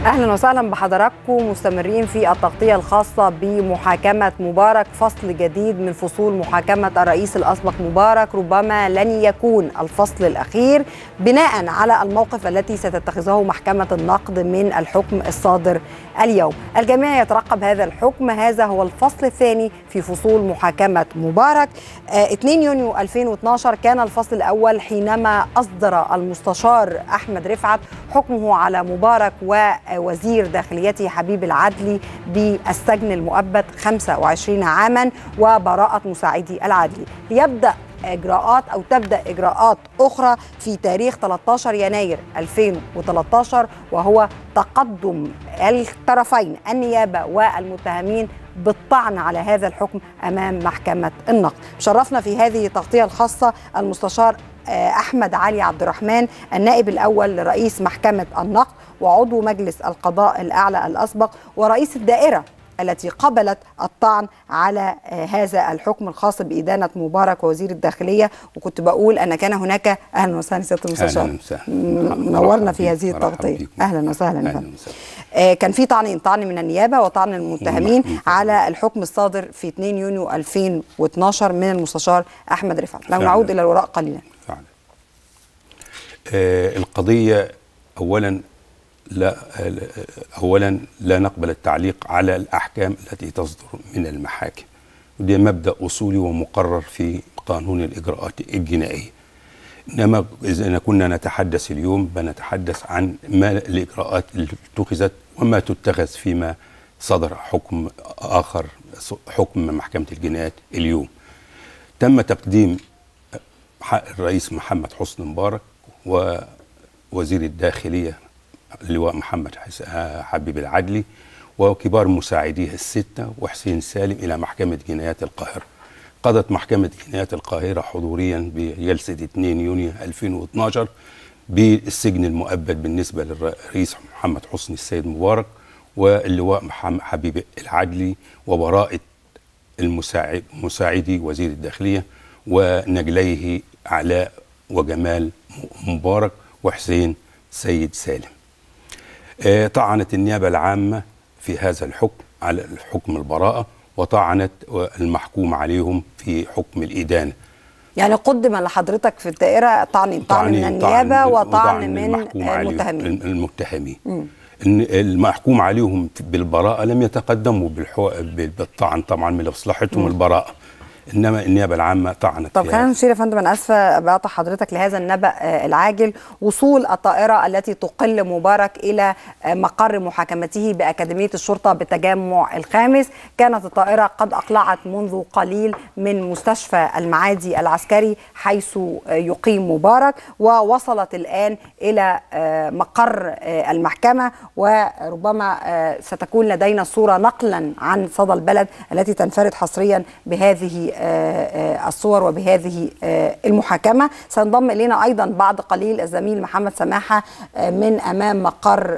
اهلا وسهلا بحضراتكم مستمرين في التغطيه الخاصه بمحاكمه مبارك فصل جديد من فصول محاكمه الرئيس الاسبق مبارك ربما لن يكون الفصل الاخير بناء على الموقف التي ستتخذه محكمه النقد من الحكم الصادر اليوم الجميع يترقب هذا الحكم هذا هو الفصل الثاني في فصول محاكمه مبارك 2 يونيو 2012 كان الفصل الاول حينما اصدر المستشار احمد رفعت حكمه على مبارك ووزير داخليته حبيب العدلي بالسجن المؤبد 25 عاما وبراءه مساعدي العدلي ليبدا اجراءات او تبدا اجراءات اخرى في تاريخ 13 يناير 2013 وهو تقدم الطرفين النيابه والمتهمين بالطعن على هذا الحكم امام محكمه النقد. شرفنا في هذه التغطيه الخاصه المستشار احمد علي عبد الرحمن النائب الاول لرئيس محكمه النقد وعضو مجلس القضاء الاعلى الاسبق ورئيس الدائره التي قبلت الطعن على هذا الحكم الخاص بإدانة مبارك وزير الداخلية وكنت بقول أن كان هناك أهلا وسهلا سيادة المستشار نورنا في هذه التغطية أهلا وسهلا, أهلا وسهلا. كان في طعن طعن من النيابة وطعن المتهمين على الحكم الصادر في 2 يونيو 2012 من المستشار أحمد رفعت لو نعود إلى الوراء قليلا فعلا. آه القضية أولا لا اولا لا نقبل التعليق على الاحكام التي تصدر من المحاكم وده مبدا اصولي ومقرر في قانون الاجراءات الجنائيه انما اذا كنا نتحدث اليوم بنتحدث عن ما الاجراءات اللي اتخذت وما تتخذ فيما صدر حكم اخر حكم محكمه الجنايات اليوم تم تقديم الرئيس محمد حسني مبارك ووزير الداخليه اللواء محمد حبيب العدلي وكبار مساعديه الستة وحسين سالم إلى محكمة جنايات القاهرة قضت محكمة جنايات القاهرة حضوريا بجلسة 2 يونيو 2012 بالسجن المؤبد بالنسبة للرئيس محمد حسني السيد مبارك واللواء محمد حبيب العدلي وبراءة المساعد مساعدي وزير الداخلية ونجليه علاء وجمال مبارك وحسين سيد سالم طعنت النيابة العامة في هذا الحكم على الحكم البراءة وطعنت المحكوم عليهم في حكم الإدانة يعني قدم لحضرتك في الدائرة طعن طعن من النيابة وطعن من المتهمين المتهمين المحكوم عليهم بالبراءة لم يتقدموا بالطعن طبعا من مصلحتهم البراءة انما النيابه العامه طعنت طب خلينا نشير يا فندم انا اسفه بقطع حضرتك لهذا النبأ العاجل وصول الطائره التي تقل مبارك الى مقر محاكمته باكاديميه الشرطه بالتجمع الخامس كانت الطائره قد اقلعت منذ قليل من مستشفى المعادي العسكري حيث يقيم مبارك ووصلت الان الى مقر المحكمه وربما ستكون لدينا صوره نقلا عن صدى البلد التي تنفرد حصريا بهذه الصور وبهذه المحاكمة سينضم إلينا أيضا بعد قليل الزميل محمد سماحة من أمام مقر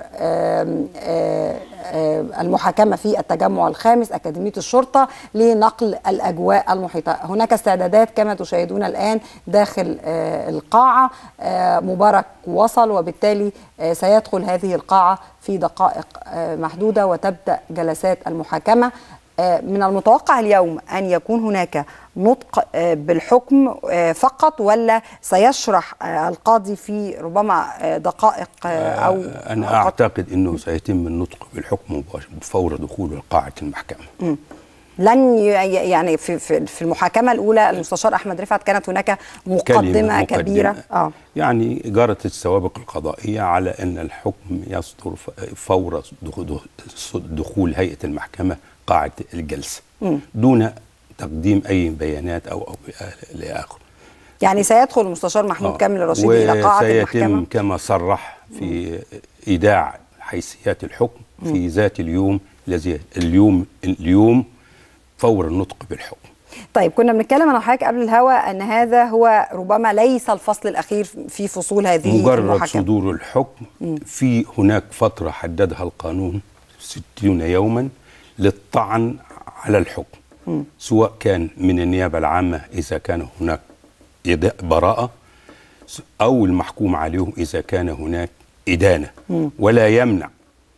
المحاكمة في التجمع الخامس أكاديمية الشرطة لنقل الأجواء المحيطة هناك استعدادات كما تشاهدون الآن داخل القاعة مبارك وصل وبالتالي سيدخل هذه القاعة في دقائق محدودة وتبدأ جلسات المحاكمة من المتوقع اليوم ان يكون هناك نطق بالحكم فقط ولا سيشرح القاضي في ربما دقائق او انا اعتقد انه سيتم النطق بالحكم فور دخول قاعه المحكمه م. لن يعني في في المحاكمه الاولى المستشار احمد رفعت كانت هناك مقدمه كبيره اه يعني جرت السوابق القضائيه على ان الحكم يصدر فور دخول هيئه المحكمه قاعة الجلسة م. دون تقديم أي بيانات أو, أو لآخر يعني سيدخل المستشار محمود آه. كامل الرشيد إلى قاعة المحكمة وسيتم كما صرح في م. إيداع حيثيات الحكم في م. ذات اليوم الذي اليوم اليوم فور النطق بالحكم طيب كنا بنتكلم انا وحضرتك قبل الهوا ان هذا هو ربما ليس الفصل الاخير في فصول هذه مجرد المحاكمة. صدور الحكم م. في هناك فترة حددها القانون 60 يوما للطعن على الحكم م. سواء كان من النيابة العامة إذا كان هناك براءة أو المحكوم عليهم إذا كان هناك إدانة م. ولا يمنع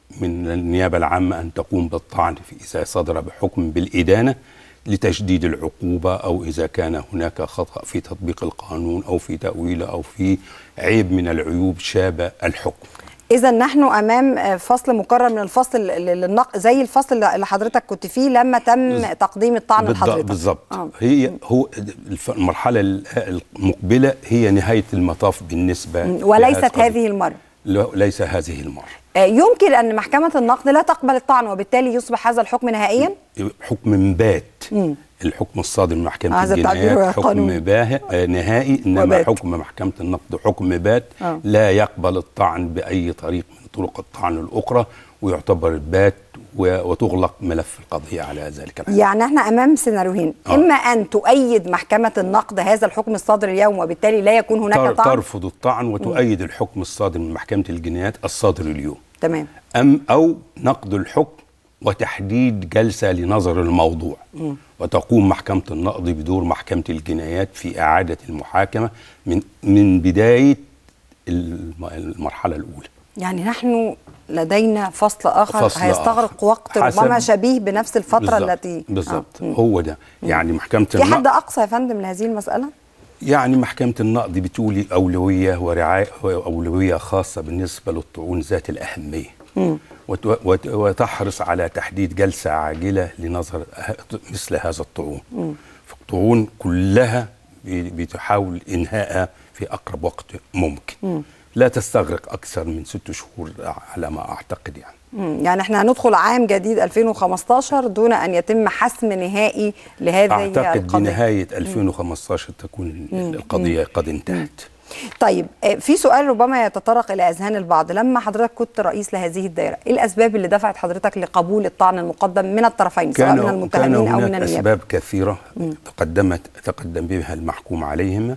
من النيابة العامة أن تقوم بالطعن في إذا صدر بحكم بالإدانة لتشديد العقوبة أو إذا كان هناك خطأ في تطبيق القانون أو في تأويله أو في عيب من العيوب شاب الحكم اذا نحن امام فصل مكرر من الفصل للنق زي الفصل اللي حضرتك كنت فيه لما تم بز- تقديم الطعن بالض- لحضرتك بالضبط آه. هي هو الف- المرحلة المقبلة هي نهاية المطاف بالنسبة م، وليست لهذه هذه المره لا- ليس هذه المرة آه، يمكن ان محكمه النقد لا تقبل الطعن وبالتالي يصبح هذا الحكم نهائيا حكم بات الحكم الصادر من محكمة هذا التعبير الجنايات قانوني. حكم باه آه، نهائي إنما وبات. حكم محكمة النقد حكم بات آه. لا يقبل الطعن بأي طريق من طرق الطعن الأخرى ويعتبر بات و- وتغلق ملف القضية على ذلك الحال يعني احنا امام سيناريوهين آه. اما ان تؤيد محكمه النقد هذا الحكم الصادر اليوم وبالتالي لا يكون هناك تر- طعن ترفض الطعن وتؤيد الحكم الصادر من محكمة الجنايات الصادر اليوم تمام أم أو نقد الحكم وتحديد جلسة لنظر الموضوع وتقوم محكمة النقض بدور محكمة الجنايات في إعادة المحاكمة من من بداية الم- المرحلة الأولى يعني نحن لدينا فصل اخر فصل هيستغرق آخر. وقت حسب- ربما شبيه بنفس الفتره بالظبط. التي بالظبط آه. مم. هو ده يعني محكمة في حد النقض اقصى يا فندم لهذه المساله يعني محكمة النقض بتولي أولوية ورعاية أولوية خاصة بالنسبة للطعون ذات الأهمية وت- وت- وتحرص على تحديد جلسة عاجلة لنظر ه- مثل هذا الطعون فالطعون كلها ب- بتحاول إنهائها في أقرب وقت ممكن لا تستغرق أكثر من ست شهور على ما أعتقد يعني مم. يعني احنا هندخل عام جديد 2015 دون ان يتم حسم نهائي لهذه أعتقد القضيه بنهاية 2015 تكون القضية قد انتهت طيب آه، في سؤال ربما يتطرق الى اذهان البعض لما حضرتك كنت رئيس لهذه الدائره ايه الاسباب اللي دفعت حضرتك لقبول الطعن المقدم من الطرفين سواء من كان كان المتهمين او من هناك النيابه اسباب كثيره تقدمت تقدم بها المحكوم عليهما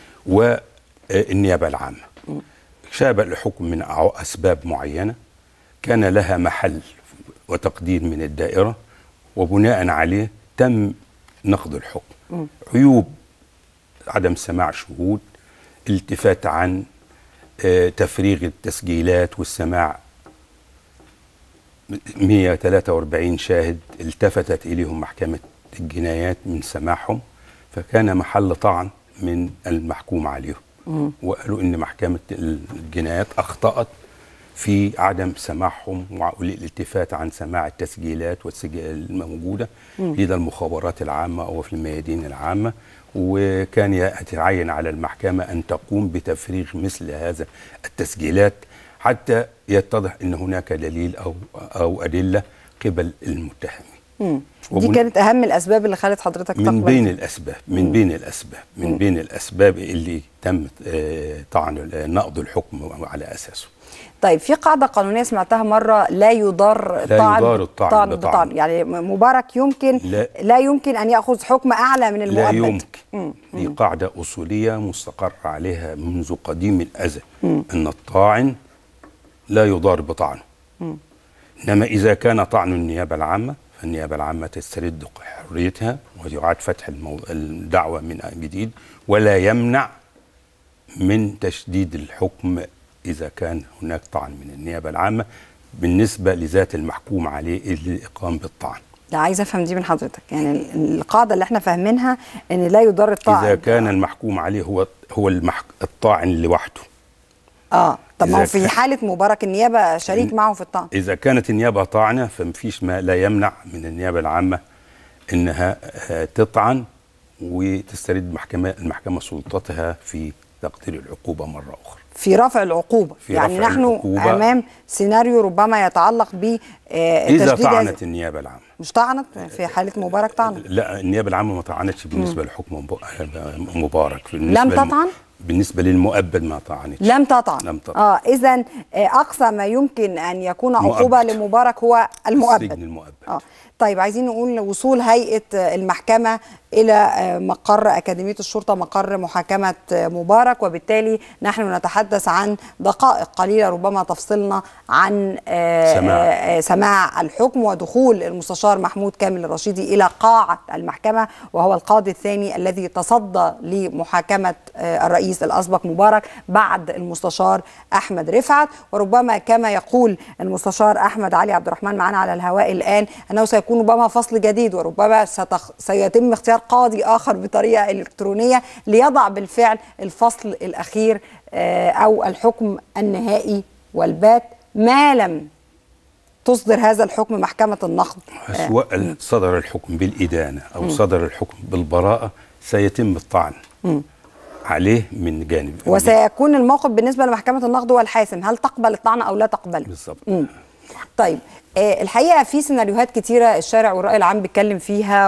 والنيابه العامه شاب الحكم من أع- اسباب معينه كان لها محل وتقدير من الدائره وبناء عليه تم نقض الحكم عيوب عدم سماع شهود التفات عن آه، تفريغ التسجيلات والسماع 143 شاهد التفتت إليهم محكمة الجنايات من سماعهم فكان محل طعن من المحكوم عليهم وقالوا إن محكمة الجنايات أخطأت في عدم سماعهم والالتفات عن سماع التسجيلات والسجل الموجودة لدى المخابرات العامة أو في الميادين العامة وكان يتعين على المحكمة أن تقوم بتفريغ مثل هذا التسجيلات حتى يتضح ان هناك دليل او او ادله قبل المتهمين مم. دي وبن- كانت اهم الاسباب اللي خلت حضرتك من تقبل بين الاسباب من بين الاسباب من بين الاسباب اللي تم آه، طعن نقض الحكم على اساسه طيب في قاعده قانونيه سمعتها مره لا يضار لا الطعن يضار الطعن بطعن. بطعن يعني مبارك يمكن لا, لا. لا يمكن ان ياخذ حكم اعلى من لا المؤبد يمكن دي قاعده اصوليه مستقر عليها منذ قديم الازل ان الطاعن لا يضار بطعنه انما اذا كان طعن النيابه العامه فالنيابه العامه تسترد حريتها ويعاد فتح المو... الدعوه من جديد ولا يمنع من تشديد الحكم اذا كان هناك طعن من النيابه العامه بالنسبه لذات المحكوم عليه اللي قام بالطعن لا عايزه افهم دي من حضرتك يعني ال- القاعده اللي احنا فاهمينها ان لا يضار الطاعن اذا كان المحكوم عليه هو هو المحك... الطاعن لوحده اه طب ما هو إذا في كان- حاله مبارك النيابه شريك معه في الطعن إذا كانت النيابة طاعنة فمفيش ما لا يمنع من النيابة العامة إنها آه، تطعن وتسترد محكمة المحكمة سلطتها في تقدير العقوبة مرة أخرى في رفع العقوبه في يعني رفع نحن العقوبة. امام سيناريو ربما يتعلق ب آه، إذا تشديد هذه- طعنت النيابة العامة مش طعنت في حاله مبارك طعنت لا النيابة العامة ما طعنتش بالنسبة لحكم مب- مبارك بالنسبة لم للم- تطعن؟ بالنسبة للمؤبد ما طعنتش لم تطعن لم تطعن. اه اذا اقصى ما يمكن ان يكون عقوبه مؤبد. لمبارك هو المؤبد سجن المؤبد اه طيب عايزين نقول وصول هيئه المحكمه الى مقر اكاديميه الشرطه مقر محاكمه مبارك وبالتالي نحن نتحدث عن دقائق قليله ربما تفصلنا عن آه، سماع. آه، سماع الحكم ودخول المستشار محمود كامل الرشيدي الى قاعه المحكمه وهو القاضي الثاني الذي تصدى لمحاكمه آه، الرئيس الرئيس الاسبق مبارك بعد المستشار احمد رفعت وربما كما يقول المستشار احمد علي عبد الرحمن معنا على الهواء الان انه سيكون ربما فصل جديد وربما ستخ... سيتم اختيار قاضي اخر بطريقه الكترونيه ليضع بالفعل الفصل الاخير آه، او الحكم النهائي والبات ما لم تصدر هذا الحكم محكمه النقد آه، سواء صدر الحكم بالإدانة أو صدر الحكم بالبراءة سيتم الطعن عليه من جانب وسيكون الموقف بالنسبه لمحكمه النقد هو الحاسم هل تقبل الطعن او لا تقبله بالظبط مم. طيب آه، الحقيقه في سيناريوهات كتيره الشارع والراي العام بيتكلم فيها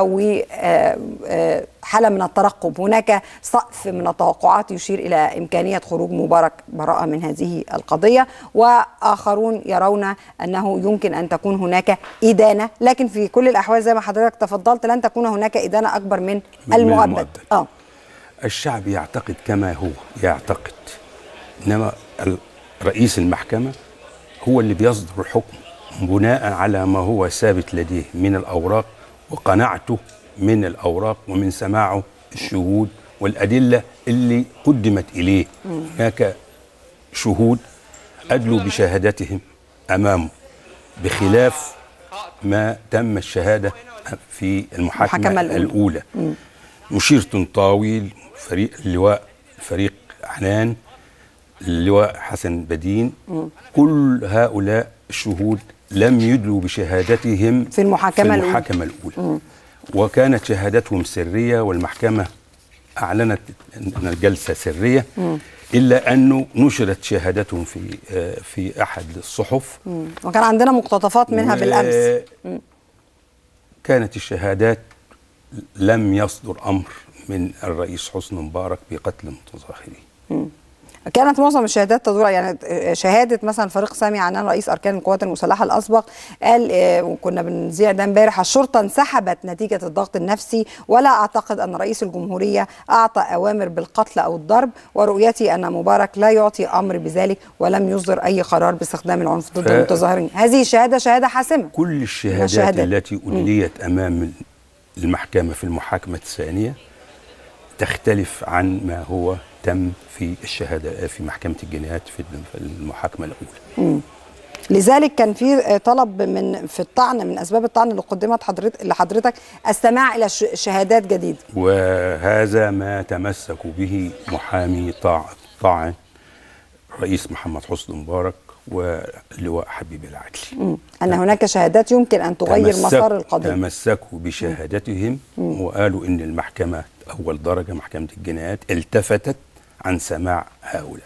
وحاله من الترقب هناك سقف من التوقعات يشير الى امكانيه خروج مبارك براءه من هذه القضيه واخرون يرون انه يمكن ان تكون هناك ادانه لكن في كل الاحوال زي ما حضرتك تفضلت لن تكون هناك ادانه اكبر من من المؤبد المؤبد. اه الشعب يعتقد كما هو يعتقد إنما ال- رئيس المحكمة هو اللي بيصدر الحكم بناء على ما هو ثابت لديه من الأوراق وقناعته من الأوراق ومن سماعه الشهود والأدلة اللي قدمت إليه هناك شهود أدلوا بشهادتهم أمامه بخلاف ما تم الشهادة في المحاكمة المحاكمة الأولى. الأولى مشير طنطاوي فريق اللواء فريق عنان اللواء حسن بدين كل هؤلاء الشهود لم يدلوا بشهادتهم في المحاكمة في الأولى. المحاكمة الأولى وكانت شهادتهم سرية والمحكمة أعلنت أن الجلسة سرية إلا أنه نشرت شهادتهم في آه، في أحد الصحف مم. وكان عندنا مقتطفات منها و- بالامس كانت الشهادات لم يصدر امر من الرئيس حسني مبارك بقتل المتظاهرين كانت معظم الشهادات تدور يعني شهاده مثلا فريق سامي عنان رئيس اركان القوات المسلحه الاسبق قال آه، وكنا بنذيع ده امبارح الشرطه انسحبت نتيجه الضغط النفسي ولا اعتقد ان رئيس الجمهوريه اعطى اوامر بالقتل او الضرب ورؤيتي ان مبارك لا يعطي امر بذلك ولم يصدر اي قرار باستخدام العنف ضد ف- المتظاهرين هذه الشهاده شهاده حاسمه كل الشهادات الشهادات. التي أدليت أمام المحكمة في المحاكمة الثانية تختلف عن ما هو تم في الشهادة في محكمة الجنايات في المحاكمة الأولى لذلك كان في طلب من في الطعن من اسباب الطعن اللي قدمت حضرتك لحضرتك السماع الى ش- شهادات جديده وهذا ما تمسك به محامي طاع طاعن رئيس محمد حسني مبارك واللواء حبيب العدلي مم. ان هناك شهادات يمكن ان تغير تمسك- مسار القضيه تمسكوا بشهادتهم وقالوا ان المحكمه اول درجه محكمه الجنايات التفتت عن سماع هؤلاء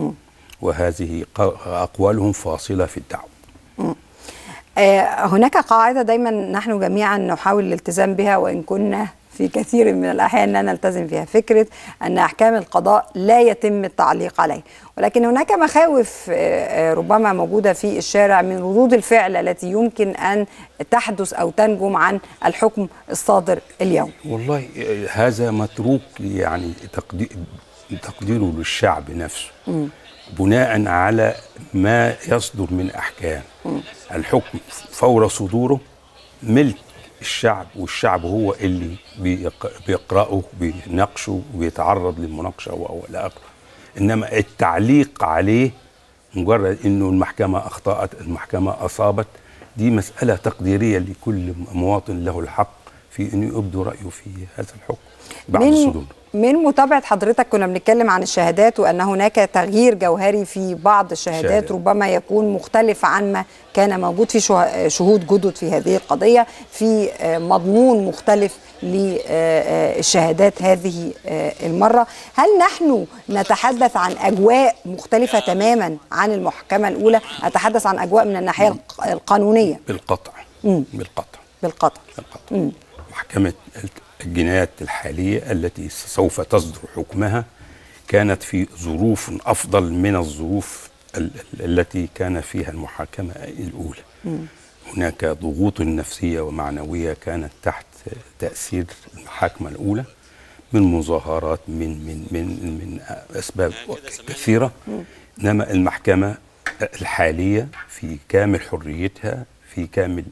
وهذه ق- اقوالهم فاصله في الدعوه آه، هناك قاعدة دايما نحن جميعا نحاول الالتزام بها وإن كنا في كثير من الأحيان لا نلتزم فيها فكرة أن أحكام القضاء لا يتم التعليق عليه ولكن هناك مخاوف آه، آه، ربما موجودة في الشارع من ردود الفعل التي يمكن أن تحدث أو تنجم عن الحكم الصادر اليوم والله آه، هذا متروك يعني تقدي- تقديره للشعب نفسه بناء على ما يصدر من احكام الحكم فور صدوره ملك الشعب والشعب هو اللي بيق- بيقراه بيناقشه وبيتعرض للمناقشه و- والى اخره انما التعليق عليه مجرد انه المحكمه اخطات المحكمه اصابت دي مساله تقديريه لكل مواطن له الحق في انه يبدو رايه في هذا الحكم بعد من صدوره من متابعة حضرتك كنا بنتكلم عن الشهادات وأن هناك تغيير جوهري في بعض الشهادات شهادات. ربما يكون مختلف عن ما كان موجود في شه- شهود جدد في هذه القضية في آه، مضمون مختلف للشهادات هذه آه، المرة هل نحن نتحدث عن أجواء مختلفة تماما عن المحكمة الأولى نتحدث عن أجواء من الناحية الق- القانونية بالقطع مم. بالقطع بالقطع بالقطع محكمة الجنايات الحالية التي سوف تصدر حكمها كانت في ظروف أفضل من الظروف ال- ال- التي كان فيها المحاكمة الأولى هناك ضغوط نفسية ومعنوية كانت تحت تأثير المحاكمة الأولى من مظاهرات من من من من أسباب كثيرة إنما المحكمة الحالية في كامل حريتها في كامل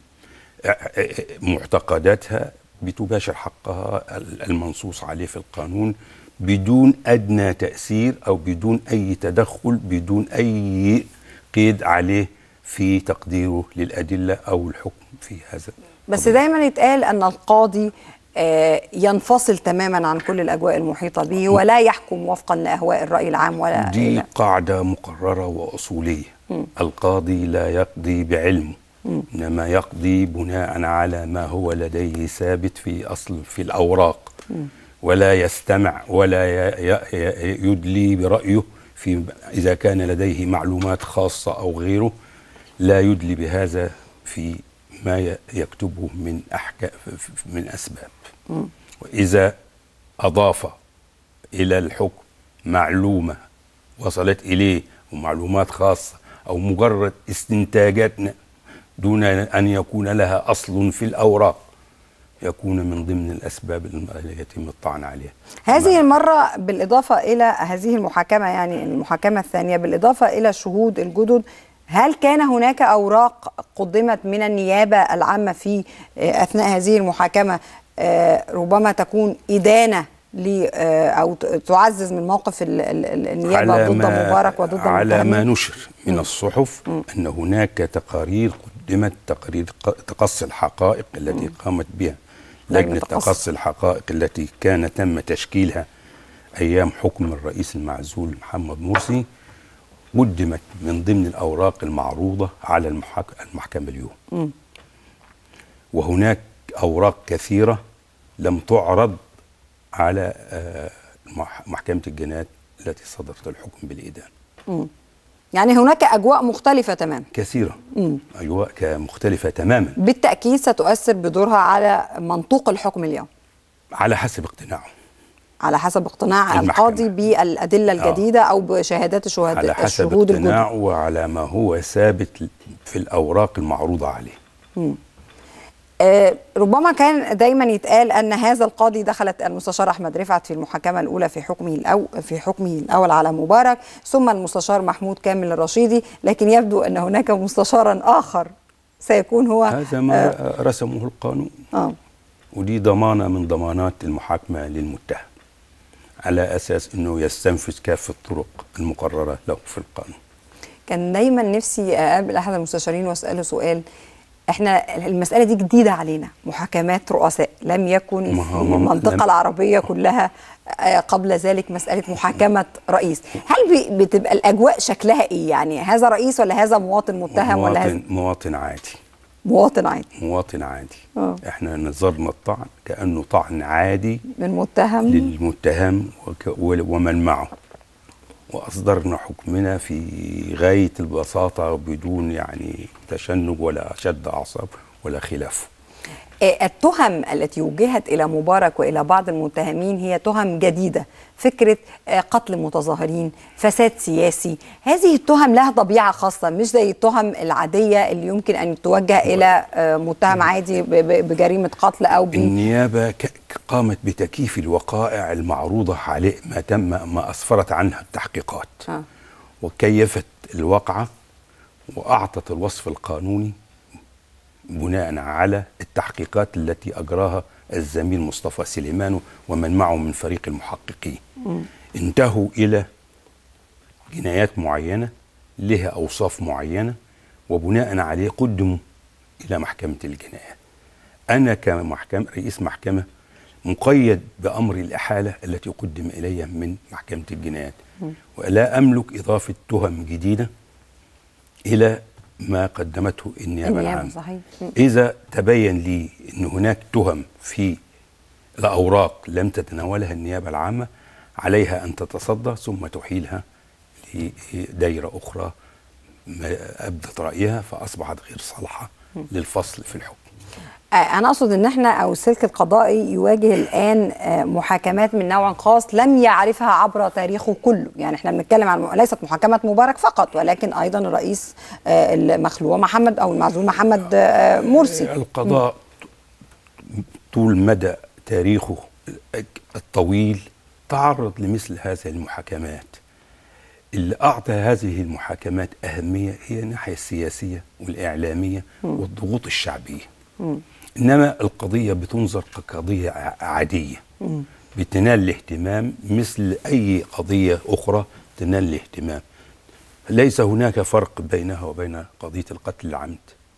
معتقداتها بتباشر حقها المنصوص عليه في القانون بدون ادنى تاثير او بدون اي تدخل بدون اي قيد عليه في تقديره للادله او الحكم في هذا بس دايما يتقال ان القاضي آه، ينفصل تماما عن كل الاجواء المحيطه به ولا يحكم وفقا لاهواء الراي العام ولا دي لا. قاعدة مقررة وأصولية القاضي لا يقضي بعلمه إنما يقضي بناء على ما هو لديه ثابت في أصل في الأوراق ولا يستمع ولا ي- ي- ي- يدلي برأيه في إذا كان لديه معلومات خاصة أو غيره لا يدلي بهذا في ما ي- يكتبه من أحكام من أسباب وإذا أضاف إلى الحكم معلومة وصلت إليه ومعلومات خاصة أو مجرد استنتاجات ن- دون أن يكون لها أصل في الأوراق يكون من ضمن الأسباب التي يتم الطعن عليها هذه المرة بالإضافة إلى هذه المحاكمة يعني المحاكمة الثانية بالإضافة إلى الشهود الجدد هل كان هناك أوراق قدمت من النيابة العامة في آه، أثناء هذه المحاكمة آه، ربما تكون إدانة ل آه، أو ت- تعزز من موقف ال- ال- ال- النيابة ضد مبارك وضد على ما المتهمين؟ نشر من الصحف أن هناك تقارير قدمت تقارير ق- تقصي الحقائق التي قامت بها لجنة لجنة تقصي. تقصي الحقائق التي كان تم تشكيلها أيام حكم الرئيس المعزول محمد مرسي قدمت من ضمن الأوراق المعروضة على المحك... المحكمة اليوم وهناك أوراق كثيرة لم تعرض على آه، مح- محكمة الجنايات التي صدرت الحكم بالإدانة يعني هناك أجواء مختلفة تماما كثيرة أجواء ك- مختلفة تماما بالتأكيد ستؤثر بدورها على منطوق الحكم اليوم على حسب اقتناعه على حسب اقتناع المحكمة. القاضي بالأدلة الجديدة أو بشهادات الشهداء على حسب الشهود الجدد اقتناعه وعلى ما هو ثابت في الأوراق المعروضة عليه آه، ربما كان دايما يتقال ان هذا القاضي دخلت المستشار احمد رفعت في المحاكمه الاولى في حكمه الأو في حكمه الاول على مبارك ثم المستشار محمود كامل الرشيدي لكن يبدو ان هناك مستشارا اخر سيكون هو هذا ما رسمه القانون اه ودي ضمانة من ضمانات المحاكمة للمتهم على أساس أنه يستنفذ كافة الطرق المقررة له في القانون كان دايما نفسي اقابل احد المستشارين واساله سؤال احنا المساله دي جديده علينا محاكمات رؤساء لم يكن ما في هو- ما- المنطقه لم- العربيه كلها آه، قبل ذلك مساله محاكمه رئيس هل بي- بتبقى الاجواء شكلها ايه يعني هذا رئيس ولا هذا مواطن متهم ولا هذا مواطن, مواطن عادي مواطن عادي مواطن عادي آه. احنا نظرنا الطعن كأنه طعن عادي من متهم للمتهم وك- ومن معه وأصدرنا حكمنا في غاية البساطة بدون يعني تشنج ولا شد أعصاب ولا خلافه آه، التهم التي وجهت الى مبارك والى بعض المتهمين هي تهم جديده فكره آه، قتل متظاهرين فساد سياسي هذه التهم لها طبيعه خاصه مش زي التهم العاديه اللي يمكن ان توجه الى آه، متهم عادي ب- ب- بجريمه قتل او ب النيابة ك- قامت بتكييف الوقائع المعروضة عليه ما تم ما أسفرت عنها التحقيقات آه. وكيفت الواقعة وأعطت الوصف القانوني بناء على التحقيقات التي أجراها الزميل مصطفى سليمان ومن معه من فريق المحققين انتهوا إلى جنايات معينة لها أوصاف معينة وبناء عليه قدموا إلى محكمة الجنايات أنا كمحكمة رئيس محكمة مقيد بأمر الإحالة التي قدم إلي من محكمة الجنايات ولا أملك إضافة تهم جديدة إلى ما قدمته النيابة النيابة، العامة صحيح. م. إذا تبين لي أن هناك تهم في الأوراق لم تتناولها النيابة العامة عليها أن تتصدى ثم تحيلها لدائرة أخرى ما أبدت رأيها فأصبحت غير صالحة للفصل في الحكم آه، انا اقصد ان احنا او السلك القضائي يواجه الان آه، محاكمات من نوع خاص لم يعرفها عبر تاريخه كله يعني احنا بنتكلم عن ليست محاكمه مبارك فقط ولكن ايضا الرئيس آه، المخلوع محمد او المعزول محمد آه، مرسي القضاء طول مدى تاريخه الطويل تعرض لمثل هذه المحاكمات اللي أعطى هذه المحاكمات أهمية هي الناحية السياسية والإعلامية والضغوط الشعبية إنما القضية بتنظر كقضية ع- عادية بتنال الاهتمام مثل أي قضية أخرى تنال الاهتمام ليس هناك فرق بينها وبين قضية القتل العمد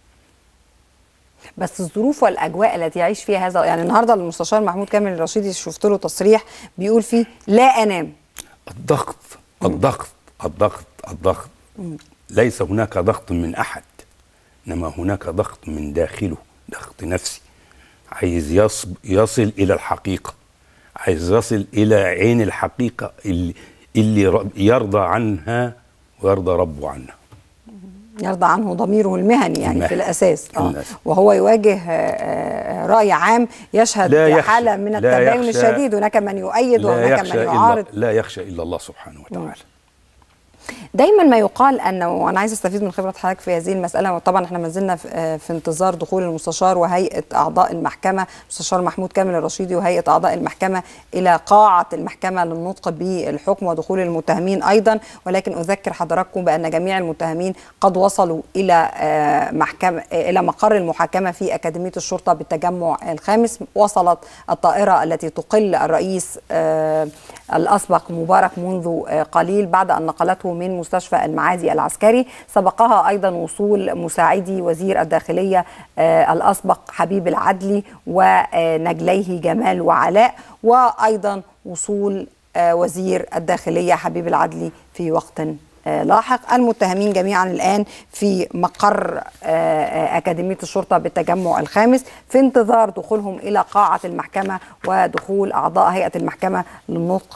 بس الظروف والاجواء التي يعيش فيها هذا يعني النهارده المستشار محمود كامل الرشيدي شفت له تصريح بيقول فيه لا انام الضغط الضغط الضغط الضغط ليس هناك ضغط من احد انما هناك ضغط من داخله ضغط نفسي عايز يصب يصل الى الحقيقه عايز يصل الى عين الحقيقه اللي, اللي رب- يرضى عنها ويرضى ربه عنها يرضى عنه ضميره المهني يعني المهني. في الاساس اه للأسف. وهو يواجه آه، آه، راي عام يشهد لا يخشى- حاله من لا التباين يخشى- الشديد هناك من يؤيد لا وهناك يخشى من إلا يعارض لا يخشى الا الله سبحانه وتعالى دايما ما يقال انه وانا عايز استفيد من خبره حضرتك في هذه المساله وطبعا احنا ما زلنا في, آه، في انتظار دخول المستشار وهيئه اعضاء المحكمه المستشار محمود كامل الرشيدي وهيئه اعضاء المحكمه الى قاعه المحكمه للنطق بالحكم ودخول المتهمين ايضا ولكن اذكر حضراتكم بان جميع المتهمين قد وصلوا الى آه، محكمه آه، الى مقر المحاكمه في اكاديميه الشرطه بالتجمع الخامس وصلت الطائره التي تقل الرئيس آه، الاسبق مبارك منذ آه، قليل بعد ان نقلته من مستشفى المعادي العسكري سبقها ايضا وصول مساعدي وزير الداخليه آه، الاسبق حبيب العدلي ونجليه جمال وعلاء وايضا وصول آه، وزير الداخليه حبيب العدلي في وقت آه، لاحق المتهمين جميعا الآن في مقر آه، آه، أكاديمية الشرطة بالتجمع الخامس في انتظار دخولهم إلى قاعة المحكمة ودخول أعضاء هيئة المحكمة للنطق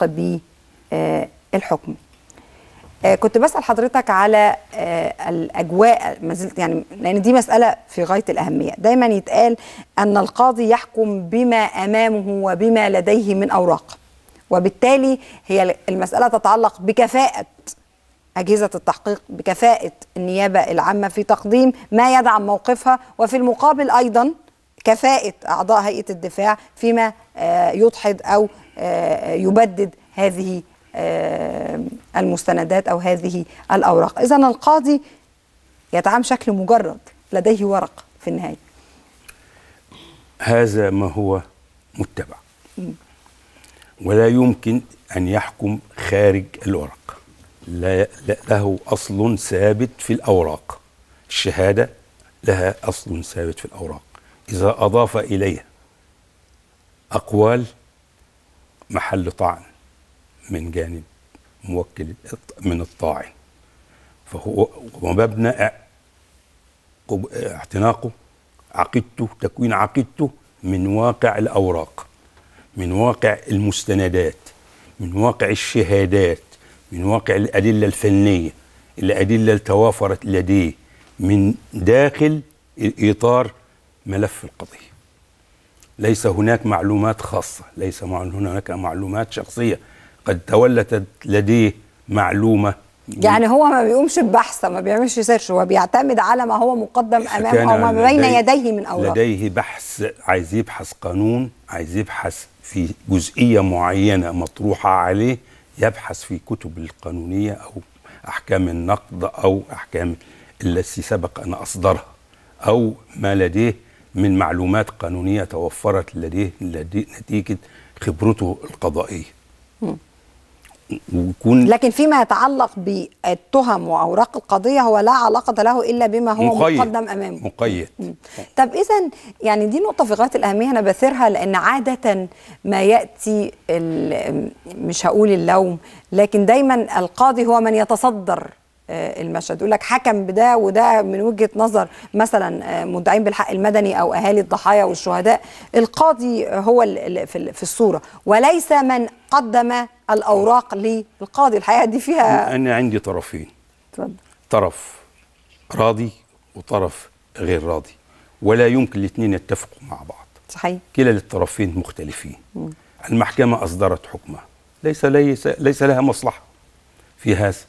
بالحكم آه، كنت بسأل حضرتك على آه، الأجواء ما زلت يعني لأن دي مسألة في غاية الأهمية دايما يتقال أن القاضي يحكم بما أمامه وبما لديه من أوراق وبالتالي هي المسألة تتعلق بكفاءة أجهزة التحقيق بكفاءة النيابة العامة في تقديم ما يدعم موقفها وفي المقابل أيضا كفاءة أعضاء هيئة الدفاع فيما آه، يدحض أو آه، يبدد هذه آه، المستندات أو هذه الأوراق إذا القاضي يتعامل بشكل مجرد لديه ورق في النهاية هذا ما هو متبع ولا يمكن أن يحكم خارج الورق لا لا- له أصل ثابت في الأوراق الشهادة لها أصل ثابت في الأوراق إذا أضاف إليها أقوال محل طعن من جانب موكل من الطاعن فهو ومبنى اع- قب- اعتناقه عقيدته تكوين عقيدته من واقع الأوراق من واقع المستندات من واقع الشهادات من واقع الأدلة الفنية الأدلة اللي توافرت لديه من داخل إطار ملف القضية ليس هناك معلومات خاصة ليس مع- هناك معلومات شخصية قد تولدت لديه معلومة يعني هو ما بيقومش ببحث ما بيعملش سيرش هو بيعتمد على ما هو مقدم إذا أمامه كان أو ما بين لديه- يديه من أوراق لديه بحث عايز يبحث قانون عايز يبحث في جزئية معينة مطروحة عليه يبحث في كتب القانونية أو أحكام النقد أو أحكام التي سبق أن أصدرها أو ما لديه من معلومات قانونية توفرت لديه لديه نتيجة خبرته القضائية ويكون لكن فيما يتعلق بالتهم واوراق القضيه هو لا علاقه له الا بما هو مقيد مقدم امامه مقيد طب اذا يعني دي نقطه في غايه الاهميه انا بثيرها لان عاده ما ياتي ال- مش هقول اللوم لكن دايما القاضي هو من يتصدر آه، المشهد يقول لك حكم بده وده من وجهه نظر مثلا آه، مدعين بالحق المدني او اهالي الضحايا والشهداء القاضي هو ال- ال- في ال- في الصوره وليس من قدم الاوراق للقاضي الحقيقه دي فيها أنا عندي طرفين اتفضل طرف راضي وطرف غير راضي ولا يمكن الاثنين يتفقوا مع بعض صحيح كلا الطرفين مختلفين المحكمة أصدرت حكمها ليس ليس ليس لها مصلحة في هذا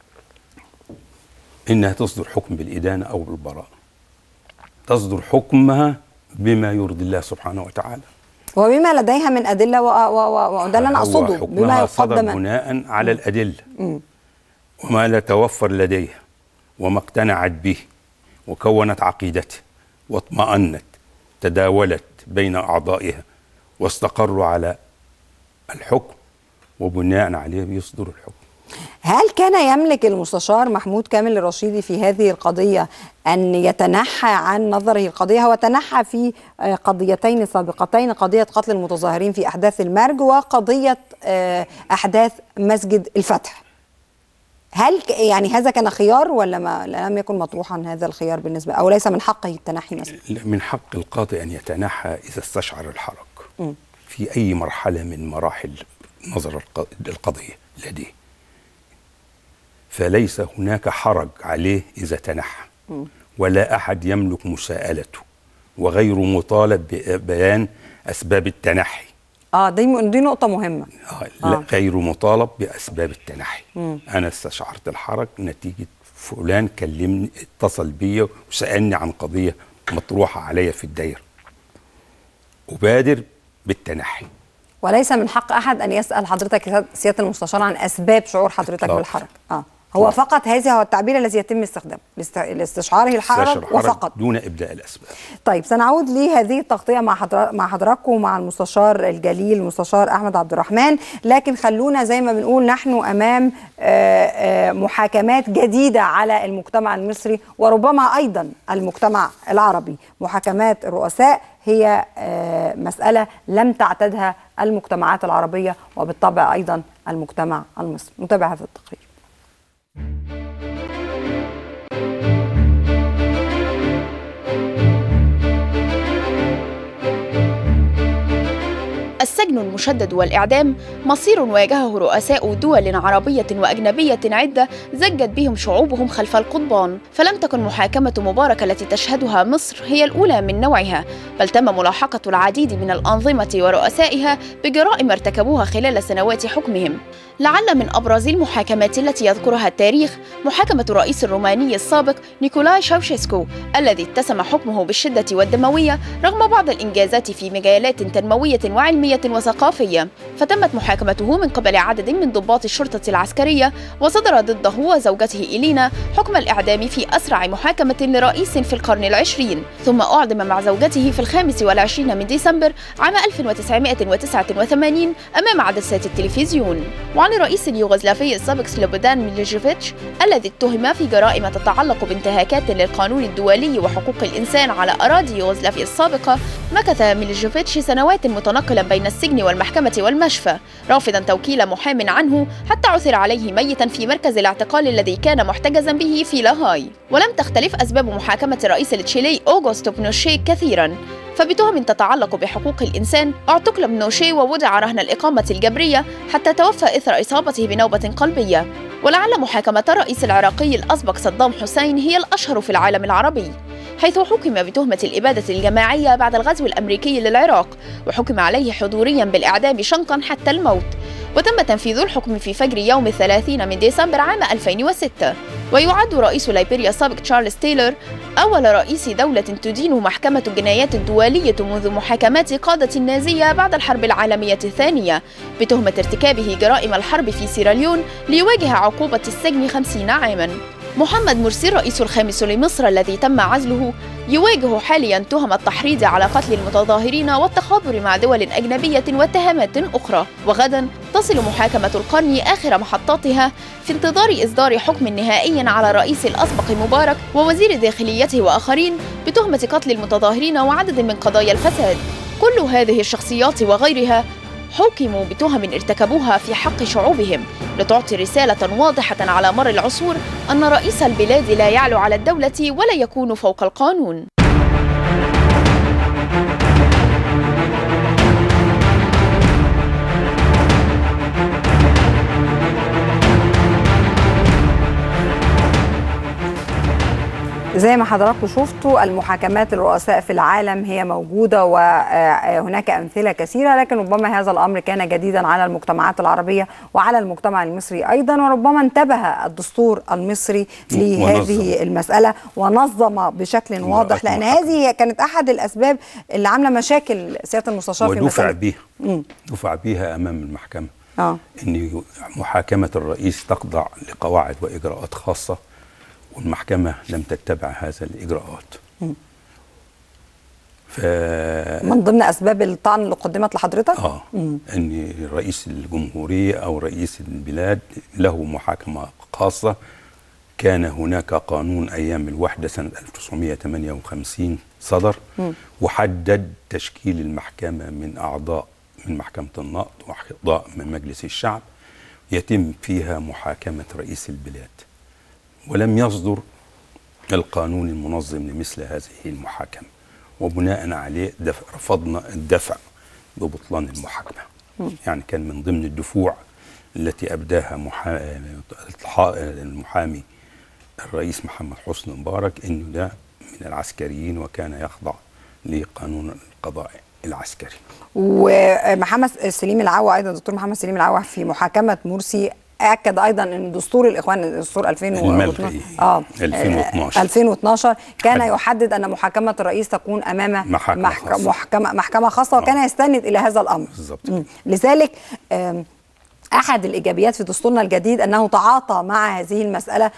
إنها تصدر حكم بالإدانة أو بالبراءة تصدر حكمها بما يرضي الله سبحانه وتعالى وبما لديها من ادله و- و- و- وده اللي انا هو اقصده حكمها بما صدر يقدم بناء على الأدلة وما لا توفر لديها وما اقتنعت به وكونت عقيدته واطمأنت تداولت بين أعضائها واستقروا على الحكم وبناء عليه بيصدر الحكم هل كان يملك المستشار محمود كامل الرشيدي في هذه القضية أن يتنحى عن نظره القضية هو تنحى في آه، قضيتين سابقتين قضية قتل المتظاهرين في أحداث المرج وقضية آه، أحداث مسجد الفتح هل ك- يعني هذا كان خيار ولا ما لم يكن مطروحا هذا الخيار بالنسبة أو ليس من حقه التنحي مثلا من حق القاضي أن يتنحى إذا استشعر الحرج في أي مرحلة من مراحل نظر الق- القضية لديه فليس هناك حرج عليه إذا تنحى ولا أحد يملك مساءلته وغير مطالب ببيان أسباب التنحي اه دي دي نقطة مهمة آه. لا غير مطالب بأسباب التنحي أنا استشعرت الحرج نتيجة فلان كلمني اتصل بي وسألني عن قضية مطروحة عليا في الدايرة أبادر بالتنحي وليس من حق احد ان يسال حضرتك يا سياده المستشار عن اسباب شعور حضرتك إطلاقاً. بالحرج اه هو إطلاقاً. فقط هذا هو التعبير الذي يتم استخدامه لاست- لاستشعاره الحرج استشعر الحرج وفقط دون إبداء الأسباب طيب سنعود لهذه التغطيه مع حضر... مع حضراتكم ومع المستشار الجليل المستشار احمد عبد الرحمن لكن خلونا زي ما بنقول نحن امام آه، آه، محاكمات جديده على المجتمع المصري وربما ايضا المجتمع العربي محاكمات الرؤساء هي آه، مساله لم تعتدها المجتمعات العربيه وبالطبع ايضا المجتمع المصري نتابع هذا التقرير السجن المشدد والإعدام مصير واجهه رؤساء دول عربية وأجنبية عدة زجت بهم شعوبهم خلف القضبان فلم تكن محاكمة مبارك التي تشهدها مصر هي الأولى من نوعها بل تم ملاحقة العديد من الأنظمة ورؤسائها بجرائم ارتكبوها خلال سنوات حكمهم لعل من أبرز المحاكمات التي يذكرها التاريخ محاكمة الرئيس الروماني السابق نيكولاي شاوشيسكو الذي اتسم حكمه بالشدة والدموية رغم بعض الإنجازات في مجالات تنموية وعلمية وثقافية فتمت محاكمته من قبل عدد من ضباط الشرطة العسكرية وصدر ضده وزوجته إلينا حكم الإعدام في أسرع محاكمة لرئيس في القرن العشرين ثم أعدم مع زوجته في الخامس والعشرين من ديسمبر عام 1989 أمام عدسات التلفزيون وعن الرئيس اليوغوسلافي السابق سلوبودان ميلوجيفيتش الذي اتهم في جرائم تتعلق بانتهاكات للقانون الدولي وحقوق الإنسان على أراضي يوغوسلافيا السابقة مكث ميلوجيفيتش سنوات متنقلا بين السجن والمحكمة والمشفى رافضا توكيل محام عنه حتى عثر عليه ميتا في مركز الاعتقال الذي كان محتجزا به في لاهاي ولم تختلف أسباب محاكمة الرئيس التشيلي أوغوستو بنوشيه كثيرا فبتهم تتعلق بحقوق الإنسان اعتقل بنوشيه ووضع رهن الإقامة الجبرية حتى توفى إثر إصابته بنوبة قلبية ولعل محاكمة الرئيس العراقي الأسبق صدام حسين هي الأشهر في العالم العربي حيث حكم بتهمة الإبادة الجماعية بعد الغزو الأمريكي للعراق وحكم عليه حضوريا بالإعدام شنقا حتى الموت وتم تنفيذ الحكم في فجر يوم الثلاثين من ديسمبر عام 2006 ويعد رئيس ليبيريا السابق تشارلز تايلور أول رئيس دولة تدين محكمة الجنايات الدولية منذ محاكمات قادة النازية بعد الحرب العالمية الثانية بتهمة ارتكابه جرائم الحرب في سيراليون ليواجه عقوبة السجن خمسين عاماً محمد مرسي الرئيس الخامس لمصر الذي تم عزله يواجه حاليا تهم التحريض على قتل المتظاهرين والتخابر مع دول أجنبية واتهامات أخرى وغدا تصل محاكمة القرن آخر محطاتها في انتظار إصدار حكم نهائي على الرئيس الأسبق مبارك ووزير داخليته وآخرين بتهمة قتل المتظاهرين وعدد من قضايا الفساد كل هذه الشخصيات وغيرها حكموا بتهم ارتكبوها في حق شعوبهم لتعطي رسالة واضحة على مر العصور أن رئيس البلاد لا يعلو على الدولة ولا يكون فوق القانون زي ما حضراتكم شفتوا المحاكمات الرؤساء في العالم هي موجودة وهناك أمثلة كثيرة لكن ربما هذا الأمر كان جديدا على المجتمعات العربية وعلى المجتمع المصري أيضا وربما انتبه الدستور المصري لهذه المسألة ونظم بشكل واضح لأن هذه كانت أحد الأسباب اللي عاملة مشاكل سيادة المستشار في ودفع مسألة بيها دفع بيها أمام المحكمة آه. ان محاكمه الرئيس تخضع لقواعد واجراءات خاصه والمحكمه لم تتبع هذا الاجراءات ف من ضمن اسباب الطعن اللي قدمت لحضرتك اه ان رئيس الجمهوريه او رئيس البلاد له محاكمه خاصه كان هناك قانون ايام الوحده سنه 1958 صدر وحدد تشكيل المحكمه من اعضاء من محكمه النقض واعضاء من مجلس الشعب يتم فيها محاكمه رئيس البلاد ولم يصدر القانون المنظم لمثل هذه المحاكمه وبناء عليه دفع رفضنا الدفع ببطلان المحاكمه يعني كان من ضمن الدفوع التي ابداها محا... المحامي الرئيس محمد حسني مبارك انه ده من العسكريين وكان يخضع لقانون القضاء العسكري ومحمد سليم العوا ايضا الدكتور محمد سليم العوا في محاكمه مرسي اكد ايضا ان دستور الاخوان دستور 2012 اه 2012 2012 كان حد. يحدد ان محاكمه الرئيس تكون امام محاكمة محك... خاصة. محكمه محكمه خاصه وكان يستند الى هذا الامر بالظبط مم. لذلك آم، احد الايجابيات في دستورنا الجديد انه تعاطى مع هذه المساله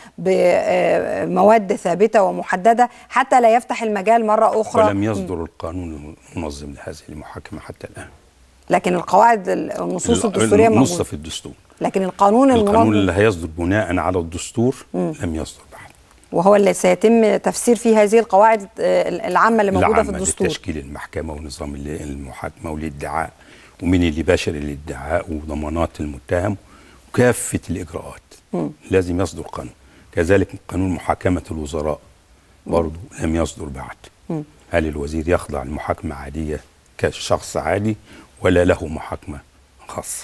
بمواد ثابته ومحدده حتى لا يفتح المجال مره اخرى ولم يصدر القانون المنظم لهذه المحاكمه حتى الان لكن القواعد النصوص ال- الدستوريه النص موجوده في الدستور لكن القانون القانون المنظم اللي هيصدر بناء على الدستور لم يصدر بعد وهو اللي سيتم تفسير فيه هذه القواعد آه، العامه اللي موجوده في العامة الدستور لتشكيل المحكمة ونظام ال- المحاكمة والادعاء ومين اللي باشر الادعاء وضمانات المتهم وكافة الإجراءات لازم يصدر قانون كذلك قانون محاكمة الوزراء برضه لم يصدر بعد هل الوزير يخضع لمحاكمة عادية كشخص عادي ولا له محاكمة خاصة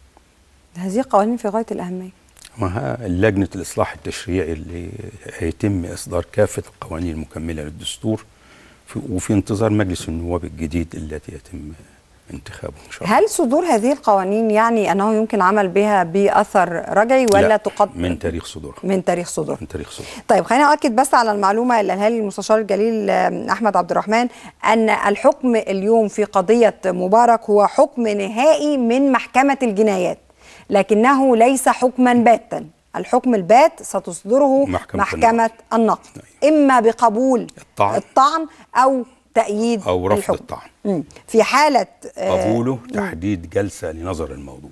هذه قوانين في غايه الاهميه ما لجنة الإصلاح التشريعي اللي هيتم إصدار كافة القوانين المكملة للدستور في وفي انتظار مجلس النواب الجديد التي يتم انتخابه إن شاء الله هل صدور هذه القوانين يعني انه يمكن العمل بها باثر رجعي ولا لا، تقدم من تاريخ صدورها من تاريخ صدورها من تاريخ صدورها طيب خلينا اؤكد بس على المعلومه اللي قالها لي المستشار الجليل آم، احمد عبد الرحمن ان الحكم اليوم في قضيه مبارك هو حكم نهائي من محكمه الجنايات لكنه ليس حكما باتا الحكم البات ستصدره محكمة محكمه النقد اما بقبول الطعن. الطعن او تأييد أو رفض الحكم. الطعن. مم. في حالة آه، قبوله تحديد جلسة لنظر الموضوع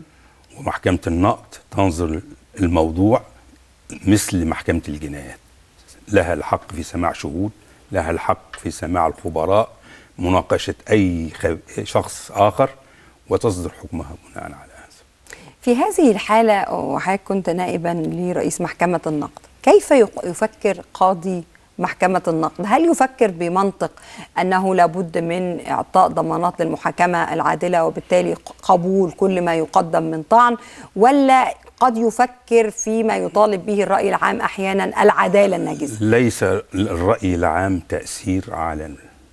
ومحكمة النقد تنظر الموضوع مثل محكمة الجنايات لها الحق في سماع شهود لها الحق في سماع الخبراء مناقشة أي خ- شخص آخر وتصدر حكمها بناء على هذا في هذه الحالة وحضرتك كنت نائبا لرئيس محكمة النقد كيف يق- يفكر قاضي محكمة النقد هل يفكر بمنطق أنه لابد من إعطاء ضمانات للمحاكمة العادلة وبالتالي ق- قبول كل ما يقدم من طعن ولا قد يفكر فيما يطالب به الرأي العام أحيانا العدالة الناجزة ليس الرأي العام تأثير على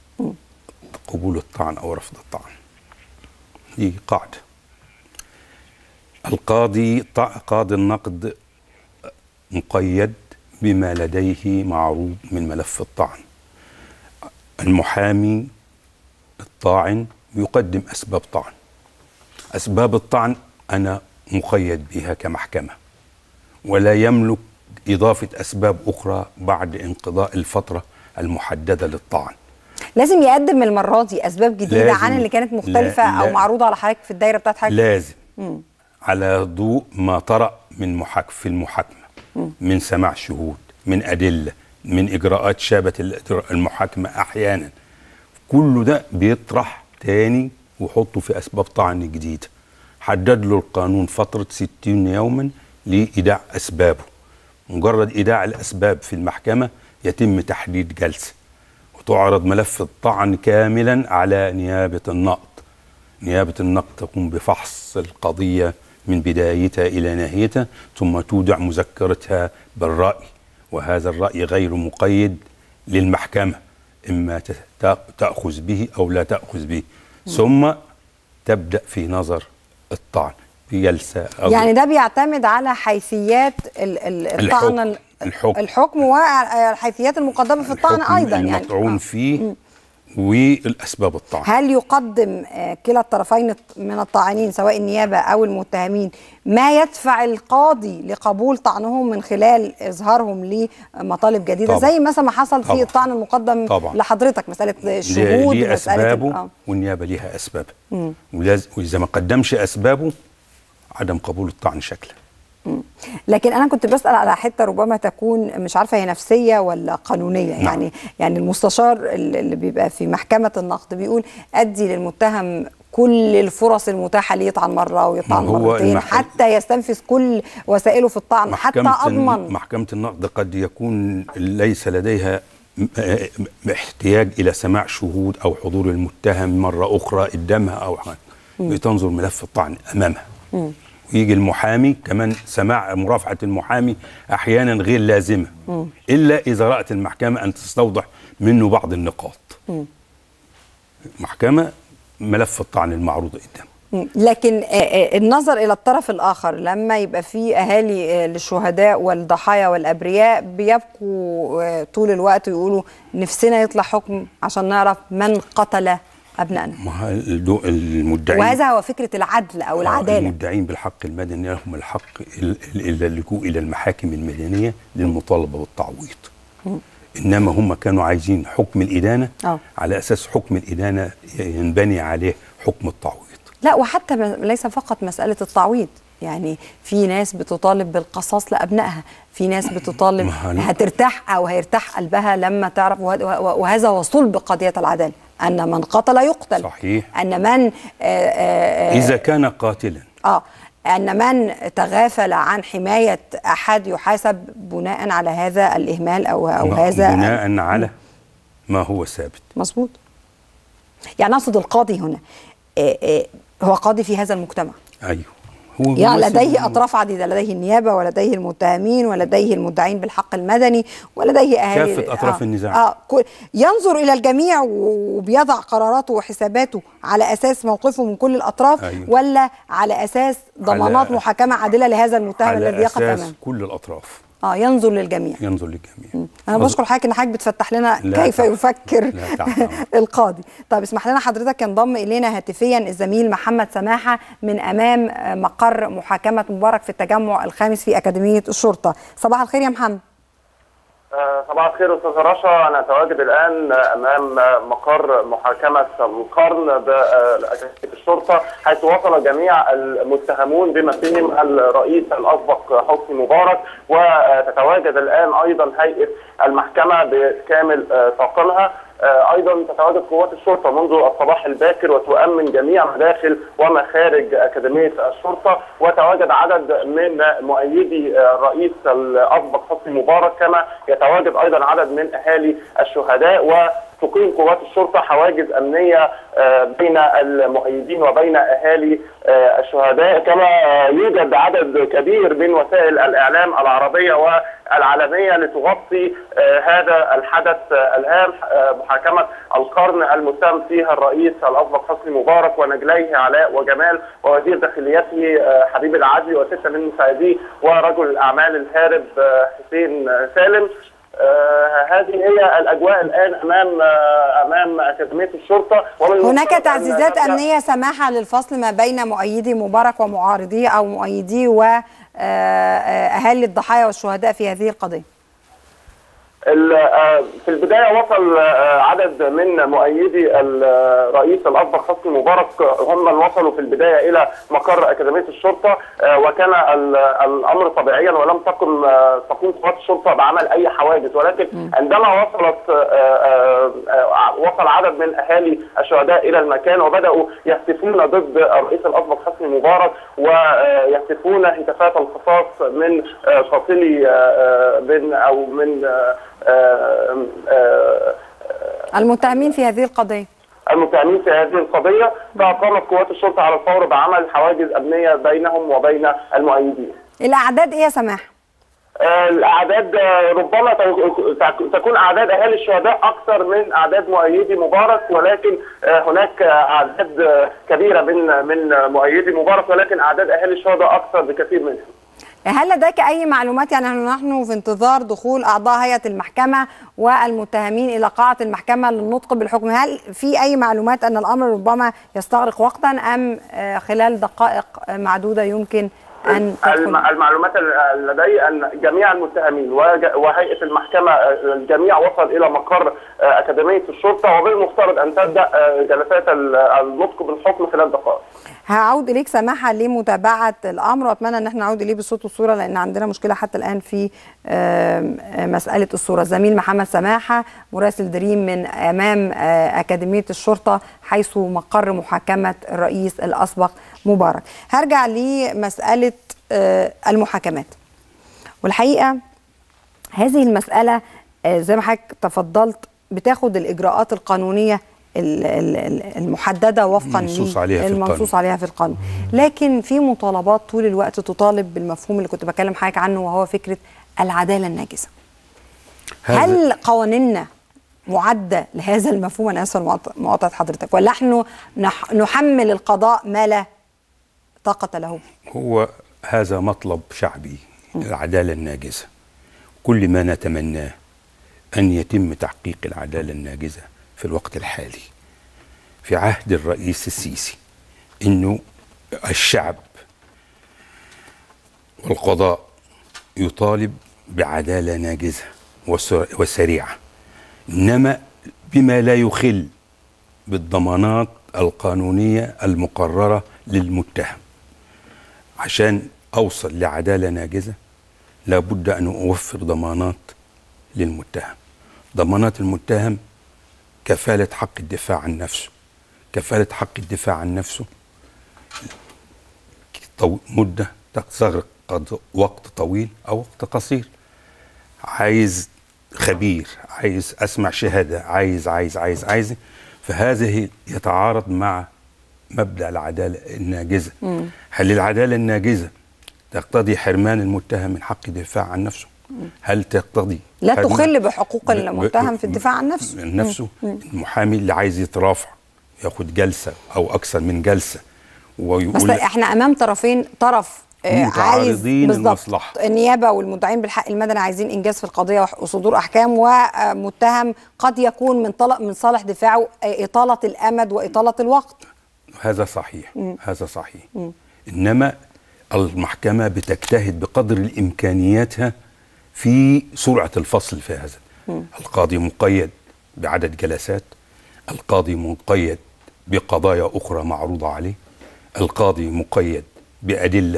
قبول الطعن أو رفض الطعن دي قاعدة القاضي طع- قاضي النقد مقيد بما لديه معروض من ملف الطعن المحامي الطاعن يقدم أسباب طعن أسباب الطعن أنا مقيد بها كمحكمة ولا يملك إضافة أسباب أخرى بعد انقضاء الفترة المحددة للطعن لازم يقدم المرة دي أسباب جديدة لازم. عن اللي كانت مختلفة لا- أو لا. معروضة على حضرتك في الدايرة بتاعت حضرتك لازم على ضوء ما طرأ من محاك في المحاكمة من سماع شهود من أدلة من إجراءات شابت الإجراء- المحاكمة أحيانا كل ده بيطرح تاني ويحطه في أسباب طعن جديدة حدد له القانون فترة 60 يوما لإيداع أسبابه مجرد إيداع الأسباب في المحكمة يتم تحديد جلسة وتعرض ملف الطعن كاملا على نيابة النقد نيابة النقد تقوم بفحص القضية من بدايتها إلى نهايتها ثم تودع مذكرتها بالرأي وهذا الرأي غير مقيد للمحكمة إما ت- ت- تأخذ به أو لا تأخذ به ثم تبدأ في نظر الطعن في جلسة أو يعني ده بيعتمد على حيثيات ال- ال- الطعن ال- الحكم. الحكم والحيثيات المقدمه في الطعن الحكم ايضا يعني المطعون آه. فيه والاسباب الطعن هل يقدم آه، كلا الطرفين من الطاعنين سواء النيابه او المتهمين ما يدفع القاضي لقبول طعنهم من خلال اظهارهم لمطالب جديده طبعا. زي مثلا ما حصل في طبعا. الطعن المقدم طبعا. لحضرتك مساله ليه الشهود ليه مساله اسبابه آه. والنيابه ليها اسباب ولازم واذا ما قدمش اسبابه عدم قبول الطعن شكلا لكن انا كنت بسال على حته ربما تكون مش عارفه هي نفسيه ولا قانونيه نعم. يعني يعني المستشار اللي بيبقى في محكمه النقد بيقول ادي للمتهم كل الفرص المتاحه ليه يطعن مره ويطعن ما هو مرتين المح- حتى يستنفذ كل وسائله في الطعن حتى محكمة اضمن محكمة النقد قد يكون ليس لديها م- م- احتياج إلى سماع شهود أو حضور المتهم مرة أخرى قدامها أو حاجة بتنظر ملف الطعن أمامها ويجي المحامي كمان سماع مرافعة المحامي أحيانا غير لازمة إلا إذا رأت المحكمة أن تستوضح منه بعض النقاط محكمة ملف الطعن المعروض قدامه مم. لكن آه، آه، النظر الى الطرف الاخر لما يبقى في اهالي آه، للشهداء والضحايا والابرياء بيبقوا آه، طول الوقت يقولوا نفسنا يطلع حكم عشان نعرف من قتل ابنائنا ما هو الدو- المدعين وهذا هو فكره العدل او آه، العداله المدعين بالحق المدني لهم الحق ال- ال- الى اللجوء الى المحاكم المدنيه للمطالبه بالتعويض انما هم كانوا عايزين حكم الادانه آه. على اساس حكم الادانه ينبني عليه حكم التعويض لا وحتى م- ليس فقط مساله التعويض يعني في ناس بتطالب بالقصاص لابنائها في ناس بتطالب ما هن- هترتاح او هيرتاح قلبها لما تعرف وه- وه- وهذا هو صلب قضيه العداله ان من قتل يقتل صحيح. ان من آه، آه، آه، اذا كان قاتلا اه ان من تغافل عن حمايه احد يحاسب بناء على هذا الاهمال او او هذا بناء على ما هو ثابت مظبوط يعني اقصد القاضي هنا آه، آه، هو قاضي في هذا المجتمع ايوه هو يعني بيمثل- لديه اطراف عديده لديه النيابه ولديه المتهمين ولديه المدعين بالحق المدني ولديه اهالي كافة أطراف النزاع. اه كل- ينظر الى الجميع وبيضع قراراته وحساباته على اساس موقفه من كل الاطراف أيوة. ولا على اساس ضمانات على- محاكمه عادله لهذا المتهم على الذي يقف اساس امامه كل الاطراف اه ينظر للجميع ينظر للجميع انا بشكر حضرتك ان حضرتك بتفتح لنا لا كيف تحت- يفكر لا تحت. القاضي طيب اسمح لنا حضرتك ينضم الينا هاتفيا الزميل محمد سماحه من امام آه، مقر محاكمه مبارك في التجمع الخامس في اكاديميه الشرطه صباح الخير يا محمد آه، صباح الخير استاذ رشا انا اتواجد الان آه، امام آه، مقر محاكمه القرن باكاديميه الشرطه حيث وصل جميع المتهمون بما فيهم الرئيس الاسبق حسني مبارك وتتواجد الان ايضا هيئه المحكمه بكامل آه، طاقمها آه، ايضا تتواجد قوات الشرطه منذ الصباح الباكر وتؤمن جميع مداخل ومخارج اكاديميه الشرطه وتواجد عدد من مؤيدي آه، الرئيس الاسبق حسني مبارك كما يتواجد ايضا عدد من اهالي الشهداء وتقيم قوات الشرطه حواجز امنيه آه، بين المؤيدين وبين اهالي آه، الشهداء كما آه، يوجد عدد كبير من وسائل الاعلام العربيه والعالميه لتغطي آه، هذا الحدث آه، الهام آه، محاكمه القرن المتهم فيها الرئيس الاسبق حسني مبارك ونجليه علاء وجمال ووزير داخليته آه، حبيب العدلي وسته من مساعديه ورجل الاعمال الهارب آه، حسين آه، سالم آه هذه هي الاجواء الان امام آه امام اكاديميه الشرطه ومن هناك المفترض أن تعزيزات نبدأ- امنيه سماحه للفصل ما بين مؤيدي مبارك ومعارضيه او مؤيديه واهالي الضحايا والشهداء في هذه القضيه ال- آه، في البدايه وصل آه، عدد من مؤيدي الرئيس الاسبق حسني مبارك هم من وصلوا في البدايه الى مقر اكاديميه الشرطه آه، وكان ال- الامر طبيعيا ولم تقم آه، تقوم قوات الشرطه بعمل اي حواجز ولكن عندما وصلت آه، آه، آه، وصل عدد من اهالي الشهداء الى المكان وبداوا يهتفون ضد الرئيس الاسبق حسني مبارك ويهتفون هتافات القصاص من آه، قاتلي آه، آه، من او من آه، آه، آه، المتهمين في هذه القضيه المتهمين في هذه القضيه فقامت قوات الشرطه على الفور بعمل حواجز امنيه بينهم وبين المؤيدين. الاعداد ايه يا سماحه آه، الاعداد آه، ربما تك- تكون اعداد اهالي الشهداء اكثر من اعداد مؤيدي مبارك ولكن آه، هناك آه، اعداد آه، كبيره من من مؤيدي مبارك ولكن اعداد اهالي الشهداء اكثر بكثير منهم. هل لديك اي معلومات يعني نحن في انتظار دخول اعضاء هيئه المحكمه والمتهمين الى قاعه المحكمه للنطق بالحكم هل في اي معلومات ان الامر ربما يستغرق وقتا ام آه، خلال دقائق معدوده يمكن ان تدخل الم- المعلومات ال- لدي ان جميع المتهمين وج- وهيئه المحكمه آه، الجميع وصل الى مقر آه، اكاديميه الشرطه وبالمفترض ان تبدا آه، جلسات ال- النطق بالحكم خلال دقائق. هعود اليك سماحه لمتابعه الامر واتمنى ان احنا نعود اليه بالصوت والصوره لان عندنا مشكله حتى الان في آم، آه، مساله الصوره الزميل محمد سماحه مراسل دريم من امام آه، اكاديميه الشرطه حيث مقر محاكمه الرئيس الاسبق مبارك هرجع لمساله آه، المحاكمات والحقيقه هذه المسألة آه، زي ما حضرتك تفضلت بتاخد الإجراءات القانونية ال- ال- ال- المحددة وفقا المنصوص عليها في المنصوص القانون. عليها في القانون لكن في مطالبات طول الوقت تطالب بالمفهوم اللي كنت بكلم حضرتك عنه وهو فكرة العدالة الناجزة هذا- هل قوانيننا معدة لهذا المفهوم أنا آسفة لمقاط- مقاطعة حضرتك ولا نحن نح- نحمل القضاء ما لا طاقة له هو هذا مطلب شعبي العدالة الناجزة كل ما نتمناه أن يتم تحقيق العدالة الناجزة في الوقت الحالي في عهد الرئيس السيسي أنه الشعب والقضاء يطالب بعدالة ناجزة وسر- وسريعة إنما بما لا يخل بالضمانات القانونية المقررة للمتهم عشان اوصل لعداله ناجزه لابد ان اوفر ضمانات للمتهم ضمانات المتهم كفاله حق الدفاع عن نفسه كفاله حق الدفاع عن نفسه طو- مده تستغرق قد وقت طويل او وقت قصير عايز خبير عايز اسمع شهاده عايز عايز عايز عايز فهذه يتعارض مع مبدا العداله الناجزه هل العداله الناجزه تقتضي حرمان المتهم من حق الدفاع عن نفسه هل تقتضي لا حرمان- تخل بحقوق ب- المتهم ب- في الدفاع عن نفسه من نفسه المحامي اللي عايز يترافع ياخد جلسه او اكثر من جلسه بس ويقول لا احنا امام طرفين طرف آه، عايز متعارضين بالظبط المصلحة. النيابه والمدعين بالحق المدني عايزين انجاز في القضيه وح- وصدور احكام ومتهم قد يكون من طلب من صالح دفاعه آه، اطاله الامد واطاله الوقت هذا صحيح هذا صحيح انما المحكمه بتجتهد بقدر الامكانياتها في سرعه الفصل في هذا القاضي مقيد بعدد جلسات القاضي مقيد بقضايا اخرى معروضه عليه القاضي مقيد بادله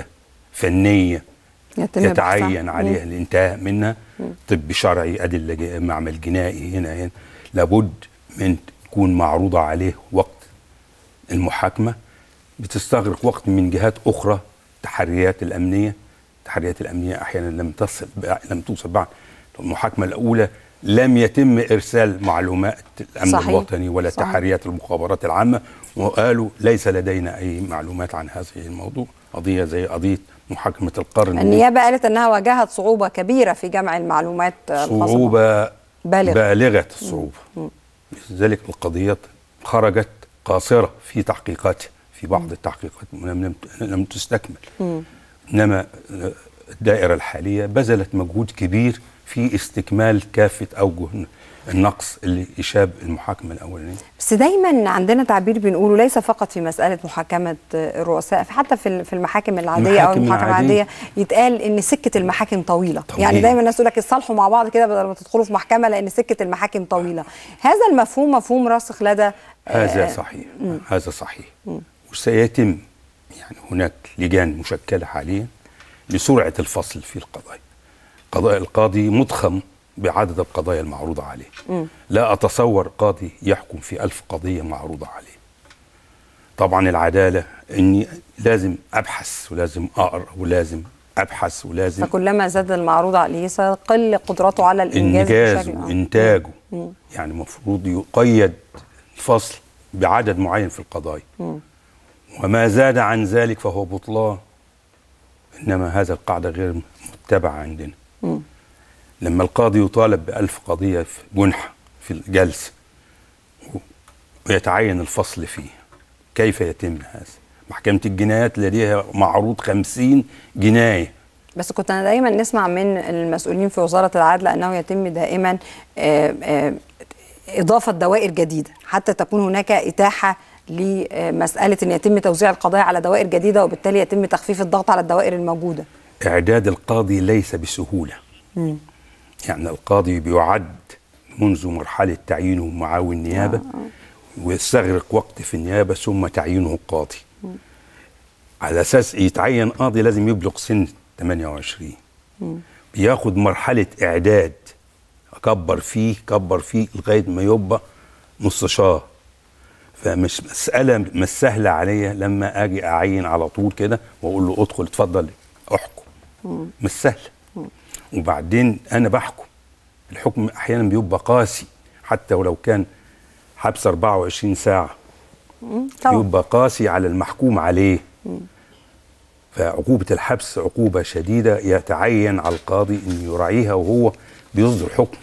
فنيه يتم يتعين بحثها. عليها الانتهاء منها طب شرعي ادله ج- معمل جنائي هنا هنا لابد من تكون معروضه عليه وقت المحاكمه بتستغرق وقت من جهات اخرى تحريات الامنيه التحريات الامنيه احيانا لم تصل لم توصل بعد المحاكمه الاولى لم يتم ارسال معلومات الامن صحيح. الوطني ولا صحيح. تحريات المخابرات العامه وقالوا ليس لدينا اي معلومات عن هذا الموضوع قضيه زي قضيه محاكمه القرن النيابه قالت انها واجهت صعوبه كبيره في جمع المعلومات آه، الخاصة صعوبة بالغة. بالغة الصعوبة لذلك القضيات خرجت قاصرة في تحقيقاتها في بعض التحقيقات لم, لم, لم تستكمل إنما الدائرة الحالية بذلت مجهود كبير في استكمال كافة أوجه النقص اللي يشاب المحاكمة الأولانية بس دايما عندنا تعبير بنقوله ليس فقط في مساله محاكمه الرؤساء حتى في في المحاكم العاديه او المحاكم المحاكمه العادية. العاديه يتقال ان سكه المحاكم طويله طويلة. يعني دايما الناس تقول لك اتصالحوا مع بعض كده بدل ما تدخلوا في محكمه لان سكه المحاكم طويله هذا المفهوم مفهوم راسخ لدى هذا صحيح هذا صحيح وسيتم يعني هناك لجان مشكلة حاليا لسرعة الفصل في القضايا قضاء القاضي مضخم بعدد القضايا المعروضة عليه لا أتصور قاضي يحكم في ألف قضية معروضة عليه طبعا العدالة أني لازم أبحث ولازم أقرأ ولازم أبحث ولازم فكلما زاد المعروض عليه سيقل قدرته على الانجاز انجازه بشكل- آه. وانتاجه يعني المفروض يقيد الفصل بعدد معين في القضايا وما زاد عن ذلك فهو بطلان انما هذا القاعده غير متبعه عندنا لما القاضي يطالب بألف قضيه في جنحه في الجلسه ويتعين الفصل فيه كيف يتم هذا محكمة الجنايات لديها معروض خمسين جناية بس كنت أنا دايما نسمع من المسؤولين في وزارة العدل أنه يتم دائما آه، آه، إضافة دوائر جديدة حتى تكون هناك إتاحة لمسألة أن يتم توزيع القضايا على دوائر جديدة وبالتالي يتم تخفيف الضغط على الدوائر الموجودة إعداد القاضي ليس بسهولة يعني القاضي بيعد منذ مرحلة تعيينه معاون نيابة ويستغرق وقت في النيابة ثم تعيينه قاضي على أساس يتعين قاضي لازم يبلغ سن 28 بياخد مرحلة إعداد أكبر فيه كبر فيه لغاية ما يبقى مستشار فمش مسألة مش سهلة عليا لما أجي أعين على طول كده وأقول له ادخل اتفضل احكم مش سهل وبعدين أنا بحكم الحكم أحيانا بيبقى قاسي حتى ولو كان حبس 24 ساعة طبعا يبقى قاسي على المحكوم عليه فعقوبة الحبس عقوبة شديدة يتعين على القاضي أن يراعيها وهو بيصدر حكم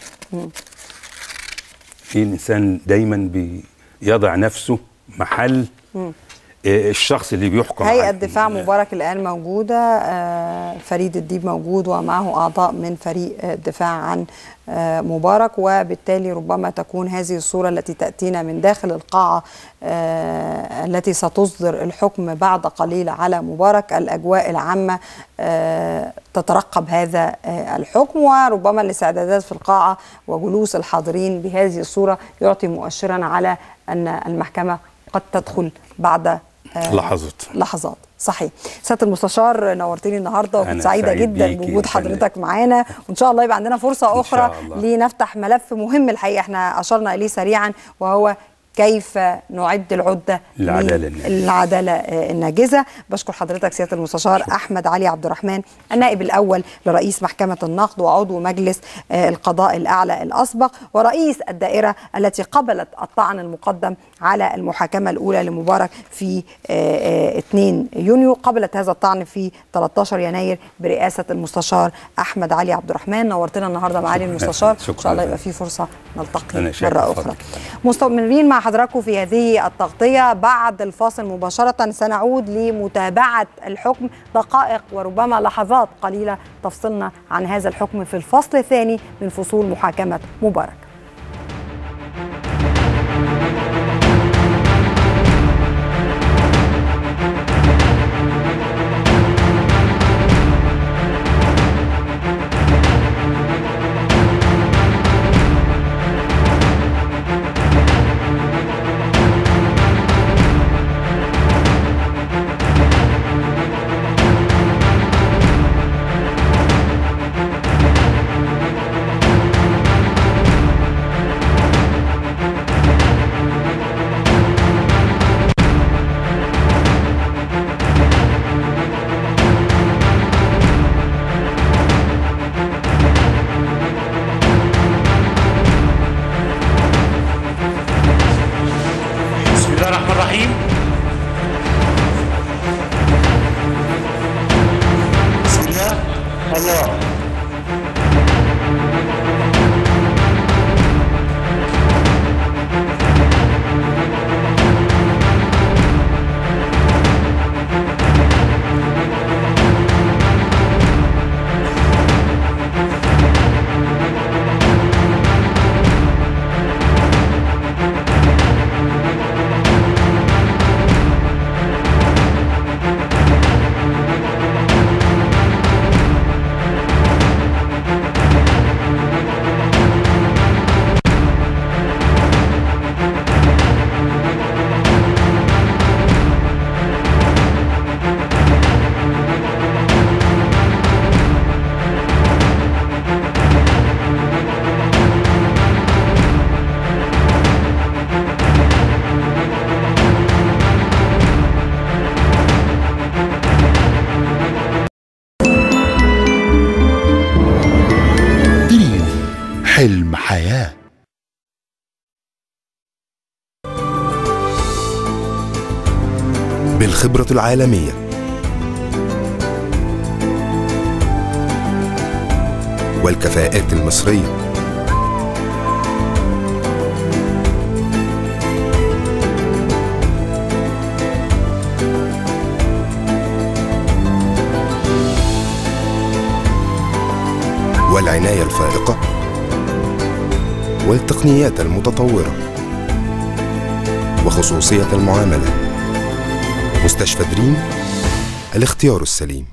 في الإنسان دايما بيضع نفسه محل آه، الشخص اللي بيحكم هيئة عليه. دفاع مبارك الآن موجودة آه، فريد الديب موجود ومعه أعضاء من فريق آه، الدفاع عن آه، مبارك وبالتالي ربما تكون هذه الصورة التي تأتينا من داخل القاعة آه، التي ستصدر الحكم بعد قليل على مبارك الأجواء العامة آه، تترقب هذا آه، الحكم وربما الاستعدادات في القاعة وجلوس الحاضرين بهذه الصورة يعطي مؤشرا على أن المحكمة قد تدخل بعد آه، لحظات لحظات صحيح سياده المستشار نورتني النهارده وكنت أنا سعيده سعيد جدا بيكي بوجود يا حضرتك معانا وان شاء الله يبقى عندنا فرصه إن اخرى شاء الله. لنفتح ملف مهم الحقيقه احنا اشرنا اليه سريعا وهو كيف نعد العده العدالة الناجزة. العداله آه، الناجزه بشكر حضرتك سياده المستشار احمد علي عبد الرحمن النائب الاول لرئيس محكمه النقد وعضو مجلس آه، القضاء الاعلى الاسبق ورئيس الدائره التي قبلت الطعن المقدم على المحاكمه الاولى لمبارك في آه، آه، 2 يونيو قبلت هذا الطعن في 13 يناير برئاسه المستشار احمد علي عبد الرحمن نورتنا النهارده معالي المستشار شكراً. ان شاء الله يبقى في فرصه نلتقي أنا شاكر مره اخرى فضلك. مستمرين مع حضراتكم في هذه التغطية بعد الفاصل مباشرة سنعود لمتابعة الحكم دقائق وربما لحظات قليلة تفصلنا عن هذا الحكم في الفصل الثاني من فصول محاكمة مبارك بسم الله الرحمن الرحيم بسم الله الله دريم حلم حياه بالخبرة العالمية والكفاءات المصرية العناية الفائقة والتقنيات المتطورة وخصوصية المعاملة مستشفى دريم الاختيار السليم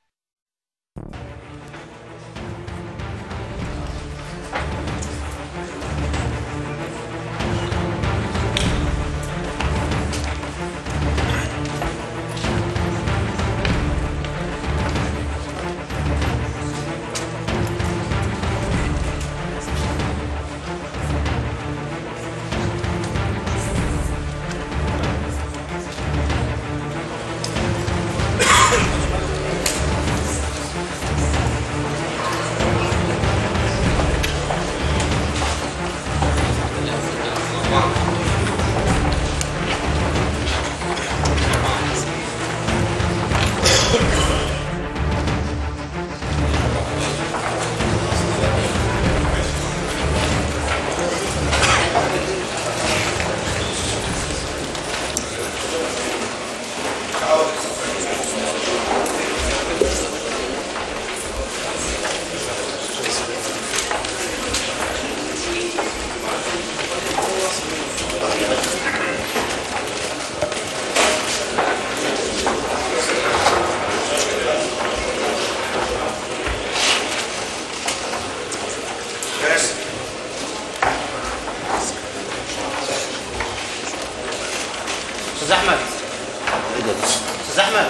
استاذ احمد استاذ احمد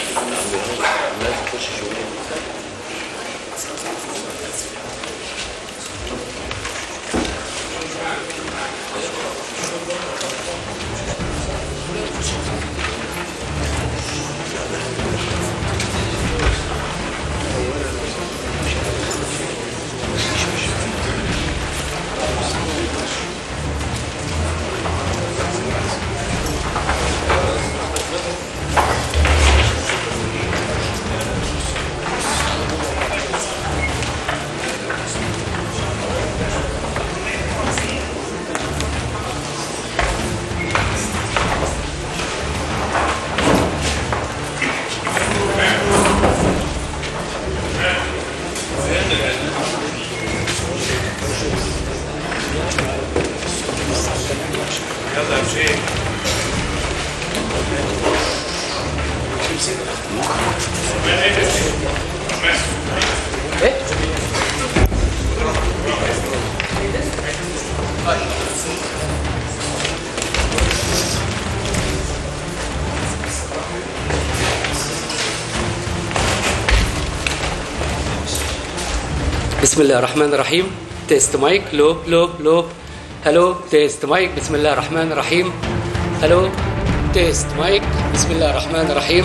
بسم الله الرحمن الرحيم تيست مايك لو لو لو هلو تيست مايك بسم الله الرحمن الرحيم هلو تيست مايك بسم الله الرحمن الرحيم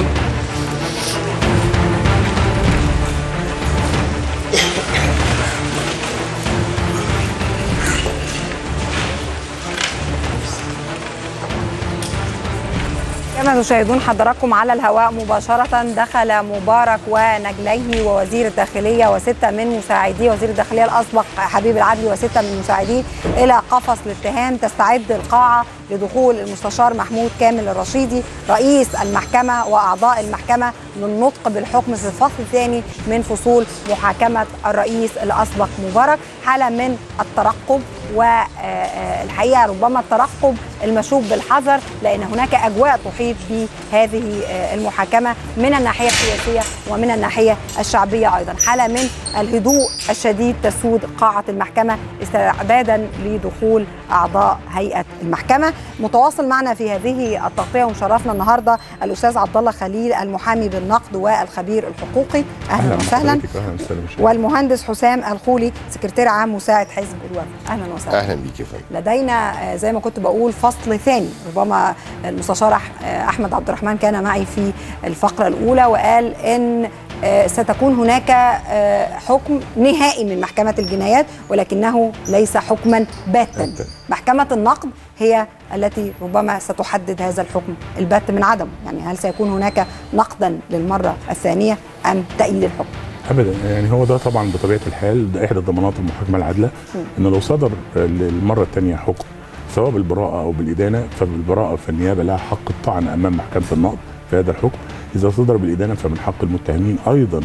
كما تشاهدون حضراتكم على الهواء مباشرة دخل مبارك ونجليه ووزير الداخلية وستة من مساعديه وزير الداخلية الأسبق حبيب العدلي وستة من مساعديه إلى قفص الاتهام تستعد القاعة لدخول المستشار محمود كامل الرشيدي رئيس المحكمة وأعضاء المحكمة للنطق بالحكم في الفصل الثاني من فصول محاكمة الرئيس الأسبق مبارك حالة من الترقب والحقيقة ربما الترقب المشوب بالحذر لأن هناك أجواء تحيط بهذه المحاكمة من الناحية السياسية ومن الناحية الشعبية أيضا حالة من الهدوء الشديد تسود قاعة المحكمة استعدادا لدخول أعضاء هيئة المحكمة متواصل معنا في هذه التغطية ومشرفنا النهاردة الأستاذ عبد الله خليل المحامي بالنقد والخبير الحقوقي أهلا وسهلا والمهندس حسام الخولي سكرتير عام مساعد حزب الوفد أهلا وسهلا اهلا بيك يا فندم لدينا آه، زي ما كنت بقول فصل ثاني ربما المستشار أح- آه، احمد عبد الرحمن كان معي في الفقره الاولى وقال ان آه، ستكون هناك آه، حكم نهائي من محكمه الجنايات ولكنه ليس حكما باتا باتا. محكمه النقد هي التي ربما ستحدد هذا الحكم البات من عدمه يعني هل سيكون هناك نقدا للمره الثانيه ام تأييد الحكم ابدا يعني هو ده طبعا بطبيعه الحال ده احدى ضمانات المحاكمه العادله ان لو صدر للمره الثانيه حكم سواء بالبراءه او بالادانه فبالبراءه فالنيابه لها حق الطعن امام محكمه النقض في هذا الحكم اذا صدر بالادانه فمن حق المتهمين ايضا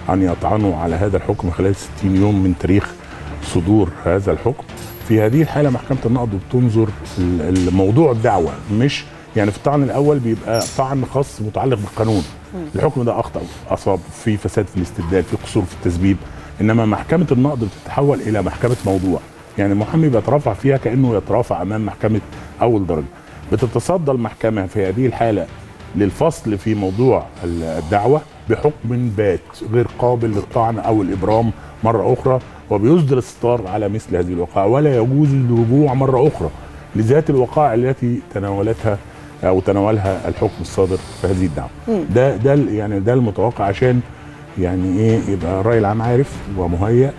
ان يطعنوا على هذا الحكم خلال 60 يوم من تاريخ صدور هذا الحكم في هذه الحاله محكمه النقض بتنظر ال- الموضوع الدعوه مش يعني في الطعن الاول بيبقى طعن خاص متعلق بالقانون الحكم ده اخطا اصاب في فساد في الاستبداد في قصور في التسبيب انما محكمه النقض بتتحول الى محكمه موضوع يعني المحامي بيترافع فيها كانه يترافع امام محكمه اول درجه بتتصدى المحكمه في هذه الحاله للفصل في موضوع ال- الدعوه بحكم بات غير قابل للطعن او الابرام مره اخرى وبيصدر الستار على مثل هذه الوقائع ولا يجوز الرجوع مره اخرى لذات الوقائع التي تناولتها او تناولها الحكم الصادر في هذه الدعوه ده ده ال- يعني ده المتوقع عشان يعني ايه يبقى الراي العام عارف ومهيأ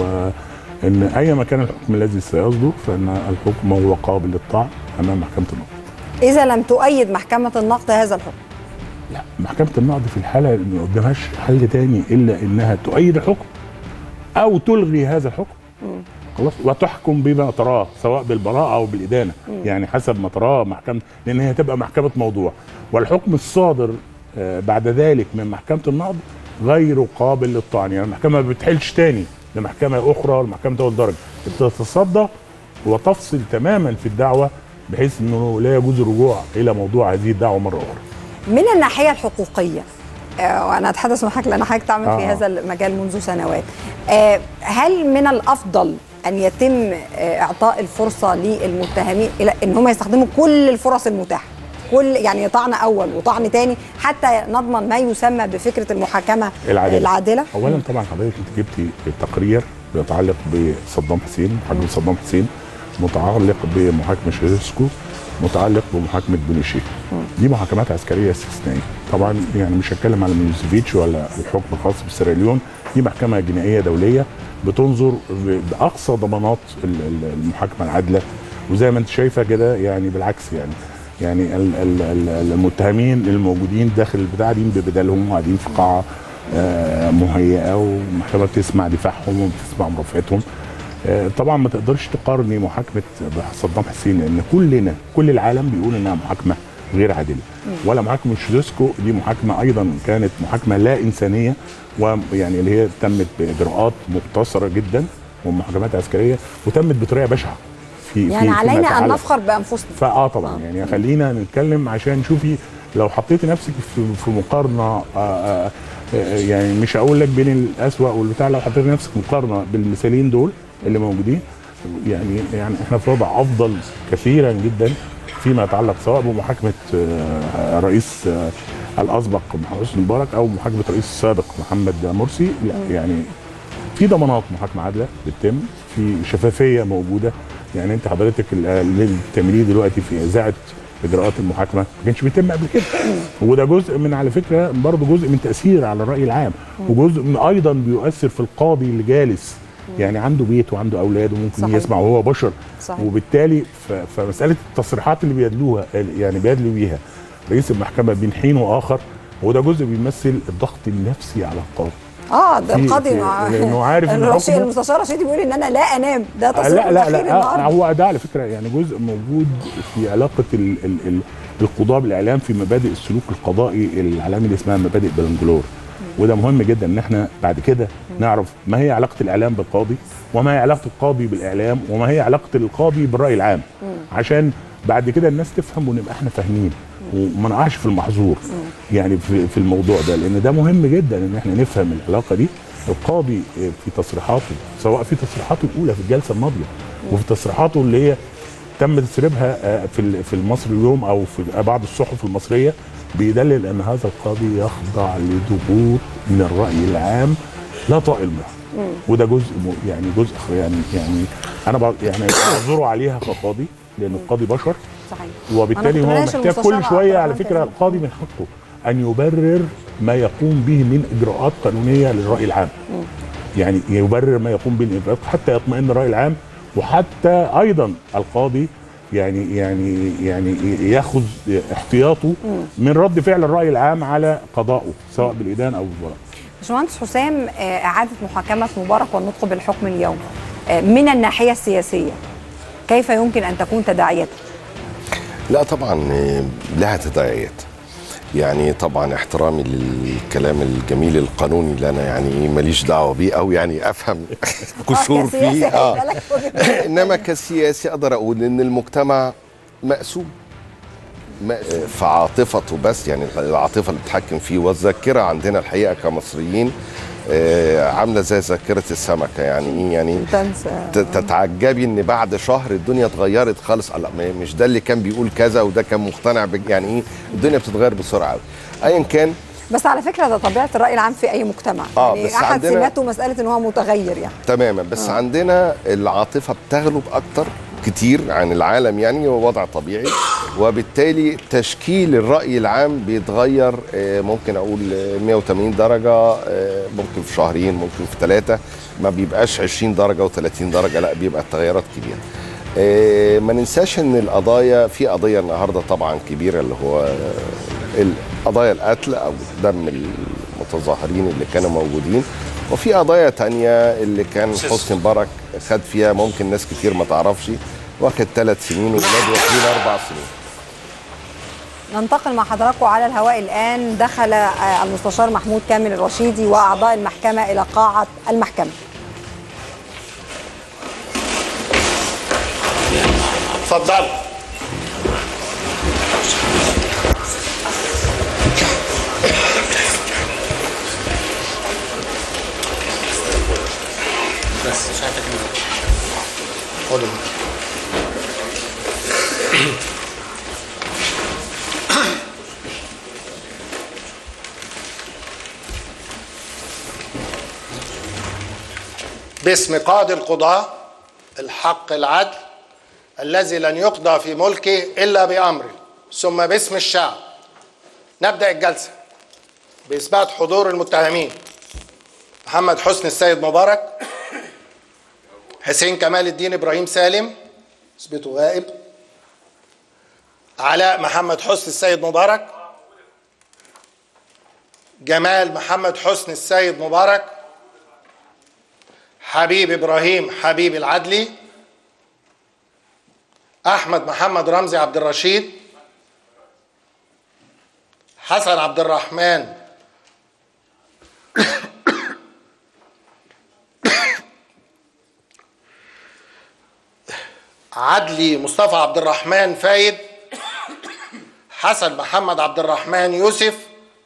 وان اي مكان الحكم الذي سيصدر فان الحكم هو قابل للطعن امام محكمه النقض اذا لم تؤيد محكمه النقد هذا الحكم لا محكمه النقض في الحاله ما قدامهاش حل تاني الا انها تؤيد الحكم او تلغي هذا الحكم خلاص وتحكم بما تراه سواء بالبراءه او بالادانه يعني حسب ما تراه محكمه لان هي تبقى محكمه موضوع والحكم الصادر آه، بعد ذلك من محكمه النقض غير قابل للطعن يعني المحكمه ما بتحلش تاني لمحكمه اخرى لمحكمه اول درجه بتتصدى وتفصل تماما في الدعوه بحيث انه لا يجوز الرجوع الى موضوع هذه الدعوه مره اخرى من الناحيه الحقوقيه آه، وانا اتحدث معك لان حضرتك تعمل في آه. هذا المجال منذ سنوات آه، هل من الافضل ان يتم آه، اعطاء الفرصه للمتهمين الى ان هم يستخدموا كل الفرص المتاحه كل يعني طعن اول وطعن تاني حتى نضمن ما يسمى بفكره المحاكمه العادله العادله اولا طبعا حضرتك انت جبتي التقرير بيتعلق بصدام حسين محاكمه صدام حسين متعلق بمحاكمه شيرسكو متعلق بمحاكمه بنوشيه دي محاكمات عسكريه استثنائيه طبعا يعني مش هتكلم على ميلوسيفيتش ولا الحكم الخاص بسيراليون دي محكمه جنائيه دوليه بتنظر ب- باقصى ضمانات ال- ال- المحاكمه العادله وزي ما انت شايفه كده يعني بالعكس يعني يعني ال- ال- ال- المتهمين الموجودين داخل البتاع دي ببدلهم قاعدين في قاعه آه، مهيئه والمحكمه بتسمع دفاعهم وبتسمع مرافعتهم آه، طبعا ما تقدرش تقارني محاكمه صدام حسين لان كلنا كل العالم بيقول انها محاكمه غير عادله ولا محاكمه شيدسكو دي محاكمه ايضا كانت محاكمه لا انسانيه ويعني اللي هي تمت باجراءات مقتصره جدا ومحاكمات عسكريه وتمت بطريقه بشعه في يعني في- فيما علينا ان يتعلق- نفخر بانفسنا فاه طبعا يعني خلينا نتكلم عشان شوفي لو حطيتي نفسك في, في مقارنه آه آه آه، يعني مش هقول لك بين الاسوأ والبتاع لو حطيتي نفسك مقارنه بالمثالين دول اللي موجودين يعني يعني احنا في وضع افضل كثيرا جدا فيما يتعلق سواء بمحاكمه آه، رئيس آه، الاسبق محمد حسني مبارك او محاكمه الرئيس السابق محمد مرسي لا يعني في ضمانات محاكمه عادله بتتم في شفافيه موجوده يعني انت حضرتك ال- اللي بتعمليه دلوقتي في اذاعه اجراءات المحاكمه ما كانش بيتم قبل كده وده جزء من على فكره برضه جزء من تاثير على الراي العام وجزء من ايضا بيؤثر في القاضي اللي جالس يعني عنده بيت وعنده اولاد وممكن صحيح. يسمع وهو بشر صحيح. وبالتالي ف- فمساله التصريحات اللي بيدلوها يعني بيدلوا بيها رئيس المحكمه بين حين واخر وده جزء بيمثل الضغط النفسي على القاضي اه ده في- القاضي في- مع لأنه عارف إن الرشيد حكمه- المستشار رشيد بيقول ان انا لا انام ده آه، تصريح لا لا الأخير لا آه، النهارده هو ده على فكره يعني جزء موجود في علاقه ال ال ال القضاء بالاعلام في مبادئ السلوك القضائي العالمي اللي اسمها مبادئ بلنجلور وده مهم جدا ان احنا بعد كده نعرف ما هي علاقه الاعلام بالقاضي وما هي علاقه القاضي بالاعلام وما هي علاقه القاضي بالراي العام عشان بعد كده الناس تفهم ونبقى احنا فاهمين وما نقعش في المحظور يعني في, في الموضوع ده لان ده مهم جدا ان احنا نفهم العلاقه دي القاضي في تصريحاته سواء في تصريحاته الاولى في الجلسه الماضيه وفي تصريحاته اللي هي تم تسريبها آه، في ال- في المصري اليوم او في بعض الصحف المصريه بيدلل ان هذا القاضي يخضع لضغوط من الراي العام لا طائل منها وده جزء م- يعني جزء يعني يعني انا بع- يعني بعذره عليها كقاضي لان القاضي بشر صحيح وبالتالي أنا هو كنت بناقش محتاج المستشار كل شويه عبد على الرحمن فكره تقريباً. القاضي من حقه ان يبرر ما يقوم به من اجراءات قانونيه للراي العام يعني يبرر ما يقوم به من اجراءات حتى يطمئن الراي العام وحتى ايضا القاضي يعني يعني يعني ياخذ احتياطه من رد فعل الراي العام على قضائه سواء بالادان او بالبراءه باشمهندس حسام آه، اعاده محاكمه مبارك والنطق بالحكم اليوم آه، من الناحيه السياسيه كيف يمكن ان تكون تداعياته؟ لا طبعا آه، لها تداعيات يعني طبعا احترامي للكلام الجميل القانوني اللي انا يعني ماليش دعوه بيه او يعني افهم قشور فيه اه انما كسياسي اقدر اقول ان المجتمع مقسوم مقسوم في عاطفته بس يعني العاطفه اللي بتتحكم فيه والذاكره عندنا الحقيقه كمصريين آه، عامله زي ذاكره السمكه يعني ايه يعني تنسى ت- تتعجبي ان بعد شهر الدنيا اتغيرت خالص لا ما- مش ده اللي كان بيقول كذا وده كان مقتنع بج- يعني ايه الدنيا بتتغير بسرعه قوي ايا كان بس على فكره ده طبيعه الراي العام في اي مجتمع آه، يعني بس احد عندنا- سماته مساله ان هو متغير يعني تماما بس آه. آه. عندنا العاطفه بتغلب اكتر كتير عن العالم يعني هو وضع طبيعي وبالتالي تشكيل الراي العام بيتغير آه، ممكن اقول آه، 180 درجه آه، ممكن في شهرين ممكن في ثلاثه ما بيبقاش 20 درجه و30 درجه لا بيبقى التغيرات كبيره آه، ما ننساش ان القضايا في قضيه النهارده طبعا كبيره اللي هو آه، قضايا القتل او دم المتظاهرين اللي كانوا موجودين وفي قضايا تانية اللي كان حسني مبارك خد فيها ممكن ناس كتير ما تعرفش واخد ثلاث سنين وولاد واخدين اربع سنين ننتقل مع حضراتكم على الهواء الان دخل آه، المستشار محمود كامل الرشيدي واعضاء المحكمه الى قاعه المحكمه اتفضل بس مش هتك خدوا باسم قاضي القضاة الحق العدل الذي لن يقضى في ملكه إلا بأمره ثم باسم الشعب نبدأ الجلسة بإثبات حضور المتهمين محمد حسني السيد مبارك حسين كمال الدين إبراهيم سالم اثبته غائب علاء محمد حسني السيد مبارك جمال محمد حسني السيد مبارك حبيب إبراهيم حبيب العدلي احمد محمد رمزي عبد الرشيد حسن عبد الرحمن عدلي مصطفى عبد الرحمن فايد حسن محمد عبد الرحمن يوسف